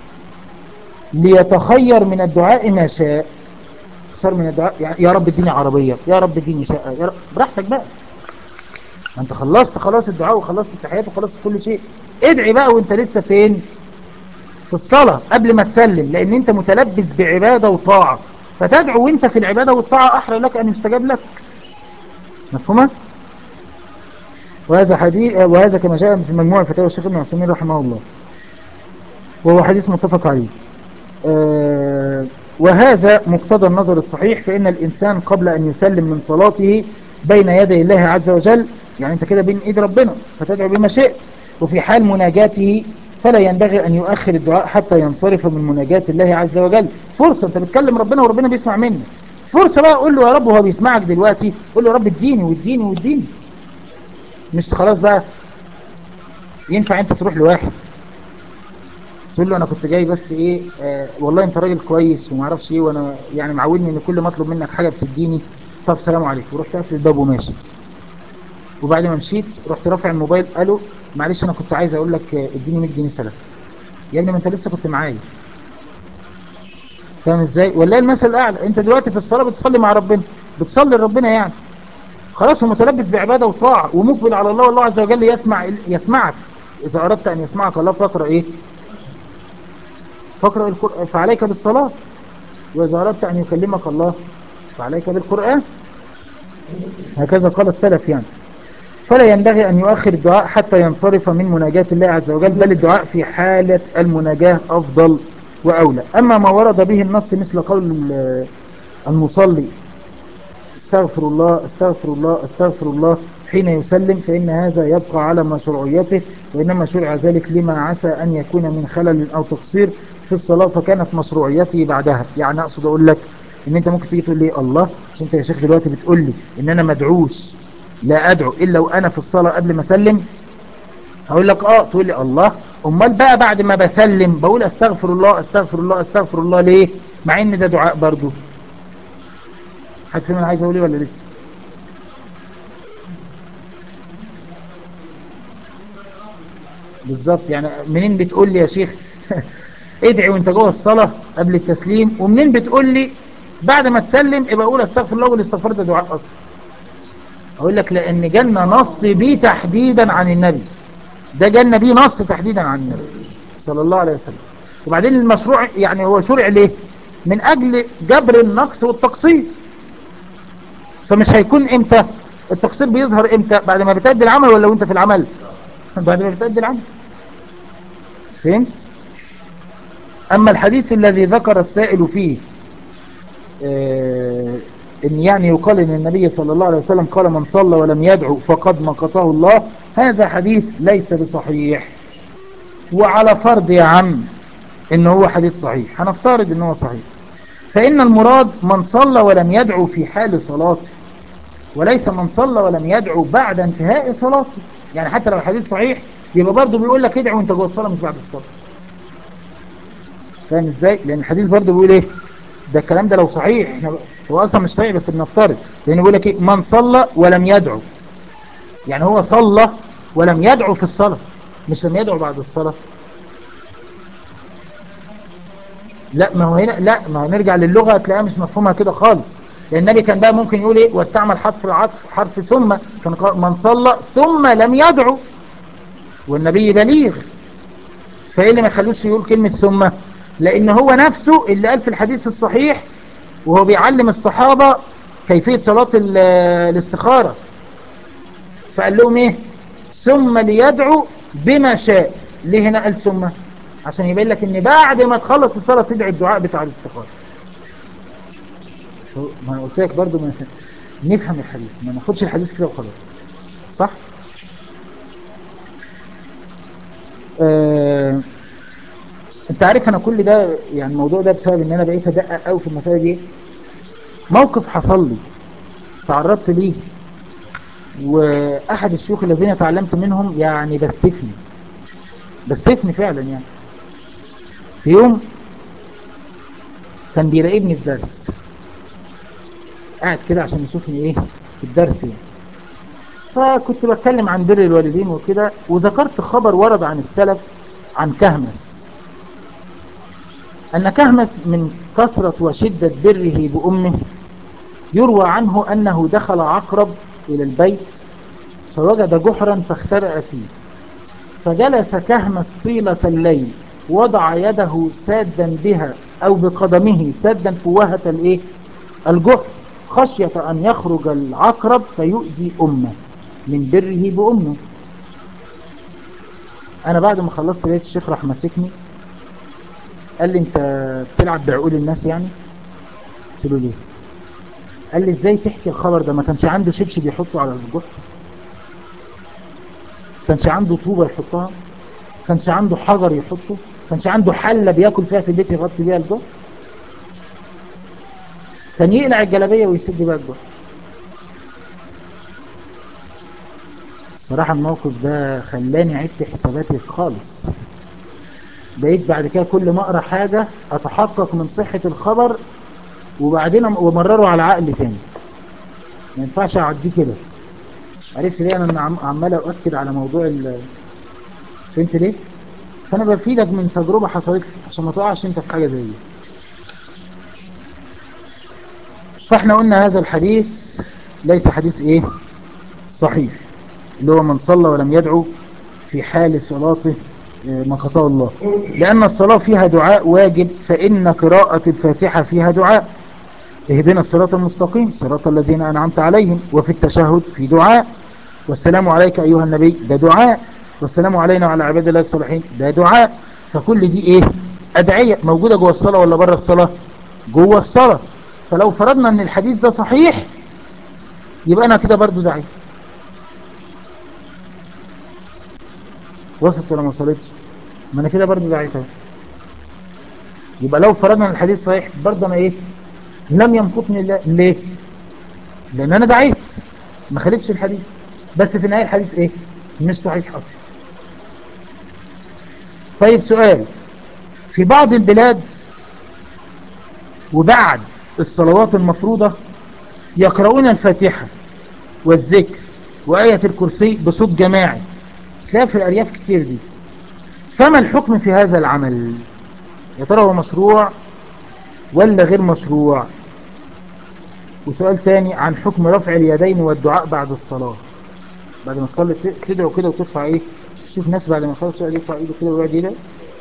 ليتخير من الدعاء ما شاء اختار من الدعاء يعني يا رب اديني عربية يا رب اديني شقة يا رب براحتك بقى ما انت خلصت خلاص الدعاء وخلصت التحيات وخلصت كل شيء ادعي بقى وانت لسه فين في الصلاة قبل ما تسلم لان انت متلبس بعبادة وطاعة فتدعو وانت في العبادة والطاعة احرى لك ان يستجاب لك مفهومة وهذا حديث وهذا كما جاء في مجموعة فتاوى الشيخ ابن عثيمين رحمه الله وهو حديث متفق عليه أه وهذا مقتضى النظر الصحيح فإن الإنسان قبل أن يسلم من صلاته بين يدي الله عز وجل يعني أنت كده بين إيد ربنا فتدعو بما شئت وفي حال مناجاته فلا ينبغي أن يؤخر الدعاء حتى ينصرف من مناجاة الله عز وجل فرصة أنت بتكلم ربنا وربنا بيسمع منك فرصة بقى قول له يا رب وهو بيسمعك دلوقتي قول له يا رب اديني واديني واديني مش خلاص بقى ينفع انت تروح لواحد تقول له انا كنت جاي بس ايه آه والله انت راجل كويس وما اعرفش ايه وانا يعني معودني ان كل ما اطلب منك حاجه بتديني طب سلام عليكم ورحت قافل الباب وماشي وبعد ما مشيت رحت رافع الموبايل قالوا معلش انا كنت عايز اقول لك آه، اديني 100 جنيه سلف يا ابني ما انت لسه كنت معايا فاهم ازاي ولا المثل الاعلى انت دلوقتي في الصلاه بتصلي مع ربنا بتصلي لربنا يعني خلاص هو متلبس بعباده وطاعه ومقبل على الله والله عز وجل يسمع يسمعك اذا اردت ان يسمعك الله فاقرا ايه فاقرا القران فعليك بالصلاه واذا اردت ان يكلمك الله فعليك بالقران هكذا قال السلف يعني فلا ينبغي أن يؤخر الدعاء حتى ينصرف من مناجاة الله عز وجل بل الدعاء في حالة المناجاة أفضل وأولى أما ما ورد به النص مثل قول المصلي استغفر الله استغفر الله استغفر الله حين يسلم فإن هذا يبقى على مشروعيته وإنما شرع ذلك لما عسى أن يكون من خلل أو تقصير في الصلاة فكانت مشروعيته بعدها يعني أقصد أقول لك إن أنت ممكن تيجي تقول لي الله مش أنت يا شيخ دلوقتي بتقول لي إن أنا مدعوش لا أدعو إلا وأنا في الصلاة قبل ما أسلم هقول لك آه تقول لي الله أمال بقى بعد ما بسلم بقول أستغفر الله أستغفر الله أستغفر الله ليه مع إن ده دعاء برضو حد فيهم أنا عايز أقول إيه ولا لسه بالظبط يعني منين بتقول لي يا شيخ ادعي وانت جوه الصلاة قبل التسليم ومنين بتقول لي بعد ما تسلم ابقى اقول استغفر الله والاستغفار ده دعاء اصلا اقول لك لان جالنا نص بيه تحديدا عن النبي ده جالنا بيه نص تحديدا عن النبي صلى الله عليه وسلم وبعدين المشروع يعني هو شرع ليه من اجل جبر النقص والتقصير فمش هيكون امتى التقصير بيظهر امتى بعد ما بتأدي العمل ولا وانت في العمل بعد ما بتأدي العمل فهمت اما الحديث الذي ذكر السائل فيه آه ان يعني يقال ان النبي صلى الله عليه وسلم قال من صلى ولم يدعو فقد مقته الله هذا حديث ليس بصحيح وعلى فرض يا عم ان هو حديث صحيح هنفترض ان هو صحيح فان المراد من صلى ولم يدعو في حال صلاته وليس من صلى ولم يدعو بعد انتهاء صلاته يعني حتى لو الحديث صحيح يبقى برضه بيقول لك ادعو وانت جوه الصلاه مش بعد الصلاه فاهم ازاي لان الحديث برضه بيقول ايه ده الكلام ده لو صحيح احنا هو اصلا مش صحيح بس بنفترض لان بيقول لك ايه من صلى ولم يدعو يعني هو صلى ولم يدعو في الصلاة مش لم يدعو بعد الصلاة لا ما هو هنا لا ما هنرجع للغة هتلاقيها مش مفهومها كده خالص لأن النبي كان بقى ممكن يقول ايه واستعمل حرف العطف حرف ثم كان قال من صلى ثم لم يدعو والنبي بليغ فايه اللي ما يخلوش يقول كلمة ثم لأن هو نفسه اللي قال في الحديث الصحيح وهو بيعلم الصحابة كيفية صلاة ال- الاستخارة فقال لهم ايه ثم ليدعو بما شاء ليه هنا قال ثم عشان يبين لك ان بعد ما تخلص الصلاة تدعي الدعاء بتاع الاستخارة ما أنا قلت لك برضو ما نفهم الحديث ما ناخدش الحديث كده وخلاص صح آه... انت عارف انا كل ده يعني الموضوع ده بسبب ان انا بقيت ادقق قوي في المسألة دي موقف حصل لي تعرضت ليه واحد الشيوخ الذين تعلمت منهم يعني بستفني بستفني فعلا يعني في يوم كان بيراقبني في درس قاعد كده عشان يشوفني ايه في الدرس يعني فكنت بتكلم عن بر الوالدين وكده وذكرت خبر ورد عن السلف عن كهمس أن كهمس من كثرة وشدة بره بأمه يروى عنه أنه دخل عقرب إلى البيت فوجد جحرا فاخترأ فيه فجلس كهمس طيلة الليل وضع يده سادا بها أو بقدمه سادا فوهة الإيه؟ الجحر خشية أن يخرج العقرب فيؤذي أمه من بره بأمه أنا بعد ما خلصت لقيت الشيخ راح ماسكني قال لي أنت بتلعب بعقول الناس يعني قلت له ليه قال لي ازاي تحكي الخبر ده ما كانش عنده شبشب يحطه على الجحر كانش عنده طوبة يحطها كانش عنده حجر يحطه كانش عنده حلة بياكل فيها في البيت يغطي بيها الجحر كان يقلع الجلابية ويسد بيها الجحر الصراحة الموقف ده خلاني عدت حساباتي خالص بقيت بعد كده كل ما اقرا حاجة اتحقق من صحة الخبر وبعدين ومرره على عقلي تاني ما ينفعش اعديه كده عرفت ليه انا عم- عمال اؤكد على موضوع ال فهمت ليه فانا بفيدك من تجربة حصلت لي عشان ما تقعش انت في حاجة زي دي فاحنا قلنا هذا الحديث ليس حديث ايه صحيح اللي هو من صلى ولم يدعو في حال صلاته آه، ما قطع الله لأن الصلاة فيها دعاء واجب فإن قراءة الفاتحة فيها دعاء اهدنا الصراط المستقيم صراط الذين أنعمت عليهم وفي التشهد في دعاء والسلام عليك أيها النبي ده دعاء والسلام علينا وعلى عباد الله الصالحين ده دعاء فكل دي ايه أدعية موجودة جوه الصلاة ولا بره الصلاة جوه الصلاة فلو فرضنا ان الحديث ده صحيح يبقى انا كده برضو دعيت وصلت ولا ما وصلتش ما انا كده برضو دعيت اهو يبقى لو فرضنا ان الحديث صحيح برضو انا ايه لم ينقطني الله ليه لان انا دعيت ما خالفش الحديث بس في النهايه الحديث ايه مش صحيح اصلا طيب سؤال في بعض البلاد وبعد الصلوات المفروضة يقرؤون الفاتحة والذكر وآية الكرسي بصوت جماعي تلاقي في الأرياف كتير دي فما الحكم في هذا العمل يا ترى هو مشروع ولا غير مشروع وسؤال تاني عن حكم رفع اليدين والدعاء بعد الصلاة بعد ما تصلي ت- تدعو كده وترفع ايه شوف ناس بعد ما يخلص يقعد يرفع ايده كده ويقعد يدعو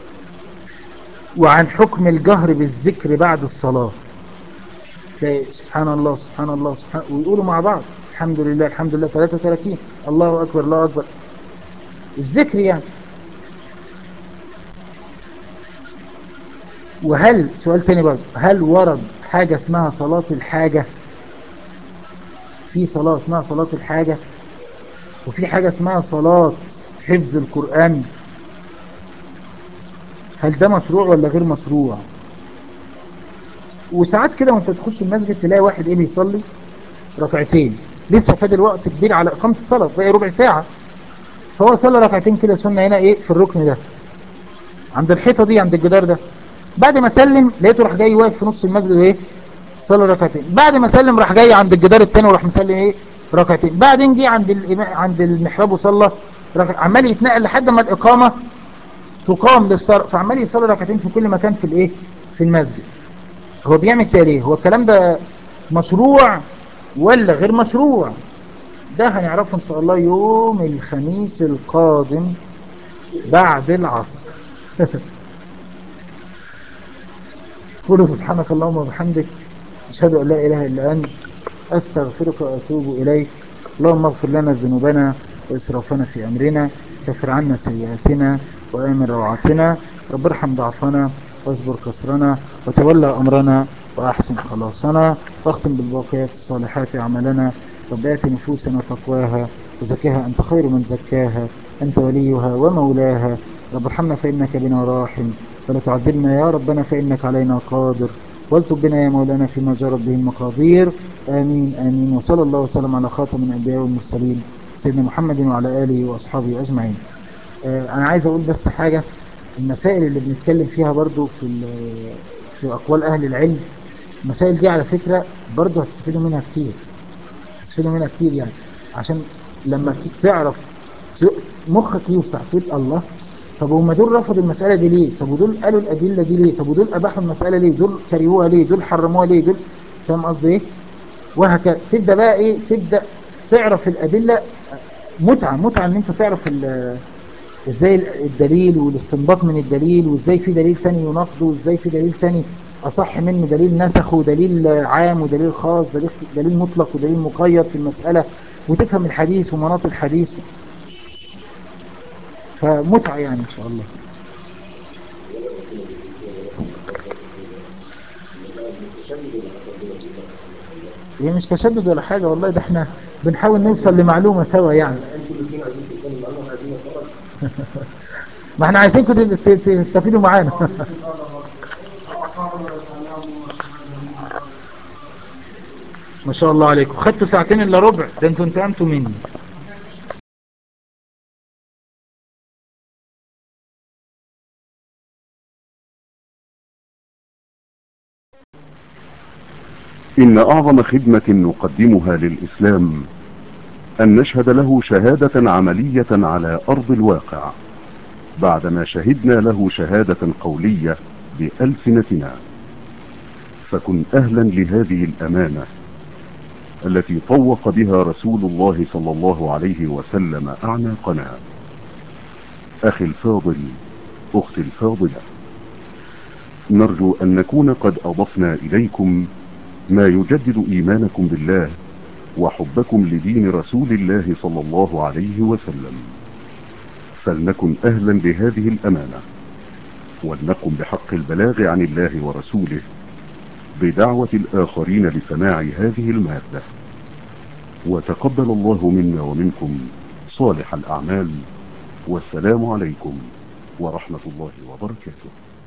وعن حكم الجهر بالذكر بعد الصلاة تلاقي سبحان الله سبحان الله سبحان ويقولوا مع بعض الحمد لله الحمد لله 33 الله أكبر الله أكبر الذكر يعني وهل سؤال تاني برضه هل ورد حاجة اسمها صلاة الحاجة في صلاة اسمها صلاة الحاجة وفي حاجة اسمها صلاة حفظ القرآن هل ده مشروع ولا غير مشروع وساعات كده وانت تخش المسجد تلاقي واحد ايه بيصلي ركعتين لسه فاضل وقت كبير على اقامه الصلاه باقي ربع ساعه فهو صلى ركعتين كده سنه هنا ايه في الركن ده عند الحيطه دي عند الجدار ده بعد ما سلم لقيته راح جاي واقف في نص المسجد وايه صلى ركعتين بعد ما سلم راح جاي عند الجدار الثاني وراح مسلم ايه ركعتين بعدين جه عند الإمام- عند المحراب وصلى ركع عمال يتنقل لحد ما الاقامه تقام للصلاة فعمال يصلي ركعتين في كل مكان في الايه في المسجد هو بيعمل كده ليه هو الكلام ده مشروع ولا غير مشروع ده هنعرفه ان شاء الله يوم الخميس القادم بعد العصر قولوا سبحانك اللهم وبحمدك أشهد أن لا إله إلا أنت أستغفرك وأتوب إليك اللهم اغفر لنا ذنوبنا وإسرافنا في أمرنا كفر عنا سيئاتنا وآمن روعاتنا رب ارحم ضعفنا واجبر كسرنا وتولى أمرنا وأحسن خلاصنا واختم بالباقيات الصالحات أعمالنا رب آت نفوسنا تقواها وزكاها أنت خير من زكاها أنت وليها ومولاها رب ارحمنا فإنك بنا راحم ولا تعذبنا يا ربنا فإنك علينا قادر والتب بنا يا مولانا فيما جرت به المقادير آمين آمين وصلى الله وسلم على خاتم الأنبياء والمرسلين سيدنا محمد وعلى آله وأصحابه أجمعين آه أنا عايز أقول بس حاجة المسائل اللي بنتكلم فيها برضو في, في أقوال أهل العلم المسائل دي على فكرة برضو هتستفيدوا منها كتير هتستفيدوا منها كتير يعني عشان لما تعرف مخك يوسع تقول الله طب هم دول رفضوا المسألة دي ليه طب ودول قالوا الأدلة دي ليه طب ودول أباحوا المسألة ليه دول كرهوها ليه دول حرموها ليه دول فاهم قصدي ايه وهكذا تبدأ بقى ايه تبدأ تعرف الأدلة متعة متعة ان انت تعرف ازاي الدليل والاستنباط من الدليل وازاي في دليل ثاني يناقضه وازاي في دليل ثاني أصح منه دليل نسخ ودليل عام ودليل خاص دليل, دليل مطلق ودليل مقيد في المسألة وتفهم الحديث ومناط الحديث فمتعة يعني إن شاء الله هي مش تشدد ولا حاجة والله ده احنا بنحاول نوصل لمعلومة سوا يعني ما احنا عايزينكم تستفيدوا معانا ما شاء الله عليكم خدتوا ساعتين الا ربع ده انتوا انتقمتوا مني إن أعظم خدمة نقدمها للإسلام أن نشهد له شهادة عملية على أرض الواقع بعدما شهدنا له شهادة قولية بألسنتنا فكن أهلا لهذه الأمانة التي طوق بها رسول الله صلى الله عليه وسلم أعناقنا أخي الفاضل أختي الفاضلة نرجو أن نكون قد أضفنا إليكم ما يجدد إيمانكم بالله وحبكم لدين رسول الله صلى الله عليه وسلم فلنكن أهلا لهذه الأمانة ولنقم بحق البلاغ عن الله ورسوله بدعوة الآخرين لسماع هذه المادة وتقبل الله منا ومنكم صالح الأعمال والسلام عليكم ورحمة الله وبركاته